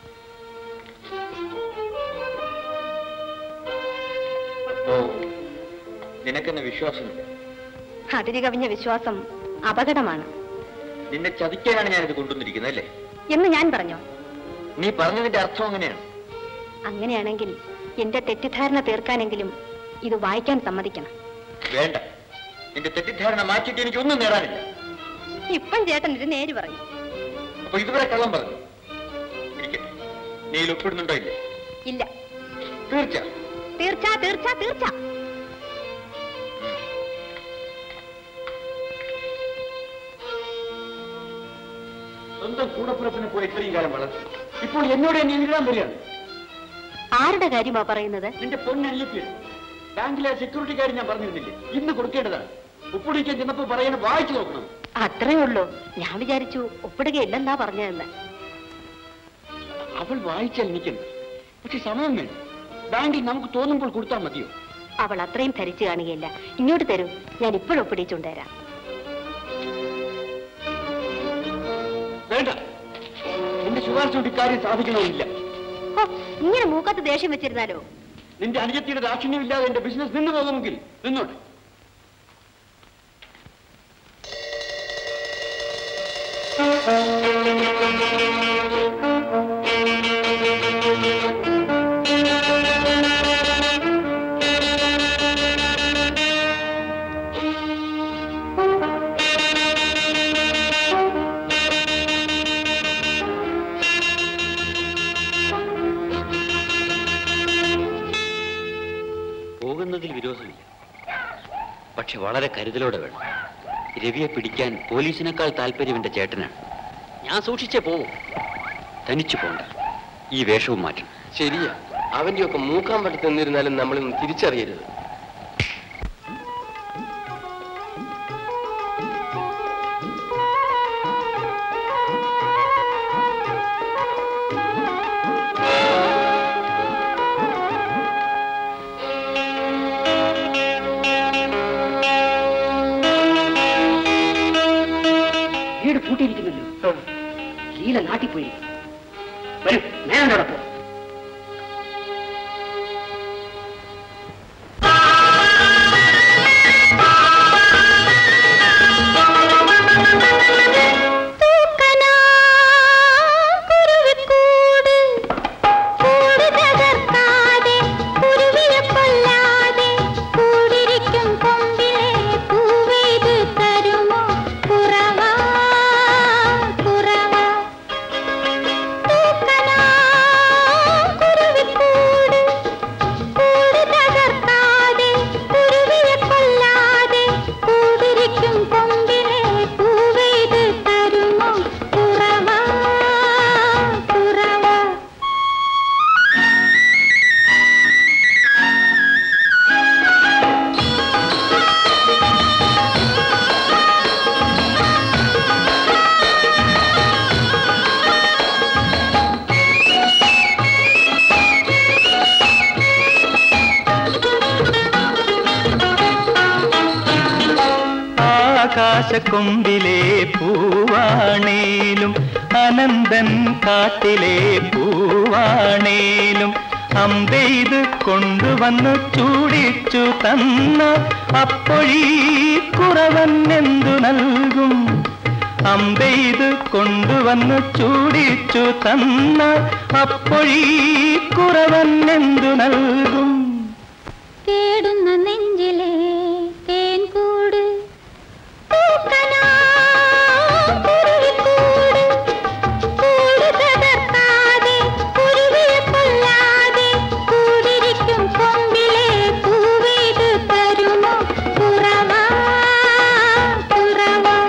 ഓ നിനക്കെന്നെ വിശ്വാസമില്ല അതിര് കവിഞ്ഞ വിശ്വാസം അപകടമാണ് നിന്നെ ചതിക്കാനാണ് ഞാനിത് കൊണ്ടുവന്നിരിക്കുന്നത് അല്ലേ എന്ന് ഞാൻ പറഞ്ഞോ നീ പറഞ്ഞതിന്റെ അർത്ഥം അങ്ങനെയാണ് അങ്ങനെയാണെങ്കിൽ എന്റെ തെറ്റിദ്ധാരണ തീർക്കാനെങ്കിലും ഇത് വായിക്കാൻ സമ്മതിക്കണം വേണ്ട നിന്റെ തെറ്റിദ്ധാരണ മാറ്റിയിട്ട് എനിക്കൊന്നും നേടാനില്ല ഇപ്പം ചേട്ടൻ ഇത് നേര് പറയും അപ്പൊ ഇതുവരെ കള്ളം പറഞ്ഞു ഇരിക്കട്ടെ നീ ഇതിൽ ഒപ്പിടുന്നുണ്ടോ ഇല്ലേ ഇല്ല തീർച്ച തീർച്ച തീർച്ച തീർച്ച സ്വന്തം കൂടപ്പുറപ്പിനെ പോയി ഇത്രയും കാലം വളർത്തി ഇപ്പോൾ എന്നോട് എന്നെ എഴുതാൻ വരികയാണ് ആരുടെ കാര്യമാ പറയുന്നത് നിന്റെ പൊന്നനിയത്തിയാണ് ബാങ്കിലെ സെക്യൂരിറ്റിക്കാരി ഞാൻ പറഞ്ഞിരുന്നില്ലേ ഇന്ന് കൊടുക്കേണ്ടതാണ് ഒപ്പിടിക്കാൻ ചെന്നപ്പോ പറയുന്നത് വായിച്ചു നോക്കണം അത്രേ ഉള്ളൂ ഞാൻ വിചാരിച്ചു ഒപ്പിടുകയില്ലെന്നാ പറഞ്ഞതെന്ന് അവൾ വായിച്ചാൽ എനിക്കെന്ത് പക്ഷെ സമയം വേണം ബാങ്കിൽ നമുക്ക് തോന്നുമ്പോൾ കൊടുത്താൽ മതിയോ അവൾ അത്രയും ധരിച്ചു കാണുകയില്ല ഇങ്ങോട്ട് തരൂ ഞാൻ ഇപ്പോഴും ഒപ്പിടിച്ചുകൊണ്ട് തരാം വേണ്ട നിന്റെ ശുപാർശ കൊണ്ട് ഇക്കാര്യം സാധിക്കണമെന്നില്ല ഓ, ഇങ്ങനെ മൂക്കത്ത് ദേഷ്യം വെച്ചിരുന്നാലോ നിന്റെ അനുജത്തിയുടെ ദാക്ഷിണ്യമില്ലാതെ എന്റെ ബിസിനസ് നിന്നു പോകുമെങ്കിൽ നിന്നോട്ടെ പോകുന്നതിൽ വിരോധമില്ല പക്ഷെ വളരെ കരുതലോടെ വേണം രവിയെ പിടിക്കാൻ പോലീസിനേക്കാൾ താല്പര്യം എന്റെ ചേട്ടനാണ് ഞാൻ സൂക്ഷിച്ചേ പോവും തനിച്ചു പോണ്ട ഈ വേഷവും മാറ്റണം ശരിയാ അവന്റെ ഒക്കെ മൂക്കാൻ പറ്റി നിന്നിരുന്നാലും നമ്മളൊന്നും തിരിച്ചറിയരുത് വീട് പൂട്ടിയിരിക്കുന്നല്ലോ ലീല നാട്ടിൽ പോയി വരൂ ഞാനോടൊപ്പം തൂക്കനാ കുരുവിക്കൂട് കൂട് തകർക്കാതെ കുരുവിയെ കൊല്ലാതെ കൂടിരിക്കും കൊമ്പിലെ പൂവെയ്ത് തരുമോ കുറവാ കുറവാ തൂക്കനാ ആകാശക്കൊമ്പിലെ പൂവാണേലും അനന്തൻ കാട്ടിലെ പൂവാണേലും അമ്പെയ്ത് കൊണ്ടുവന്നു ചൂടിച്ചു തന്ന അപ്പൊഴീ കുറവൻ എന്തു നൽകും അമ്പെയ്ത് കൊണ്ടുവന്നു ചൂടിച്ചു തന്ന അപ്പൊഴീ കുറവൻ എന്തു നൽകും കേടുന്ന നെഞ്ചിലെ തേൻകൂട് പൂക്കലാ കുരുവിക്കൂട്. കൂട് തകർക്കാതെ, കുരുവിയെ കൊല്ലാതെ, കൂടിരിക്കും കൊമ്പിലെ പൂവേത് തരുമോ കുറവാ കുറവാ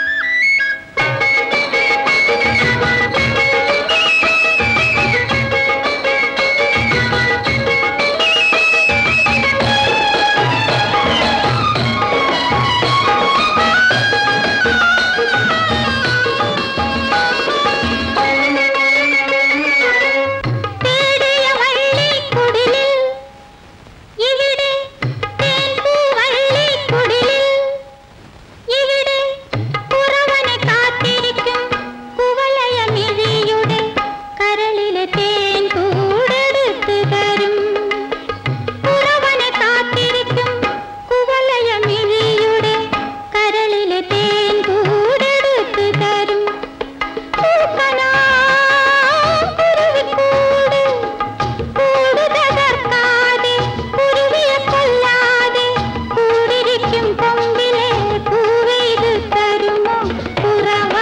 തേടിയ വള്ളിക്കുടിലിൽ ഇവിടെ തേൻപൂവള്ളിക്കുടിലിൽ ഇവിടെ കുറവനെ കാത്തിരിക്കും കുവലയമിഴിയുടെ കരളിലെ തേൻ കൂടെടുത്ത് തരും കുറവനെ കാത്തിരിക്കും കുവലയമിഴിയുടെ കരളിലെ തേൻ കൂടെടുത്ത് തരും പൂക്കലാ കുരുവിക്കൂട് കൂട് തകർക്കാതെ കുരുവിയെ കൊല്ലാതെ കൂടിരിക്കും കൊമ്പിലെ പൂവെയ്ത് തരുമോ കുറവാ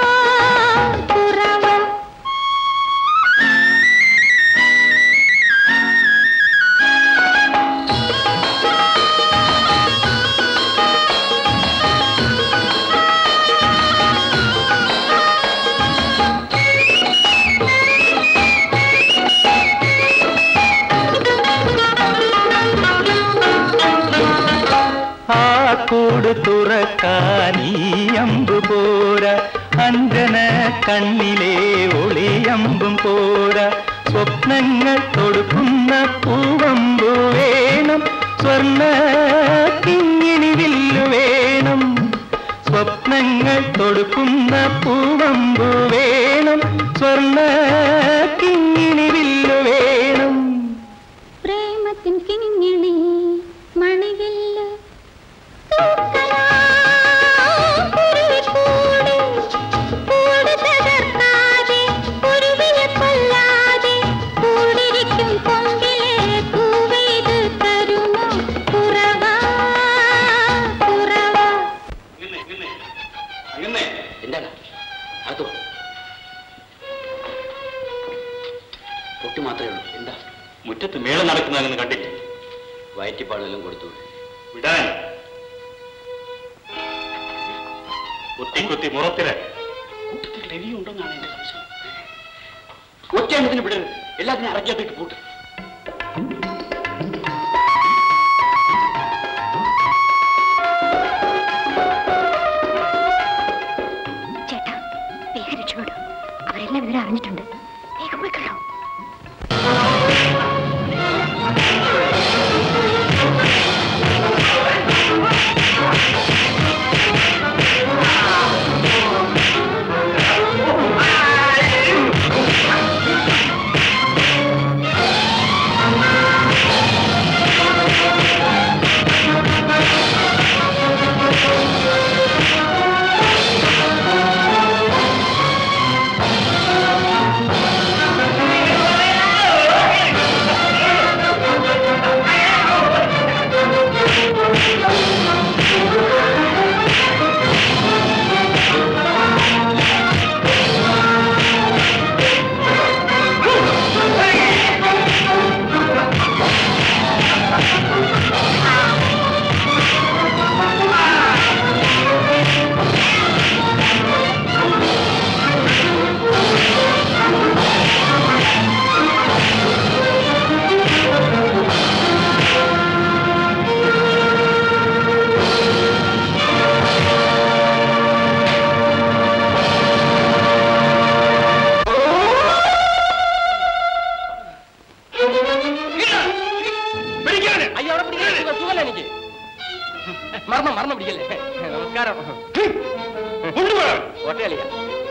കുറവാ ആ കൂട് തുറക്കാൻ ഈ അമ്പ് പോര അഞ്ജന കണ്ണിലെ ഒളിയമ്പും പോര സ്വപ്നങ്ങൾ തൊടുക്കുന്ന പൂവമ്പു വേണം സ്വർണ്ണ കിങ്ങിണി വില്ലു വേണം സ്വപ്നങ്ങൾ തൊടുക്കുന്ന പൂവമ്പു വേണം സ്വർണ്ണ കിങ്ങിണി വില്ലു വേണം പ്രേമത്തിൻ കിങ്ങിണി മണിവില്ല് തൂക്കലാ കുരുവിക്കൂട്. കൂട് തകർക്കാതെ, കുരുവിയെ കൊല്ലാതെ, കൂടിരിക്കും കൊമ്പിലെ പൂവെയ്ത് തരുമോ കുറവാ കുറവാ എന്താണ് അതോ പൊട്ടി മാത്രമേ ഉള്ളൂ എന്താ മുറ്റത്ത് മേള നടക്കുന്നതെന്ന് കണ്ടില്ലേ വയറ്റിപ്പാടെല്ലാം കൊടുത്തു വിടാൻ കുത്തി കുത്തി മുറത്തില് കൂട്ടത്തിൽ രവി ഉണ്ടെന്നാണ് എന്റെ സംശയം ഒറ്റ എണ്ണത്തിന് വിടരുത് എല്ലാത്തിനും അറക്കിയാത്തേക്ക് പൂട്ട് ചേട്ടാ വേഗം രക്ഷപ്പെടും അവരെല്ലാം വിവരം അറിഞ്ഞിട്ടുണ്ട് വേഗം പോയി കള്ളോ ആ മറന്നു മറന്നു പിടിക്കല്ലേ നമസ്കാരം ഓട്ടയളിയാ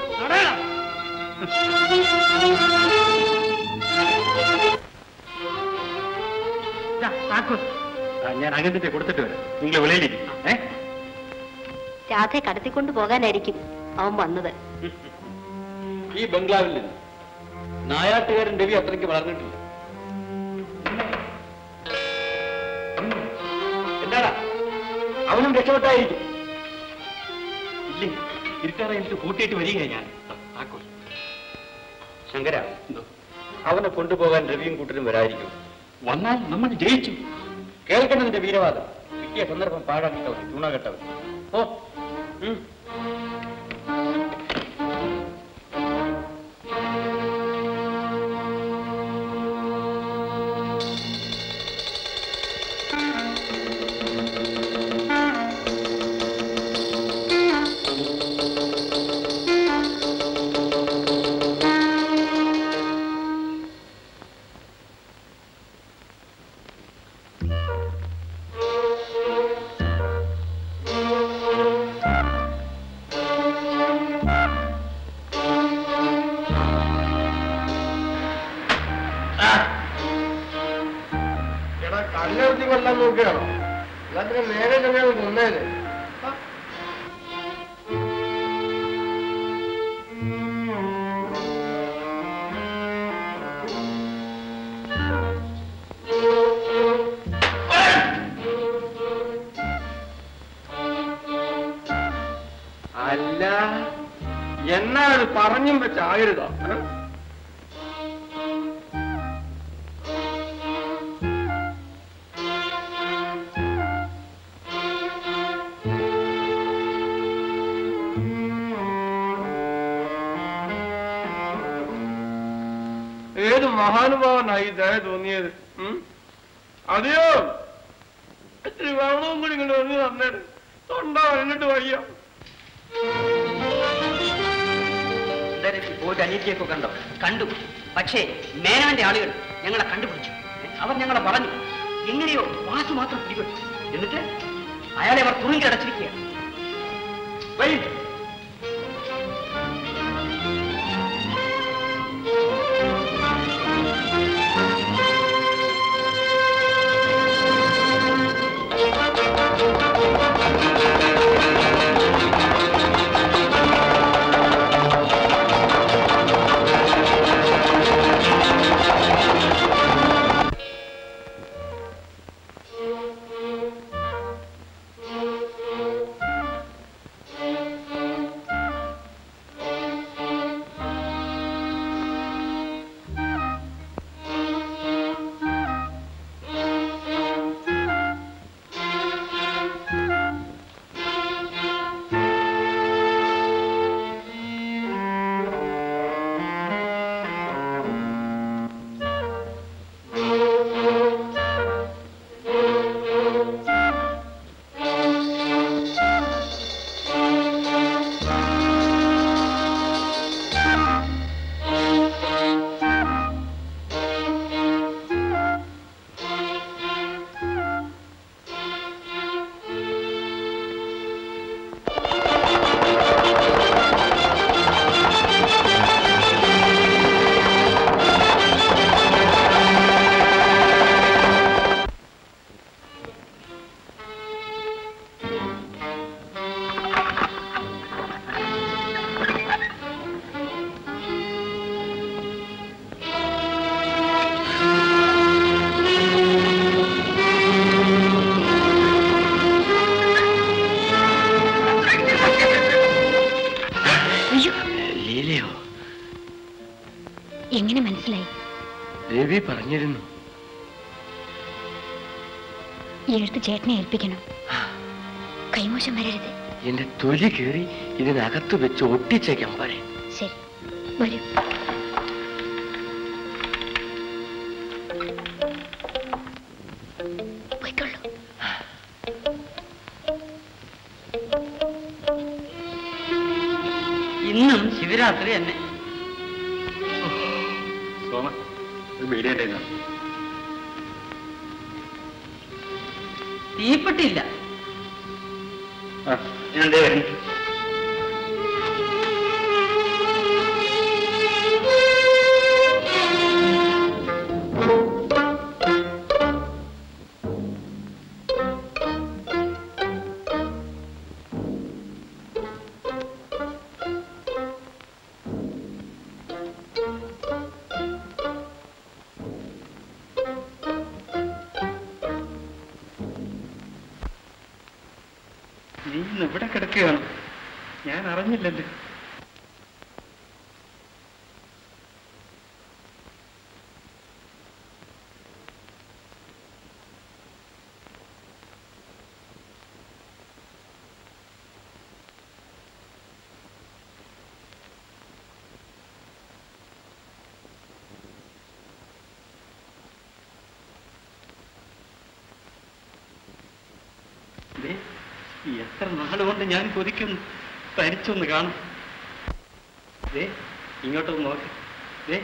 ഞാൻ അകത്തിന്റെ കൊടുത്തിട്ട് വരാം നിങ്ങൾ വെളിയിലിരിക്കും ഏ രാധയെ കടത്തിക്കൊണ്ടു പോകാനായിരിക്കും അവൻ വന്നത് ഈ ബംഗ്ലാവിൽ നിന്ന് നായാട്ടുകാരൻ രവി അത്രയ്ക്ക് വളർന്നിട്ടില്ല എന്താടാ അവനും രക്ഷപ്പെട്ടായിരിക്കും ഇല്ലേ ഇരുട്ടാറെ എനിക്ക് കൂട്ടിയിട്ട് വരികയാണ് ഞാൻ ആക്കോ ശങ്കര അവനെ കൊണ്ടുപോകാൻ രവിയും കൂട്ടരും വരായിരിക്കും വന്നാൽ നമ്മൾ ജയിച്ചു കേൾക്കണതിന്റെ വീരവാദം കിട്ടിയ സന്ദർഭം പാഴാക്കിട്ടവൻ ചൂണാകെട്ടവൻ ഓ ഉം. എടാ കല്ലെടുത്തി കൊല്ലാൻ നോക്കുകയാണോ എല്ലാത്തിനും നേരെ തന്നെ കൊന്നേനെ അല്ല എന്നാ അത് പറഞ്ഞും വെച്ചാകരുതോ ഏ? ഏത് മഹാനുഭാവനായി ദയ തോന്നിയത് ഉം? അതെയോ ഇത്തിരി വെള്ളവും കൂടി ഇങ്ങോട്ട് വന്ന് തന്നേര് തൊണ്ട വരണ്ടിട്ട് വയ്യ പോയിട്ട് അനീതിയൊക്കെ കണ്ടോ കണ്ടു പക്ഷേ മേനവന്റെ ആളുകൾ ഞങ്ങളെ കണ്ടുപിടിച്ചു അവർ ഞങ്ങളെ പറഞ്ഞു എങ്ങനെയോ വാസു മാത്രം പിടിപെട്ടു എന്നിട്ട് അയാളെ അവർ തുറുങ്കി അടച്ചിരിക്കുകയാണ് വരൂ. ലീലയോ എങ്ങനെ മനസ്സിലായി രവി പറഞ്ഞിരുന്നു ഈ എഴുത്ത് ചേട്ടനെ ഏൽപ്പിക്കണം കൈമോശം വരരുത് എന്റെ തൊലി കീറി ഇതിനകത്ത് വെച്ച് ഒട്ടിച്ചേക്കാൻ പറയും ശരി വരൂ പോയിക്കൊള്ളൂ ഇന്നും ശിവരാത്രി തന്നെ സോമ ഇത് ബീഡിയുടെ തീപ്പെട്ടില്ല ഞാൻ ദേ വരുന്നു നീ ഇന്ന് ഇവിടെ കിടക്കുകയാണ് ഞാൻ അറിഞ്ഞില്ലല്ലോ ദേ, എത്ര നാളുകൊണ്ട് ഞാൻ കൊതിക്കുന്നു തനിച്ചൊന്ന് കാണും ദേ ഇങ്ങോട്ടൊന്ന് നോക്ക് ദേ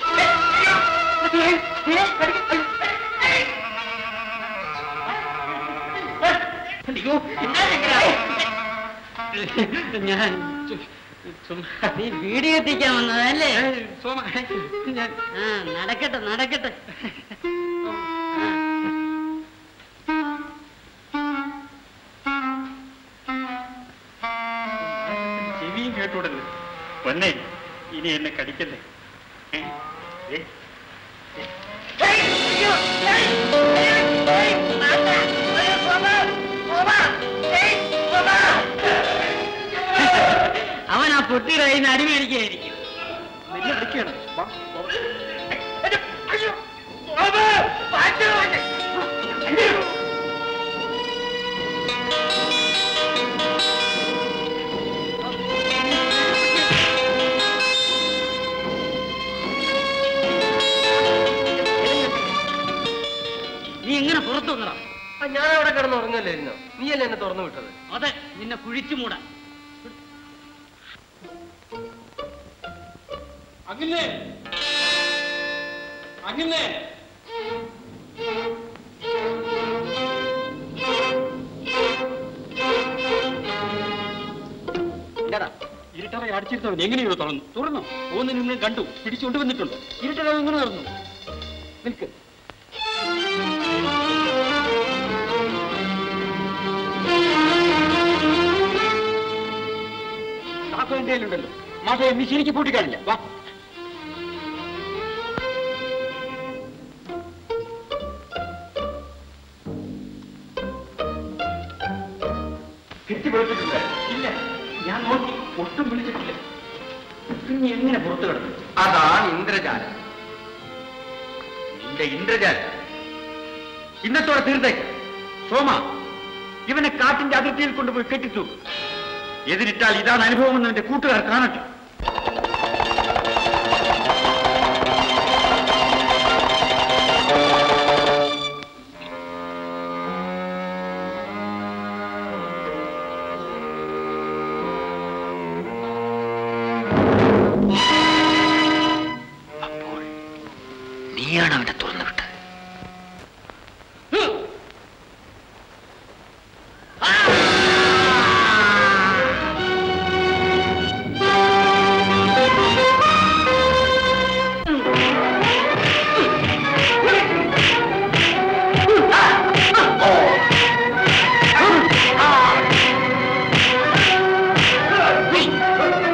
അയ്യോ, ഞാൻ ചുമ്മാ നീ വീഡിയോ എത്തിക്കാൻ വന്നതല്ലേ സോമ ഞാൻ ആ നടക്കട്ടെ നടക്കട്ടെ ചെവിയും കേട്ടൂടല്ലോ പൊന്നെ ഇനി എന്നെ കടിക്കല്ലേ ഏ? ദേ, അവൻ ആ പൊട്ടിയുടെ കയ്യിൽ നിന്ന് അടിമേടിക്കുകയായിരിക്കും നിന്നെ വിളിക്കുകയാണ് വാ, വാ. നീ എങ്ങനെ പുറത്തു വന്നടാ ഞാൻ അവിടെ കിടന്ന് ഉറങ്ങല്ലായിരുന്നോ നീയല്ലേ എന്നെ തുറന്നു വിട്ടത് അതെ നിന്നെ കുഴിച്ചു മൂടാ അങ്ങനെ അങ്ങനെ ഇല്ലടാ ഇരുട്ടറ അടിച്ചിരുത്തവൻ എങ്ങനെയോ തുറന്നു തുറന്നു പോകുന്നതിന് മുന്നേ കണ്ടു പിടിച്ചുകൊണ്ട് വന്നിട്ടുണ്ട് ഇരുട്ടറ എങ്ങനെ തുറന്നു നിൽക്ക് താക്കോ എന്റെ കയ്യിലുണ്ടല്ലോ മാഷെ നീ ശരിക്ക് പൂട്ടിക്കാണില്ല വാ കെട്ടി വിളിച്ചിട്ടുണ്ട് ഇല്ല ഞാൻ നോക്കി ഒട്ടും വിളിച്ചിട്ടില്ല നീ എങ്ങനെ പുറത്തു കിടന്നു അതാണ് ഇന്ദ്രജാലം നിന്റെ ഇന്ദ്രജാലം ഇന്നത്തോടെ തീർത്തേക്ക് സോമ ഇവനെ കാട്ടിന്റെ അതിർത്തിയിൽ കൊണ്ടുപോയി കെട്ടിച്ചു എതിരിട്ടാൽ ഇതാണ് അനുഭവമെന്ന് എന്റെ കൂട്ടുകാർ കാണട്ടെ നീയാണ് അവനെ തുറന്നു വിട്ടത്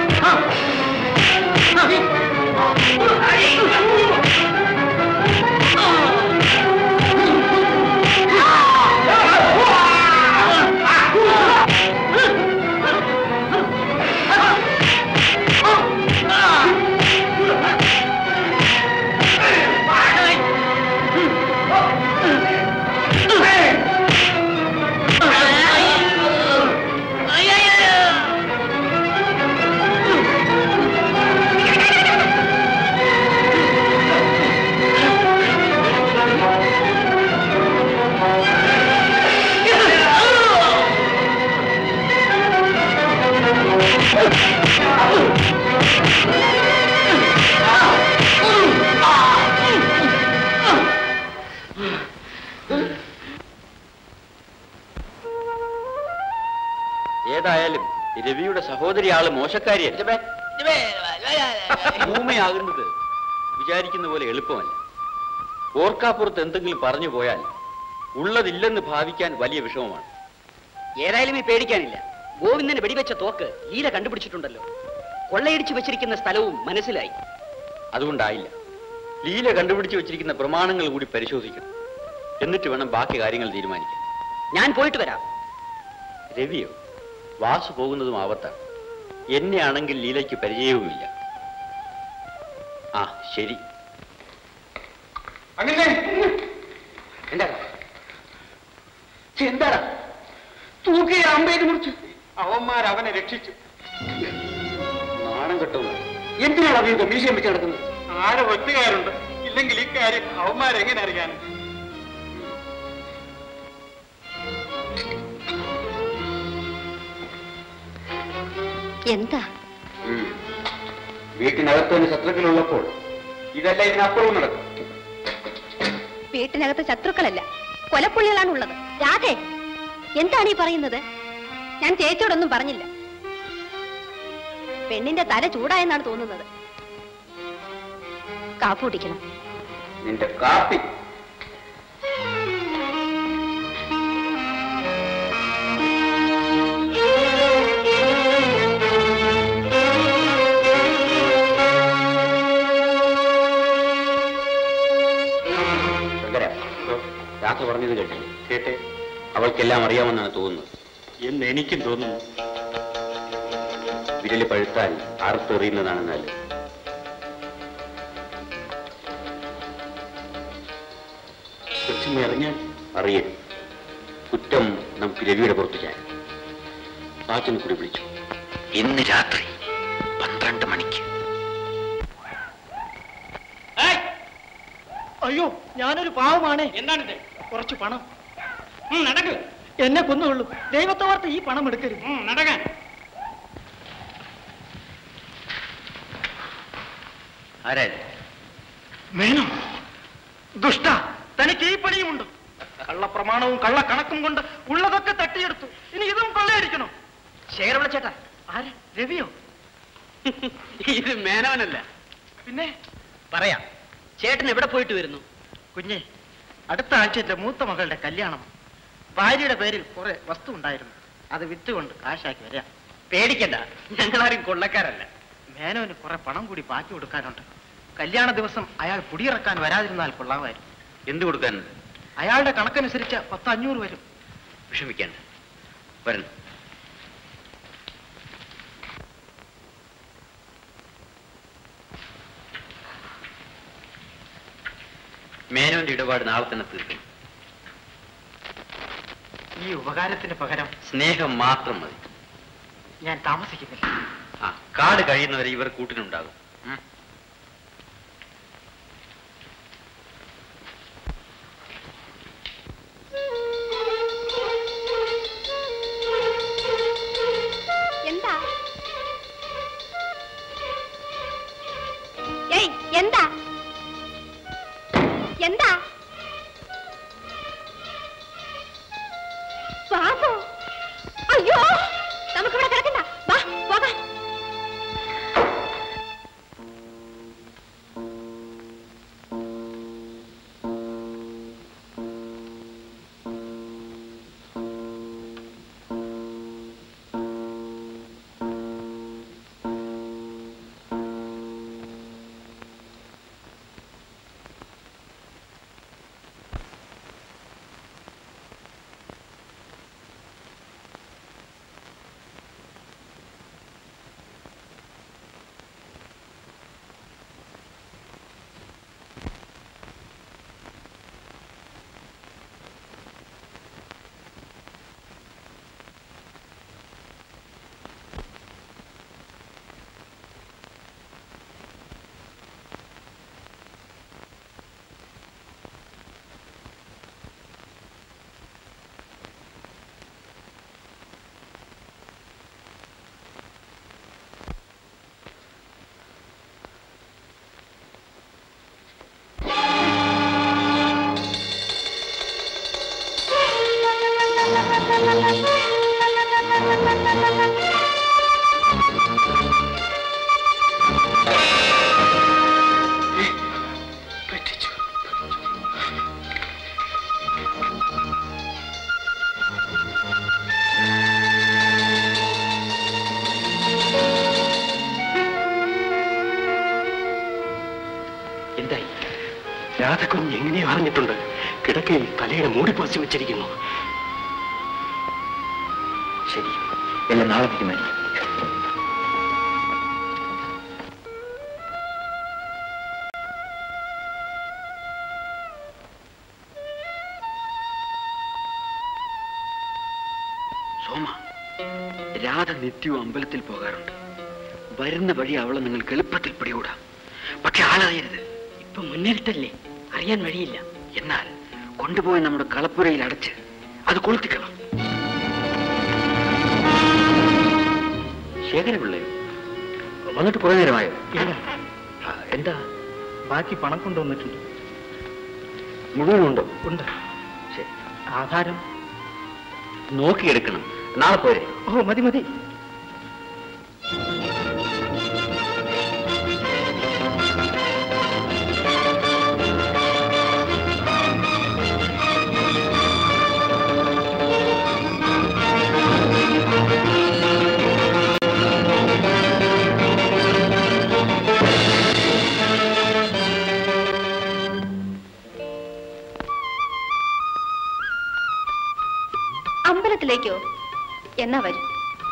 Ah! ഏതായാലും രവിയുടെ സഹോദരി ആള് മോശക്കാരിയല്ല ഭൂമയാകുന്നത് വിചാരിക്കുന്ന പോലെ എളുപ്പമല്ല ഓർക്കാപ്പുറത്ത് എന്തെങ്കിലും പറഞ്ഞു പോയാൽ ഉള്ളതില്ലെന്ന് ഭാവിക്കാൻ വലിയ വിഷമമാണ് ഏതായാലും ഈ പേടിക്കാനില്ല ഗോവിന്ദന് വെടിവെച്ച തോക്ക് ലീല കണ്ടുപിടിച്ചിട്ടുണ്ടല്ലോ കൊള്ളയടിച്ചു വെച്ചിരിക്കുന്ന സ്ഥലവും മനസ്സിലായി അതുകൊണ്ടായില്ല ലീല കണ്ടുപിടിച്ചു വെച്ചിരിക്കുന്ന പ്രമാണങ്ങൾ കൂടി പരിശോധിക്കണം എന്നിട്ട് വേണം ബാക്കി കാര്യങ്ങൾ തീരുമാനിക്കാൻ ഞാൻ പോയിട്ട് വരാം രവിയോ വാസു പോകുന്നതും ആവത്താണ് എന്നെ ആണെങ്കിൽ ലീലയ്ക്ക് പരിചയവുമില്ല ആ ശരി അങ്ങനെ എന്താ എന്താടാ തൂക്കിയ അമ്പേത് മുറിച്ചു അവന്മാർ അവനെ രക്ഷിച്ചു നാണം കെട്ടോ എന്തിനാണ് അവയൊക്കെ മീശം വെച്ച് നടക്കുന്നത് ആരോ ഒറ്റുകാരുണ്ട് ഇല്ലെങ്കിൽ ഇക്കാര്യം അവന്മാരെങ്ങനെ അറിയാൻ എന്താ വീട്ടിനകത്ത് തന്നെ ശത്രുക്കളുള്ളപ്പോൾ ഇതല്ല ഇതിനപ്പുറവും നടക്കും വീട്ടിനകത്ത് ശത്രുക്കളല്ല കൊലപ്പുള്ളികളാണ് ഉള്ളത് രാധേ എന്താണ് ഈ പറയുന്നത് ഞാൻ ചേച്ചിയോടൊന്നും പറഞ്ഞില്ല പെണ്ണിന്റെ തല ചൂടായെന്നാണ് തോന്നുന്നത് കാപ്പു കുടിക്കണം നിന്റെ കാപ്പി ശങ്കര രാത്രി പറഞ്ഞത് കേട്ടില്ലേ കേട്ടെ അവൾക്കെല്ലാം അറിയാമെന്നാണ് തോന്നുന്നത് എന്ന് എനിക്കും തോന്നുന്നു വിരല് പഴുത്താൽ അറുത്തെറിയുന്നതാണ് നല്ലത് കൊച്ചുമ്മ അറിഞ്ഞാൽ അറിയും കുറ്റം നമുക്ക് രവിയുടെ പുറത്ത് ചെയ്യാൻ പാച്ചന് കൂടി വിളിച്ചു ഇന്ന് രാത്രി പന്ത്രണ്ട് മണിക്ക് അയ്യോ ഞാനൊരു പാവമാണ് എന്താണിത് കുറച്ച് പണം നടക്ക് എന്നെ കൊന്നുകൊള്ളു ദൈവത്തോർത്ത് ഈ പണം എടുക്കരുത് നടക്കാൻ ആരായിരുന്നു വേണം ദുഷ്ട തനിക്ക് ഈ പണിയുമുണ്ട് കള്ളപ്രമാണവും കള്ളക്കണക്കും കൊണ്ട് ഉള്ളതൊക്കെ തട്ടിയെടുത്തു ഇനി ഇതും കൊള്ളയടിക്കണോ ശേഖരവിള ചേട്ടാ ആര് രവിയോ ഇത് മേനവനല്ല പിന്നെ പറയാം ചേട്ടൻ എവിടെ പോയിട്ട് വരുന്നു കുഞ്ഞെ അടുത്ത ആഴ്ച എന്റെ മൂത്ത മകളുടെ കല്യാണം ഭാര്യയുടെ പേരിൽ കുറെ വസ്തു ഉണ്ടായിരുന്നു അത് വിറ്റുകൊണ്ട് കാശാക്കി വരാം പേടിക്കണ്ട ഞങ്ങളാരും കൊള്ളക്കാരല്ല മേനോന് കുറെ പണം കൂടി ബാക്കി കൊടുക്കാനുണ്ട് കല്യാണ ദിവസം അയാൾ കുടിയിറക്കാൻ വരാതിരുന്നാൽ കൊള്ളാമായിരുന്നു എന്ത് കൊടുക്കാനുണ്ട് അയാളുടെ കണക്കനുസരിച്ച് പത്ത് അഞ്ഞൂറ് വരും വിഷമിക്കേണ്ട വരണം മേനോന്റെ ഇടപാട് നാളെ തന്നെ തീർക്കണം ഈ ഉപകാരത്തിന് പകരം സ്നേഹം മാത്രം മതി ഞാൻ താമസിക്കുന്നില്ല ആ കാട് കഴിയുന്നവരെ ഇവർ കൂട്ടിനുണ്ടാകും ഉം. എന്താ ഏയ് എന്താ എന്താ ബാബു അയ്യോ നമുക്കിവിടെ കിടക്കണ്ട വാ പോകാം രാധകുഞ്ഞ് എങ്ങനെയോ അറിഞ്ഞിട്ടുണ്ട് കിടക്കയിൽ തലയുടെ മൂടി പൊതിച്ചു വെച്ചിരിക്കുന്നു ശരി എല്ലാം നാളെ തീരുമാനിക്കും സോമ രാധ നിത്യവും അമ്പലത്തിൽ പോകാറുണ്ട് വരുന്ന വഴി അവളെ നിങ്ങൾക്ക് എളുപ്പത്തിൽ പിടികൂടാം പക്ഷെ ആളറിയരുത് ഇപ്പൊ മുന്നേറിട്ടല്ലേ അറിയാൻ വഴിയില്ല എന്നാൽ കൊണ്ടുപോയി നമ്മുടെ കളപ്പുരയിൽ അടച്ച് അത് കൊളുത്തിക്കണം ശേഖരപിള്ളയോ വന്നിട്ട് കുറെ നേരമായോ ആ, എന്താ ബാക്കി പണം കൊണ്ടുവന്നിട്ടുണ്ട് മുഴുവനുണ്ടോ ഉണ്ട് ശരി ആധാരം നോക്കിയെടുക്കണം നാളെ പോരെ ഓ മതി മതി അമ്പലത്തിലേക്കോ എന്നാ വരും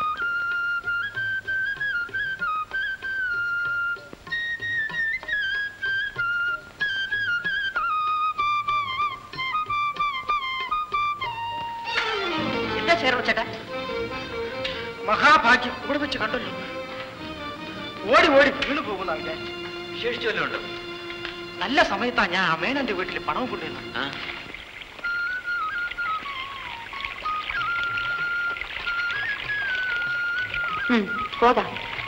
എന്താ ചേർന്ന ചേട്ടാ മഹാഭാഗ്യം ഇവിടെ വെച്ച് കണ്ടല്ലോ ഓടി ഓടി വീണു പോകുന്ന വിചാരിച്ചു വിശേഷിച്ചു വല്ലതും ഉണ്ടോ നല്ല സമയത്താ ഞാൻ അമേനന്റെ വീട്ടിൽ പണവും കൊണ്ടുവന്നത് ആ ഉം, പോകാം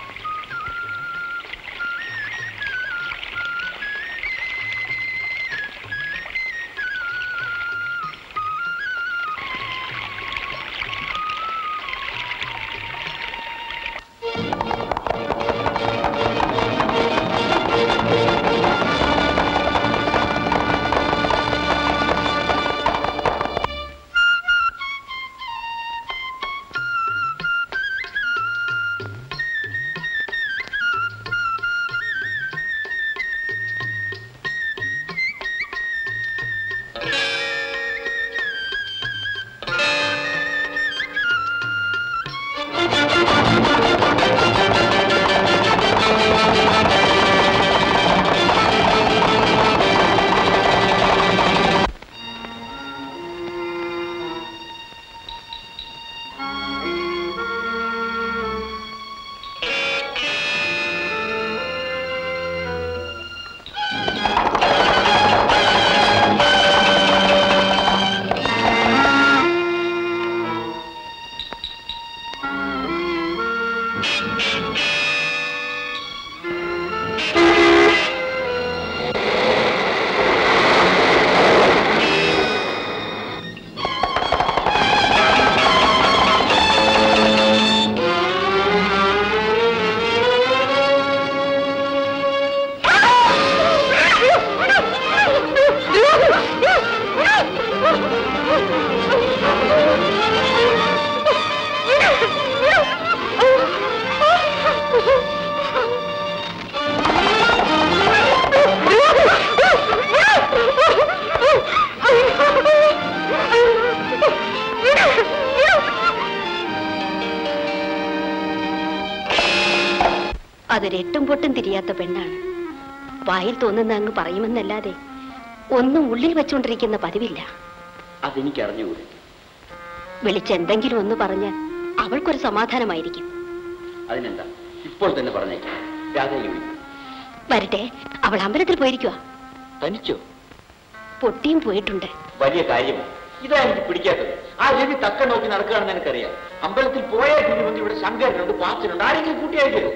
അതൊരെട്ടും പൊട്ടും തിരിയാത്ത പെണ്ണാണ് വായിൽ തോന്നുന്ന അങ്ങ് പറയുമെന്നല്ലാതെ ഒന്നും ഉള്ളിൽ വെച്ചുകൊണ്ടിരിക്കുന്ന പതിവില്ല അതെനിക്ക് അറിഞ്ഞുകൂടെ വിളിച്ചെന്തെങ്കിലും ഒന്ന് പറഞ്ഞാൽ അവൾക്കൊരു സമാധാനമായിരിക്കും അതിനെന്താ ഇപ്പോൾ തന്നെ പറഞ്ഞേക്കാം രാധയെ വിളിക്കും വരട്ടെ അവൾ അമ്പലത്തിൽ പോയിരിക്കുക തനിച്ചോ പൊട്ടിയും പോയിട്ടുണ്ട് വലിയ കാര്യമാണ് ഇതാ എനിക്ക് പിടിക്കാത്തത് ആ രവി തക്ക നോക്കി നടക്കുകയാണെന്ന് എനിക്കറിയാം അമ്പലത്തിൽ പോയാൽ തിരുവന്തി ഇവിടെ ശങ്കരനുണ്ട് പാച്ചനുണ്ട് ആരെങ്കിലും കൂട്ടിയായിരിക്കും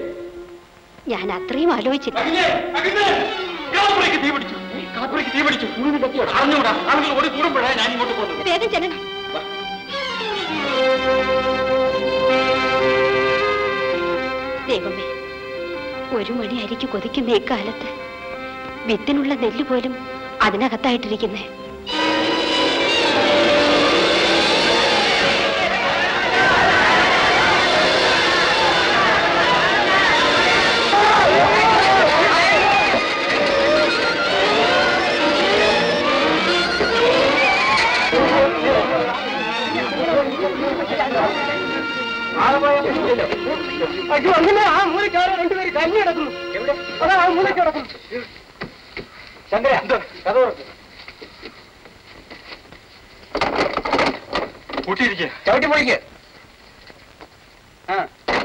ഞാൻ അത്രയും ആലോചിച്ചില്ല കാപ്പുറയ്ക്ക് തീ പിടിച്ചു കാപ്പുറയ്ക്ക് തീ പിടിച്ചു മുഴുവൻ കത്തിയോ അറിഞ്ഞൂടാ ആളുകൾ ഓടി കൂടുമ്പോഴാണ് ഞാൻ ഇങ്ങോട്ട് പോകുന്നത് വേഗം ചെല്ലണം ദൈവമേ ഒരു മണി അരിക്ക് കൊതിക്കുന്ന ഇക്കാലത്ത് വിത്തിനുള്ള നെല്ല് പോലും അതിനകത്തായിട്ടിരിക്കുന്നേ ആ അയ്യോ അങ്ങനെ ആ മൂലക്കാരെ രണ്ടുപേര് കഞ്ഞി കിടക്കുന്നു എവിടെ അതാ ആ മൂലക്ക് കിടക്കുന്നു ചന്ദ്ര കഥ തുറക്ക്. കൂട്ടിയിരിക്കുക ചവിട്ടി പൊളിക്ക് ആ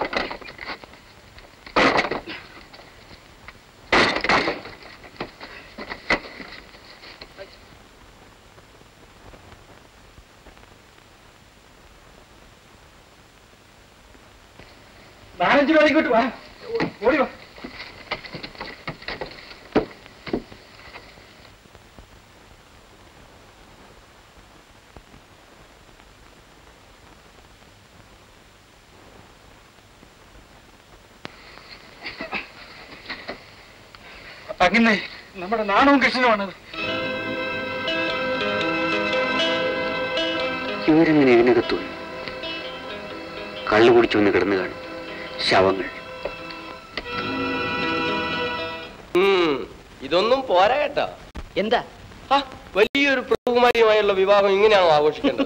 നാലഞ്ച് കളിക്കോട്ട് വാ ഓടി വാ അങ്ങനെ നമ്മുടെ നാണവും കൃഷ്ണനുമാണത് ഇവരെങ്ങനെ ഇതിനകത്തു കള്ളു കുടിച്ചു വന്ന് കിടന്നു കാണും ശവങ്ങൾ ഉം, ഇതൊന്നും പോരാ കേട്ടോ എന്താ ആ, വലിയൊരു പ്രഭുകുമാരിയുമായുള്ള വിവാഹം ഇങ്ങനെയാണോ ആഘോഷിക്കേണ്ടത്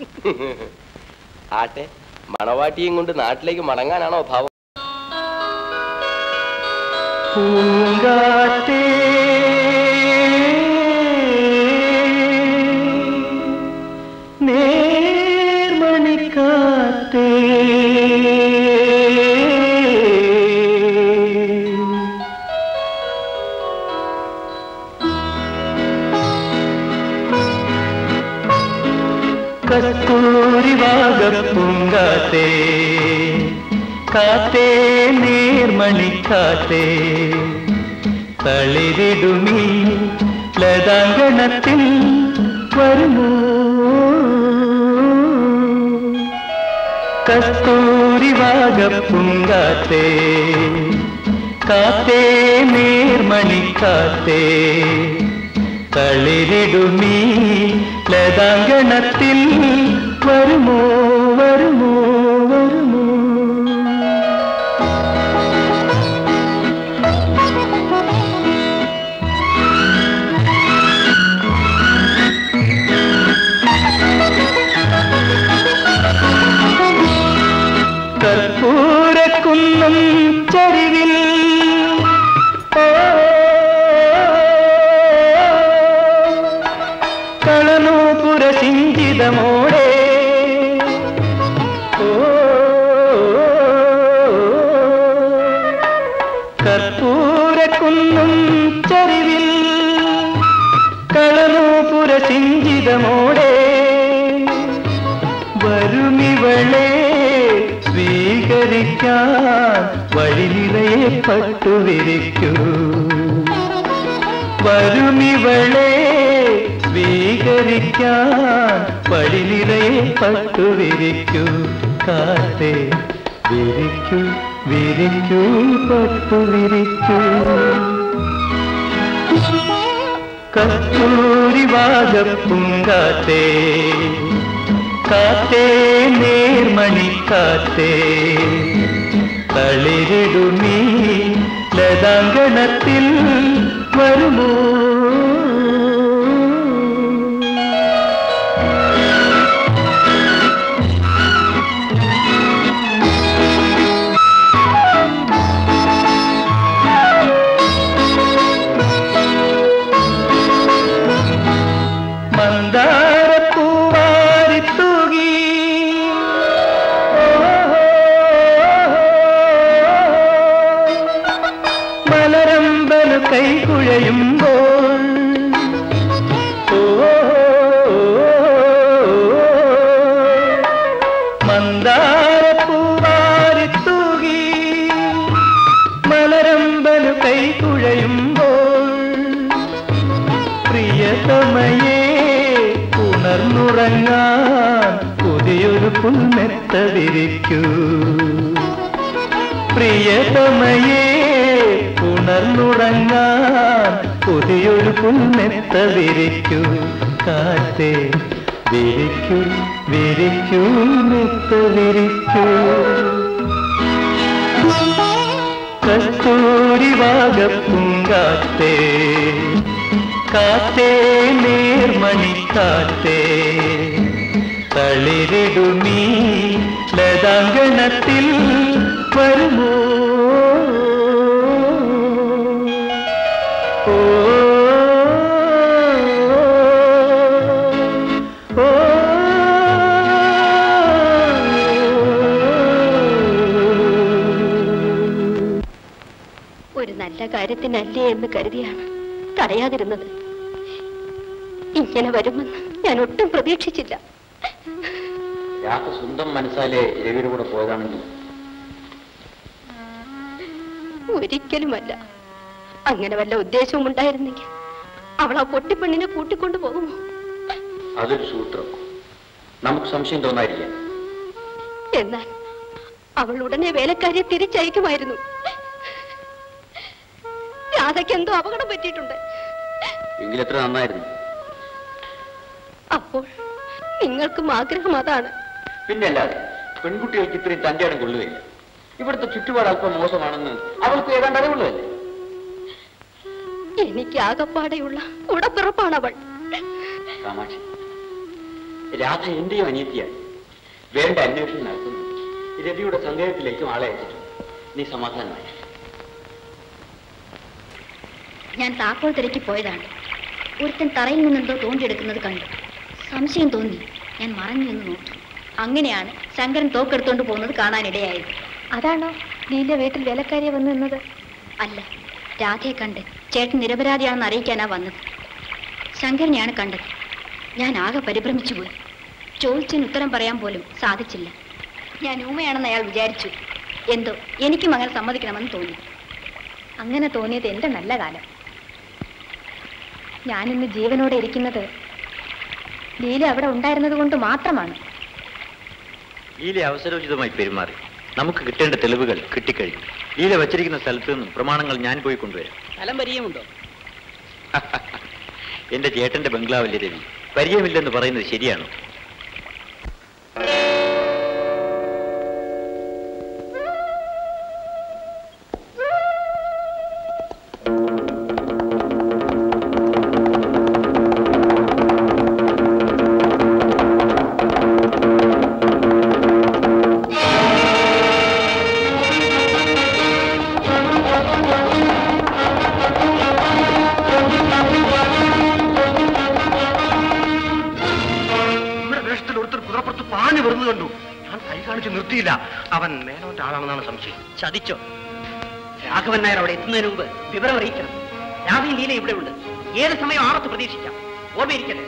ആട്ടെ മണവാട്ടിയും കൊണ്ട് നാട്ടിലേക്ക് മടങ്ങാനാണോ ഭാവം പൂങ്കാറ്റേ നേർമണിക്കാറ്റേ കസ്തൂരി വാഗപ്പൂങ്കാറ്റേ കാത്തേ നീർമണിക്കാത്തേ തളിരിടുമീ ലതാങ്കണത്തിൽ വരുമോ കസ്തൂരി വാഗപ്പൂങ്കാത്തേ കാത്തേ നീർമണിക്കാത്തേ തളിരിടുമീ ലതാങ്കണത്തിൽ വരുമോ വരുമോ വരുമോ കർപ്പൂരക്കുന്നം ചരിവിൽ ഓ, കളനൂപുര സിഞ്ചിതമോടെ ഓ, കർപ്പൂരക്കുന്നം ചരിവിൽ കളനൂപുര സിഞ്ചിതമോടെ വരുമിവളെ സ്വീകരിക്കാൻ വഴി നിറയെ പട്ടുവിരിക്കൂ വരുമിവളെ സ്വീകരിക്കാൻ വഴി നിറയെ പട്ടുവിരിക്കൂ കാത്തേ വിരിക്കൂ വിരിക്കൂ പട്ടുവിരിക്കൂ കസ്തൂരി വാഗപ്പുങ്കാത്തേ കാത്തേ നീർമണി കാത്തേ തളിരിടുമീ ലതാങ്കണത്തിൽ വരുമോ മന്ദാരപ്പൂവാരി തൂകി മലരമ്പലു കൈകുഴയുമ്പോൾ ഓ മന്ദാരപ്പൂവാരി തൂകി മലരമ്പലു കൈകുഴയുമ്പോൾ പ്രിയതമയേ ഉണർന്നുറങ്ങാൻ പുതിയൊരു പുൽമെത്ത വിരിക്കൂ പ്രിയതമയേ ഉണർന്നുറങ്ങാൻ പുതിയൊരു പുൽമെത്ത വിരിക്കൂ കാറ്റേ വിരിക്കൂ വിരിക്കൂ മെത്ത വിരിക്കൂ കസ്തൂരി വാഗപ്പൂങ്കാത്തേ കാത്തേ നീർമണി കാത്തേ തളിരിടുമീ ലതാങ്കണത്തിൽ വരുമോ ഓ ഓ ഒരു നല്ല കാര്യത്തിനല്ലേ എന്ന് കരുതിയാണ് തടയാതിരുന്നത് ഇങ്ങനെ വരുമെന്ന് ഞാൻ ഒട്ടും പ്രതീക്ഷിച്ചില്ല രാധ സ്വന്തം മനസ്സാലെ രവിയുടെ കൂടെ പോയതാണെങ്കിൽ ഒരിക്കലുമല്ല അങ്ങനെ വല്ല ഉദ്ദേശവും ഉണ്ടായിരുന്നെങ്കിൽ അവൾ ആ പൊട്ടിപ്പെണ്ണിനെ കൂട്ടിക്കൊണ്ടു പോകുമോ അതൊരു സൂത്രം നമുക്ക് സംശയം തോന്നാതിരിക്കാം എന്നാൽ അവൾ ഉടനെ വേലക്കാരിയെ തിരിച്ചയക്കുമായിരുന്നു രാധയ്ക്ക് എന്തോ അപകടം പറ്റിയിട്ടുണ്ട് എങ്കിലെത്ര നന്നായിരുന്നു അപ്പോൾ നിങ്ങൾക്കും ആഗ്രഹം അതാണ് പിന്നെ അല്ലാതെ പെൺകുട്ടികൾക്ക് ഇത്രയും തന്റെ ഇടം കൊള്ളുകയില്ല ഇവിടുത്തെ ചുറ്റുപാട് അല്പം മോശമാണെന്ന് അവൾക്ക് ഏതാണ്ട് അറിവുള്ളതല്ലേ എനിക്ക് ആകപ്പാടെയുള്ള ഉടപ്പിറപ്പാണ് അവൾ കാമാക്ഷി രാധ എന്റെയും അനിയത്തിയാണ് വേണ്ട അന്വേഷണം നടത്തുന്നു രവിയുടെ സന്ദേഹത്തിലേക്കും ആളെ അയച്ചിട്ടുണ്ട് നീ സമാധാനമായി ഞാൻ താക്കോൽ തിരക്കി പോയതാണ് ഒരുത്തൻ തറയിൽ നിന്നെന്തോ തോണ്ടിയെടുക്കുന്നത് കണ്ടു സംശയം തോന്നി ഞാൻ മറഞ്ഞു നിന്ന് നോക്കി അങ്ങനെയാണ് ശങ്കരൻ തോക്കെടുത്തോണ്ട് പോകുന്നത് കാണാനിടയായത് അതാണോ ലീല വീട്ടിൽ വേലക്കാരിയെ വന്നു നിന്നത് അല്ല രാധയെ കണ്ട് ചേട്ടൻ നിരപരാധിയാണെന്ന് അറിയിക്കാനാ വന്നത് ശങ്കരനെയാണ് കണ്ടത് ഞാൻ ആകെ പരിഭ്രമിച്ചു പോയി ചോദിച്ചതിന് ഉത്തരം പറയാൻ പോലും സാധിച്ചില്ല ഞാൻ ഊമയാണെന്ന് അയാൾ വിചാരിച്ചു എന്തോ എനിക്കും അങ്ങനെ സമ്മതിക്കണമെന്ന് തോന്നി അങ്ങനെ തോന്നിയത് എന്റെ നല്ല കാലം ഞാനിന്ന് ജീവനോടെ ഇരിക്കുന്നത് ലീല അവിടെ ഉണ്ടായിരുന്നത് കൊണ്ട് മാത്രമാണ് ലീല അവസരോചിതമായി പെരുമാറി നമുക്ക് കിട്ടേണ്ട തെളിവുകൾ കിട്ടിക്കഴിഞ്ഞു ലീല വച്ചിരിക്കുന്ന സ്ഥലത്തു നിന്നും പ്രമാണങ്ങൾ ഞാൻ പോയി കൊണ്ടുവരാം സ്ഥലം പരിചയമുണ്ടോ എന്റെ ചേട്ടന്റെ ബംഗ്ലാവിലെ രവി പരിചയമില്ലെന്ന് പറയുന്നത് ശരിയാണോ ഇവിടെ വേഷത്തിൽ ഒരുത്തർ കുതിരപ്പുറത്ത് പാഞ്ഞു വരുന്നത് കണ്ടു ഞാൻ കൈ കാണിച്ച് നിർത്തിയില്ല അവൻ മേനോന്റെ ആളാണെന്നാണ് സംശയം ചതിച്ചോ രാഘവൻ നായർ അവിടെ എത്തുന്നതിന് മുമ്പ് വിവരം അറിയിക്കണം രാധയും ലീല ഇവിടെ ഉണ്ട് ഏത് സമയം ആപത്ത് പ്രതീക്ഷിക്കാം ഓർമ്മയിരിക്കട്ടെ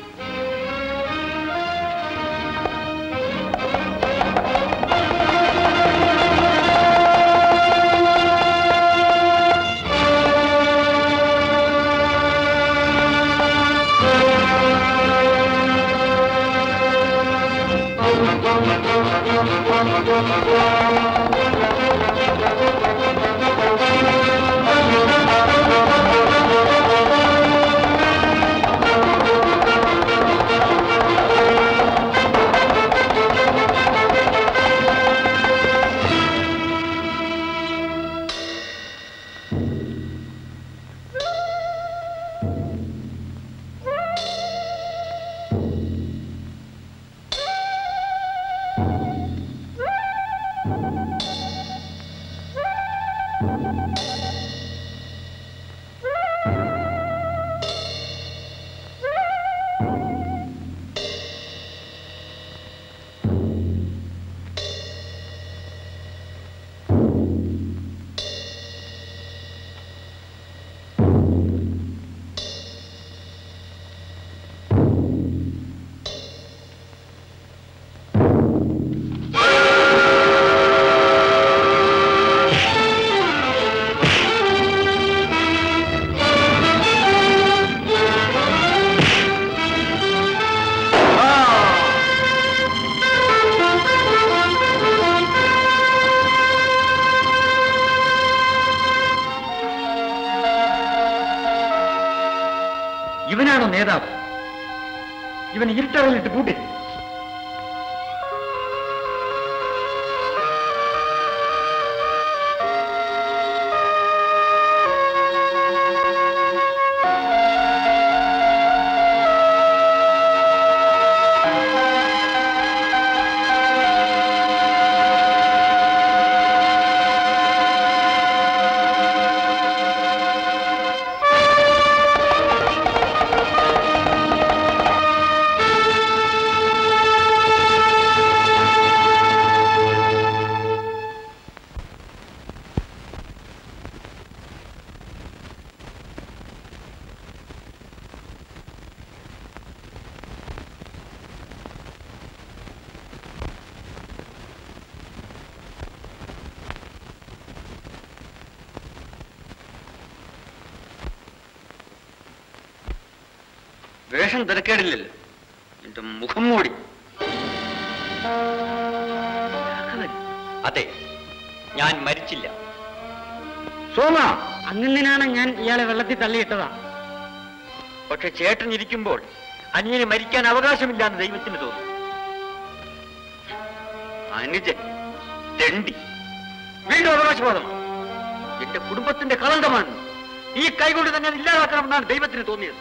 ഇവനാണോ നേതാവ് ഇവൻ ഇരുട്ടറയിലിട്ട് പൂട്ടി ആ വേഷം തിരക്കേടില്ലല്ലോ എന്റെ മുഖം മൂടി അതെ ഞാൻ മരിച്ചില്ല സോമ അങ്ങനെയാണ് ഞാൻ ഇയാളെ വെള്ളത്തിൽ തള്ളിയിട്ടതാ പക്ഷെ ചേട്ടൻ ഇരിക്കുമ്പോൾ അനിയന് മരിക്കാൻ അവകാശമില്ലാന്ന് ദൈവത്തിന് തോന്നുന്നു അനുജൻ തെണ്ടി വീണ്ടും അവകാശവാദമാണ് എന്റെ കുടുംബത്തിന്റെ കളങ്കമാണ് ഈ കൈകൊണ്ട് തന്നെ അത് ഇല്ലാതാക്കണമെന്നാണ് ദൈവത്തിന് തോന്നിയത്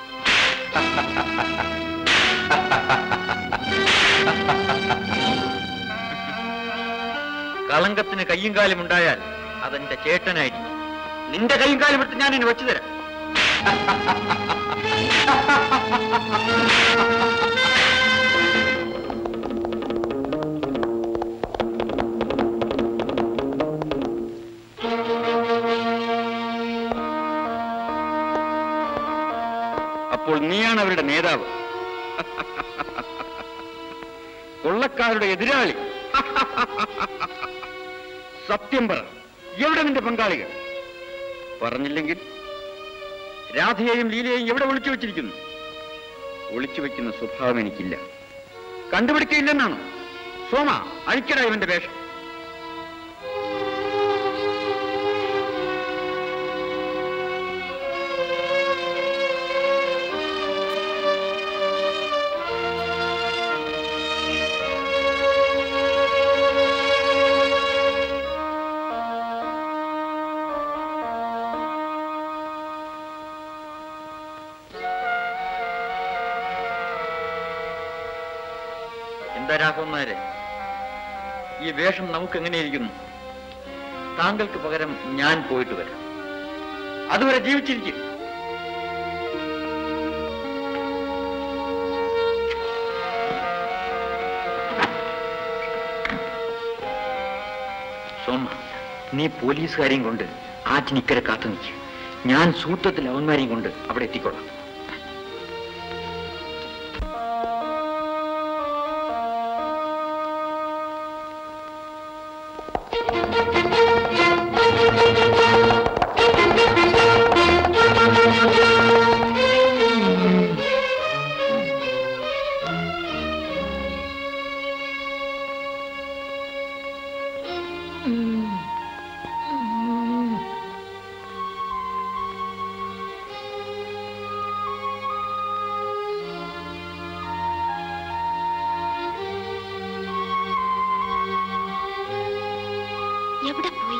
കളങ്കത്തിന് കയ്യും കാലും ഉണ്ടായാൽ അതെന്റെ ചേട്ടനായിരിക്കും നിന്റെ കൈയും കാലും എടുത്ത് ഞാൻ ഇനി വെച്ചു തരാം അപ്പോൾ നീയാണ് അവരുടെ നേതാവ് കൊള്ളക്കാരുടെ എതിരാളി സത്യം പറ എവിടെ നിന്റെ പങ്കാളികൾ പറഞ്ഞില്ലെങ്കിൽ രാധയെയും ലീലയെയും എവിടെ ഒളിച്ചു വെച്ചിരിക്കുന്നു ഒളിച്ചു വെക്കുന്ന സ്വഭാവം എനിക്കില്ല കണ്ടുപിടിക്കയില്ലെന്നാണോ സോമ അഴിക്കട ഇവന്റെ വേഷം എന്താ രാഘവന്മാരെ ഈ വേഷം നമുക്ക് എങ്ങനെയിരിക്കുന്നു താങ്കൾക്ക് പകരം ഞാൻ പോയിട്ട് വരാം അതുവരെ ജീവിച്ചിരിക്കും സോമ നീ പോലീസുകാരെയും കൊണ്ട് ആറ്റിനിക്കരെ കാത്തു നിൽക്കുക ഞാൻ സൂത്രത്തിൽ അവന്മാരെയും കൊണ്ട് അവിടെ എത്തിക്കൊള്ളാം എവിടെ പോയി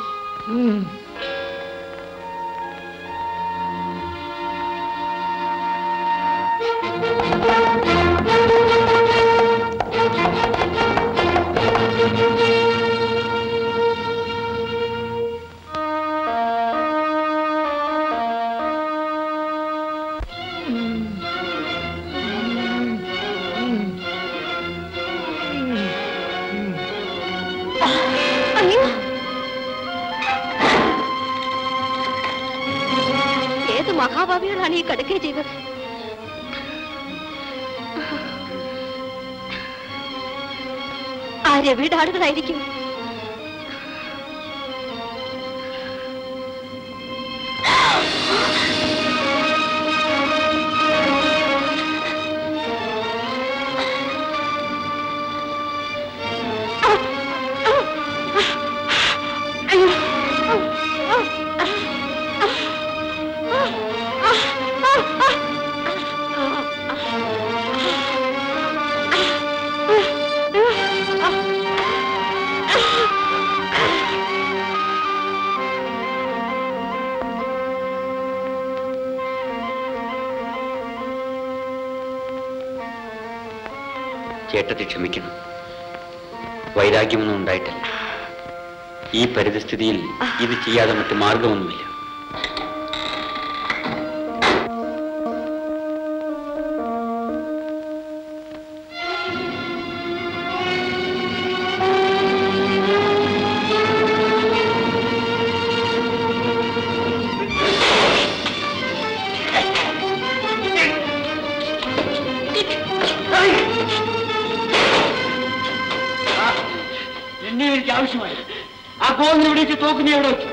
അയ്യോ ഏത് മഹാഭാവികളാണ് ഈ കടുക്കുക ചെയ്തത് ആ രവിയുടെ ആളുകളായിരിക്കും ചേട്ടത്തി ക്ഷമിക്കണം വൈരാഗ്യമൊന്നും ഉണ്ടായിട്ടില്ല ഈ പരിതസ്ഥിതിയിൽ ഇത് ചെയ്യാതെ മറ്റു മാർഗമൊന്നുമില്ല എന്നെ എനിക്ക് ആവശ്യമായി ആ ഗോവിന്ദനെ ഇവിടെ വെച്ച് തോക്ക് നീ എവിടെ വെച്ചു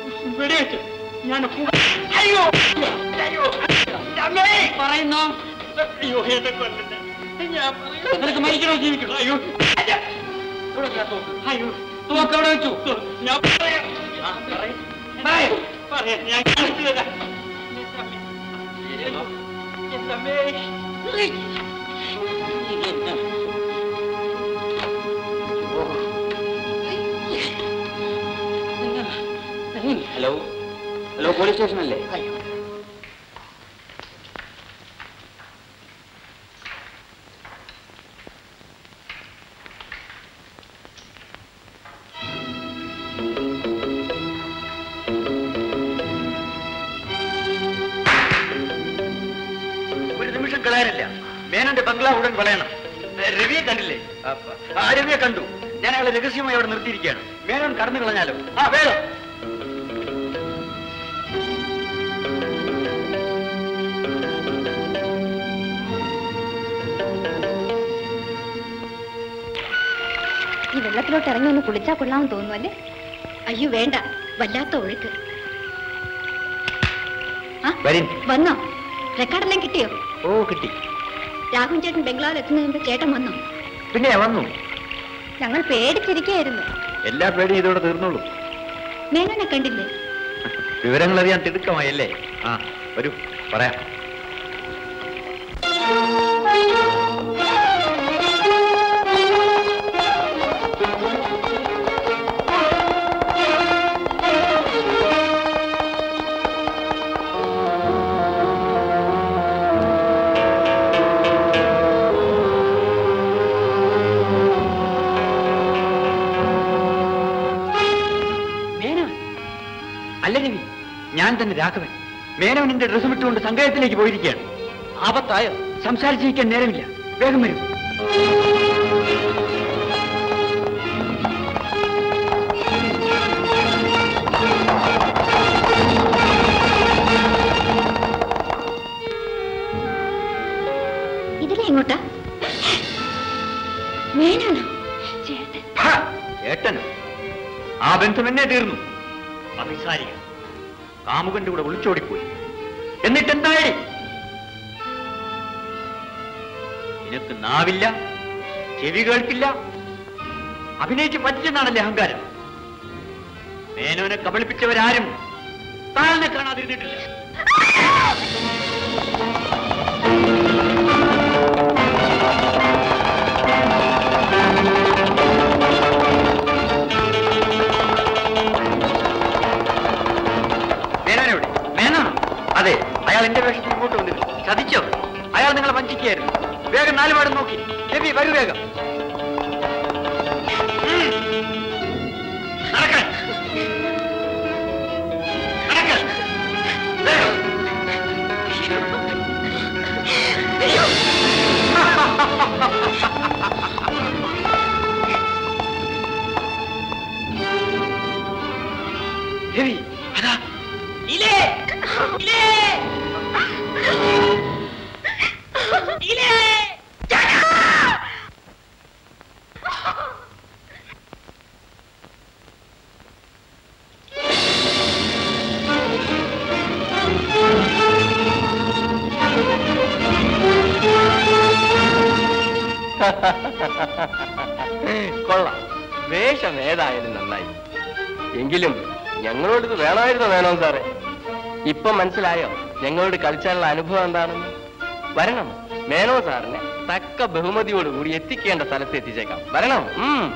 വെടിവെച്ചു ഞാൻ കു- അയ്യോ അയ്യോ അമ്മേ പറയുന്നു അയ്യോ എന്നെ കൊല്ലണ്ട ഞാൻ പറയാം നിനക്ക് മരിക്കണോ ജീവിക്കണോ അയ്യോ ഇവിടെ വെച്ചാ തോക്ക്. അയ്യോ തോക്ക് അവിടെ വെച്ചു ഞാൻ പറയാം പറയാം പറയാം ഞാൻ കാണിച്ചു തരാം എന്റെ അമ്മേ ഹലോ ഹലോ പോലീസ് സ്റ്റേഷൻ അല്ലേ ഒരു നിമിഷം കളയാനില്ല മേനന്റെ ബംഗ്ലാവ് ഉടൻ കളയണം ഏ, രവിയെ കണ്ടില്ലേ ആ, ആ രവിയെ കണ്ടു ഞാൻ അയാളെ രഹസ്യമായി അവിടെ നിർത്തിയിരിക്കുകയാണ് മേനോൻ കടന്നു കളഞ്ഞാലോ ആ വേഗം ഈ വെള്ളത്തിലോട്ട് ഇറങ്ങി ഒന്ന് കുളിച്ചാ കൊള്ളാമെന്ന് തോന്നുന്നു അല്ലേ അയ്യോ വേണ്ട വല്ലാത്ത ഒഴുക്ക് ആ വരിൻ വന്നോ റെക്കോർഡെല്ലാം കിട്ടിയോ ഓ കിട്ടി രാഘവൻ ചേട്ടൻ ബംഗ്ലാവിൽ എത്തുന്നതിന് മുമ്പ് ചേട്ടൻ വന്നോ പിന്നെ വന്നു ഞങ്ങൾ പേടിച്ചിരിക്കുകയായിരുന്നു എല്ലാ പേടിയും ഇതോടെ തീർന്നോളൂ മേനോനെ കണ്ടില്ലേ വിവരങ്ങൾ അറിയാൻ തിടുക്കമായല്ലേ ആ വരൂ പറയാം മേനോൻ അല്ല രവി ഞാൻ തന്നെ രാഘവൻ മേനോൻ എന്റെ ഡ്രസ്സും ഇട്ടുകൊണ്ട് സങ്കേതത്തിലേക്ക് പോയിരിക്കുകയാണ് ആപത്തായോ സംസാരിച്ചിരിക്കാൻ നേരമില്ല വേഗം വരൂ ഇതിലെ എങ്ങോട്ടാ മേനോനോ ചേട്ടൻ ഹാ, ചേട്ടനോ ആ ബന്ധം എന്നെ തീർന്നു അഭിസാരിക കാമുകന്റെ കൂടെ ഒളിച്ചോടിപ്പോയി എന്നിട്ട് എന്തായി നിനക്ക് നാവില്ല ചെവി കേൾക്കില്ല അഭിനയിച്ച് പറ്റിച്ചെന്നാണല്ലേ അഹങ്കാരം മേനോനെ കബളിപ്പിച്ചവരാരും താഴെ കാണാതിരുന്നിട്ടില്ല മേനോനെവിടെ മേനോനോ അതെ അയാൾ എന്റെ വേഷത്തിൽ ഇങ്ങോട്ട് വന്നിരുന്നു ചതിച്ചോ അയാൾ നിങ്ങളെ വഞ്ചിക്കുകയായിരുന്നു വേഗം നാലുപാടും നോക്കി രവി വരൂ വേഗം ഉം. നടക്കാൻ നടക്കാൻ വേഗം രവി അതാ ഇലേ ഇലേ ഇലേ കൊള്ളാം വേഷം ഏതായാലും നന്നായി എങ്കിലും ഞങ്ങളോട് ഇത് വേണമായിരുന്നോ വേണോ സാറേ ഇപ്പൊ മനസ്സിലായോ ഞങ്ങളോട് കളിച്ചാലുള്ള അനുഭവം എന്താണെന്ന് വരണം മേനോ സാറിനെ തക്ക ബഹുമതിയോടുകൂടി എത്തിക്കേണ്ട സ്ഥലത്ത് എത്തിച്ചേക്കാം വരണം ഉം.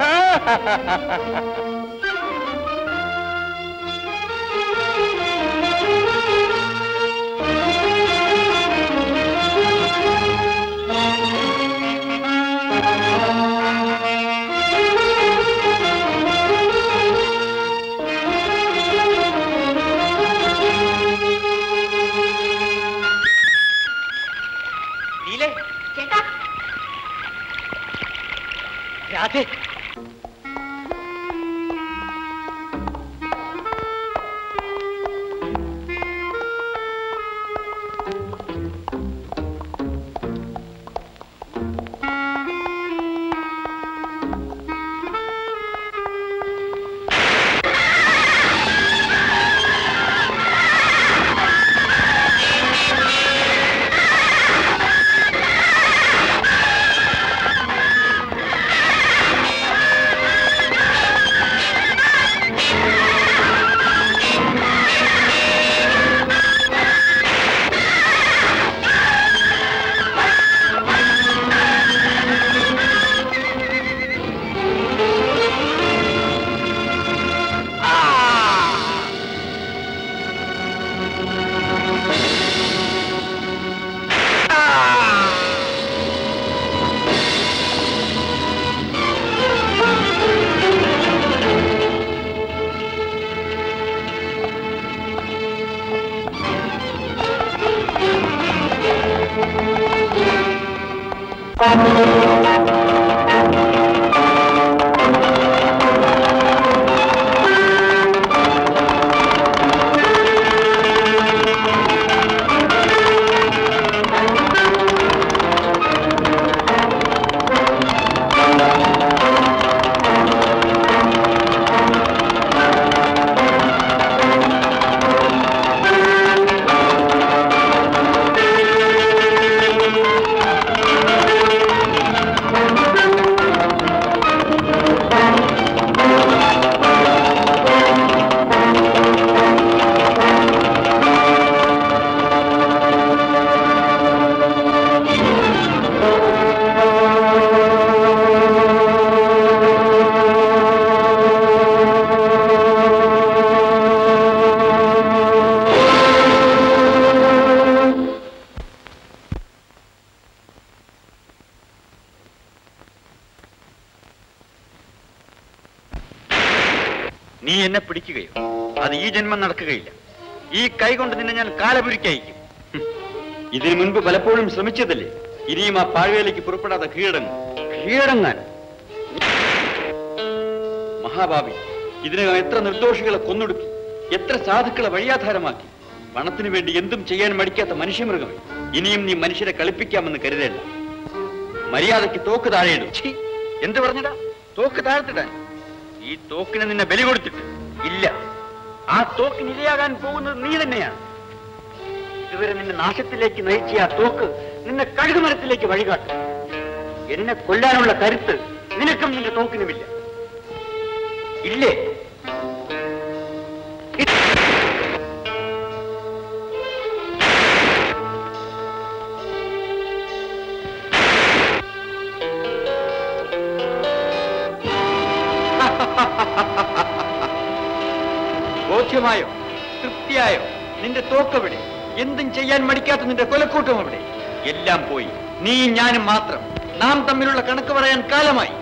ലീലേ ചേട്ടാ രാധേ നീ എന്നെ പിടിക്കുകയോ അത് ഈ ജന്മം നടക്കുകയില്ല ഈ കൈ കൊണ്ട് നിന്നെ ഞാൻ കാലപുരിക്കയക്കും ഹും. ഇതിനു മുൻപ് പലപ്പോഴും ശ്രമിച്ചതല്ലേ ഇനിയും ആ പാഴ്വേലയ്ക്ക് പുറപ്പെടാതെ കീഴടങ്ങും കീഴടങ്ങാൻ മഹാഭാവി ഇതിനകം എത്ര നിർദോഷികളെ കൊന്നൊടുക്കി എത്ര സാധുക്കളെ വഴിയാധാരമാക്കി പണത്തിനു വേണ്ടി എന്തും ചെയ്യാൻ മടിക്കാത്ത മനുഷ്യമൃഗമേ ഇനിയും നീ മനുഷ്യരെ കളിപ്പിക്കാമെന്ന് കരുതേണ്ട മര്യാദയ്ക്ക് തോക്ക് താഴെയിടും ഛീ, എന്ത് പറഞ്ഞടാ തോക്ക് താഴ്ത്തിടാൻ ഈ തോക്കിന് നിന്നെ ബലി കൊടുത്തിട്ട് ഇല്ല ആ തോക്കിന് ഇരയാകാൻ പോകുന്നത് നീ തന്നെയാണ് ഇതുവരെ നിന്നെ നാശത്തിലേക്ക് നയിച്ച ആ തോക്ക് നിന്നെ കഴുകുമരത്തിലേക്ക് വഴികാട്ടും എന്നെ കൊല്ലാനുള്ള കരുത്ത് നിനക്കും നിന്റെ തോക്കിനുമില്ല ഇല്ലേ ബോധ്യമായോ തൃപ്തിയായോ നിന്റെ തോക്കവിടെ എന്തും ചെയ്യാൻ മടിക്കാത്ത നിന്റെ കൊലക്കൂട്ടം അവിടെ എല്ലാം പോയി നീ ഞാനും മാത്രം നാം തമ്മിലുള്ള കണക്ക് പറയാൻ കാലമായി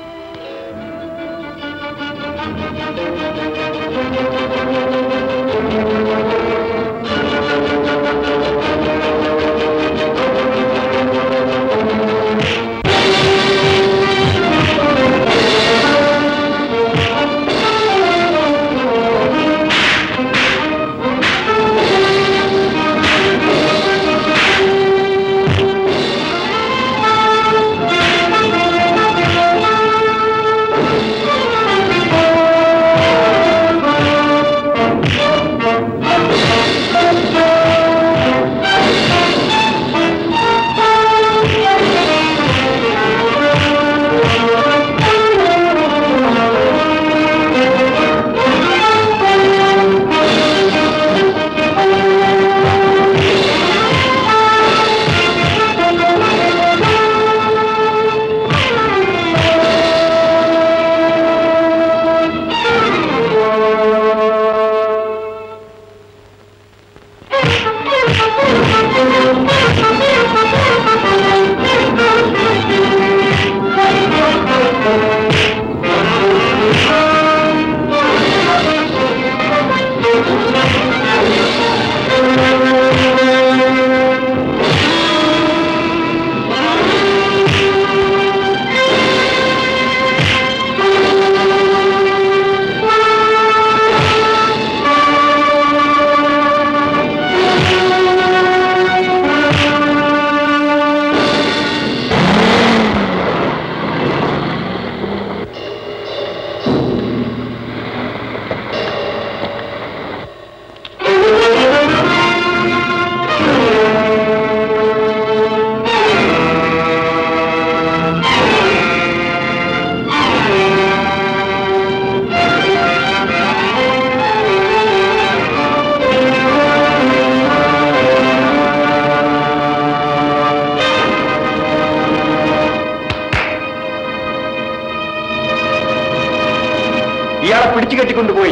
ഇയാളെ പിടിച്ചു കെട്ടിക്കൊണ്ടുപോയി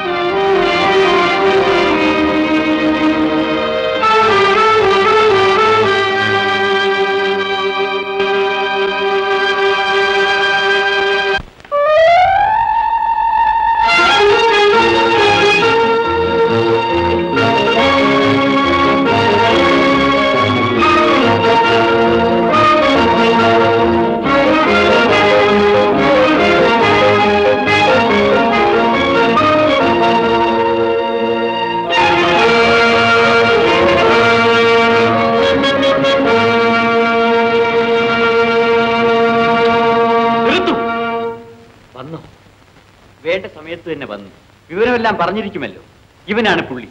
നിർത്തു വന്നോ വേണ്ട സമയത്ത് തന്നെ വന്നു വിവരമെല്ലാം പറഞ്ഞിരിക്കുമല്ലോ ഇവനാണ് പുള്ളി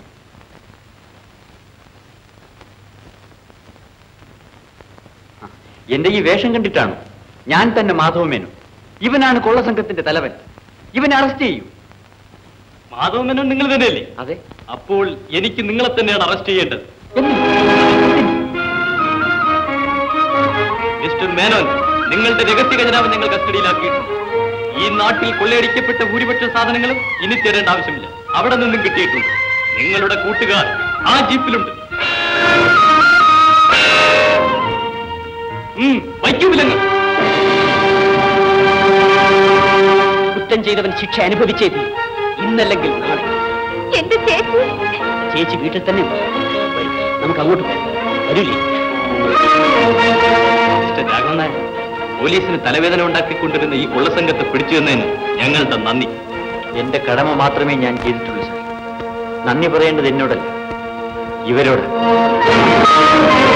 ആ, എന്റെ ഈ വേഷം കണ്ടിട്ടാണോ ഞാൻ തന്നെ മാധവമേനു ഇവനാണ് കൊള്ളസംഘത്തിന്റെ തലവൻ ഇവനെ അറസ്റ്റ് ചെയ്യൂ മാധവമേനോൻ നിങ്ങൾ തന്നെയല്ലേ അതെ അപ്പോൾ എനിക്ക് നിങ്ങളെ തന്നെയാണ് അറസ്റ്റ് ചെയ്യേണ്ടത് മിസ്റ്റർ മേനോൻ നിങ്ങളുടെ രഹസ്യ ഖജനാവ് ഞങ്ങൾ കസ്റ്റഡിയിലാക്കിയിട്ടുണ്ട് ഈ നാട്ടിൽ കൊള്ളയടിക്കപ്പെട്ട ഭൂരിപക്ഷ സാധനങ്ങളും ഇനി തരേണ്ട ആവശ്യമില്ല അവിടെ നിന്നും കിട്ടിയിട്ടുണ്ട് നിങ്ങളുടെ കൂട്ടുകാർ ആ ജീപ്പിലുണ്ട് ഉം, വയ്ക്കൂ വിലങ്ങ് കുറ്റം ചെയ്തവൻ ശിക്ഷ അനുഭവിച്ചേ തീരൂ. ഇന്നല്ലെങ്കിൽ നാളെ എന്റെ ചേച്ചി ചേച്ചി വീട്ടിൽ തന്നെ ഉണ്ട്. വരൂ, നമുക്ക് അങ്ങോട്ട് പോകാം വരൂലേ മിസ്റ്റർ രാഘവൻ നായർ പോലീസിന് തലവേദന ഉണ്ടാക്കിക്കൊണ്ടിരുന്ന ഈ കൊള്ളസംഘത്തെ പിടിച്ചു തന്നതിന് ഞങ്ങളുടെ നന്ദി എന്റെ കടമ മാത്രമേ ഞാൻ ചെയ്തിട്ടുള്ളൂ സാർ നന്ദി പറയേണ്ടത് എന്നോടല്ല ഇവരോട്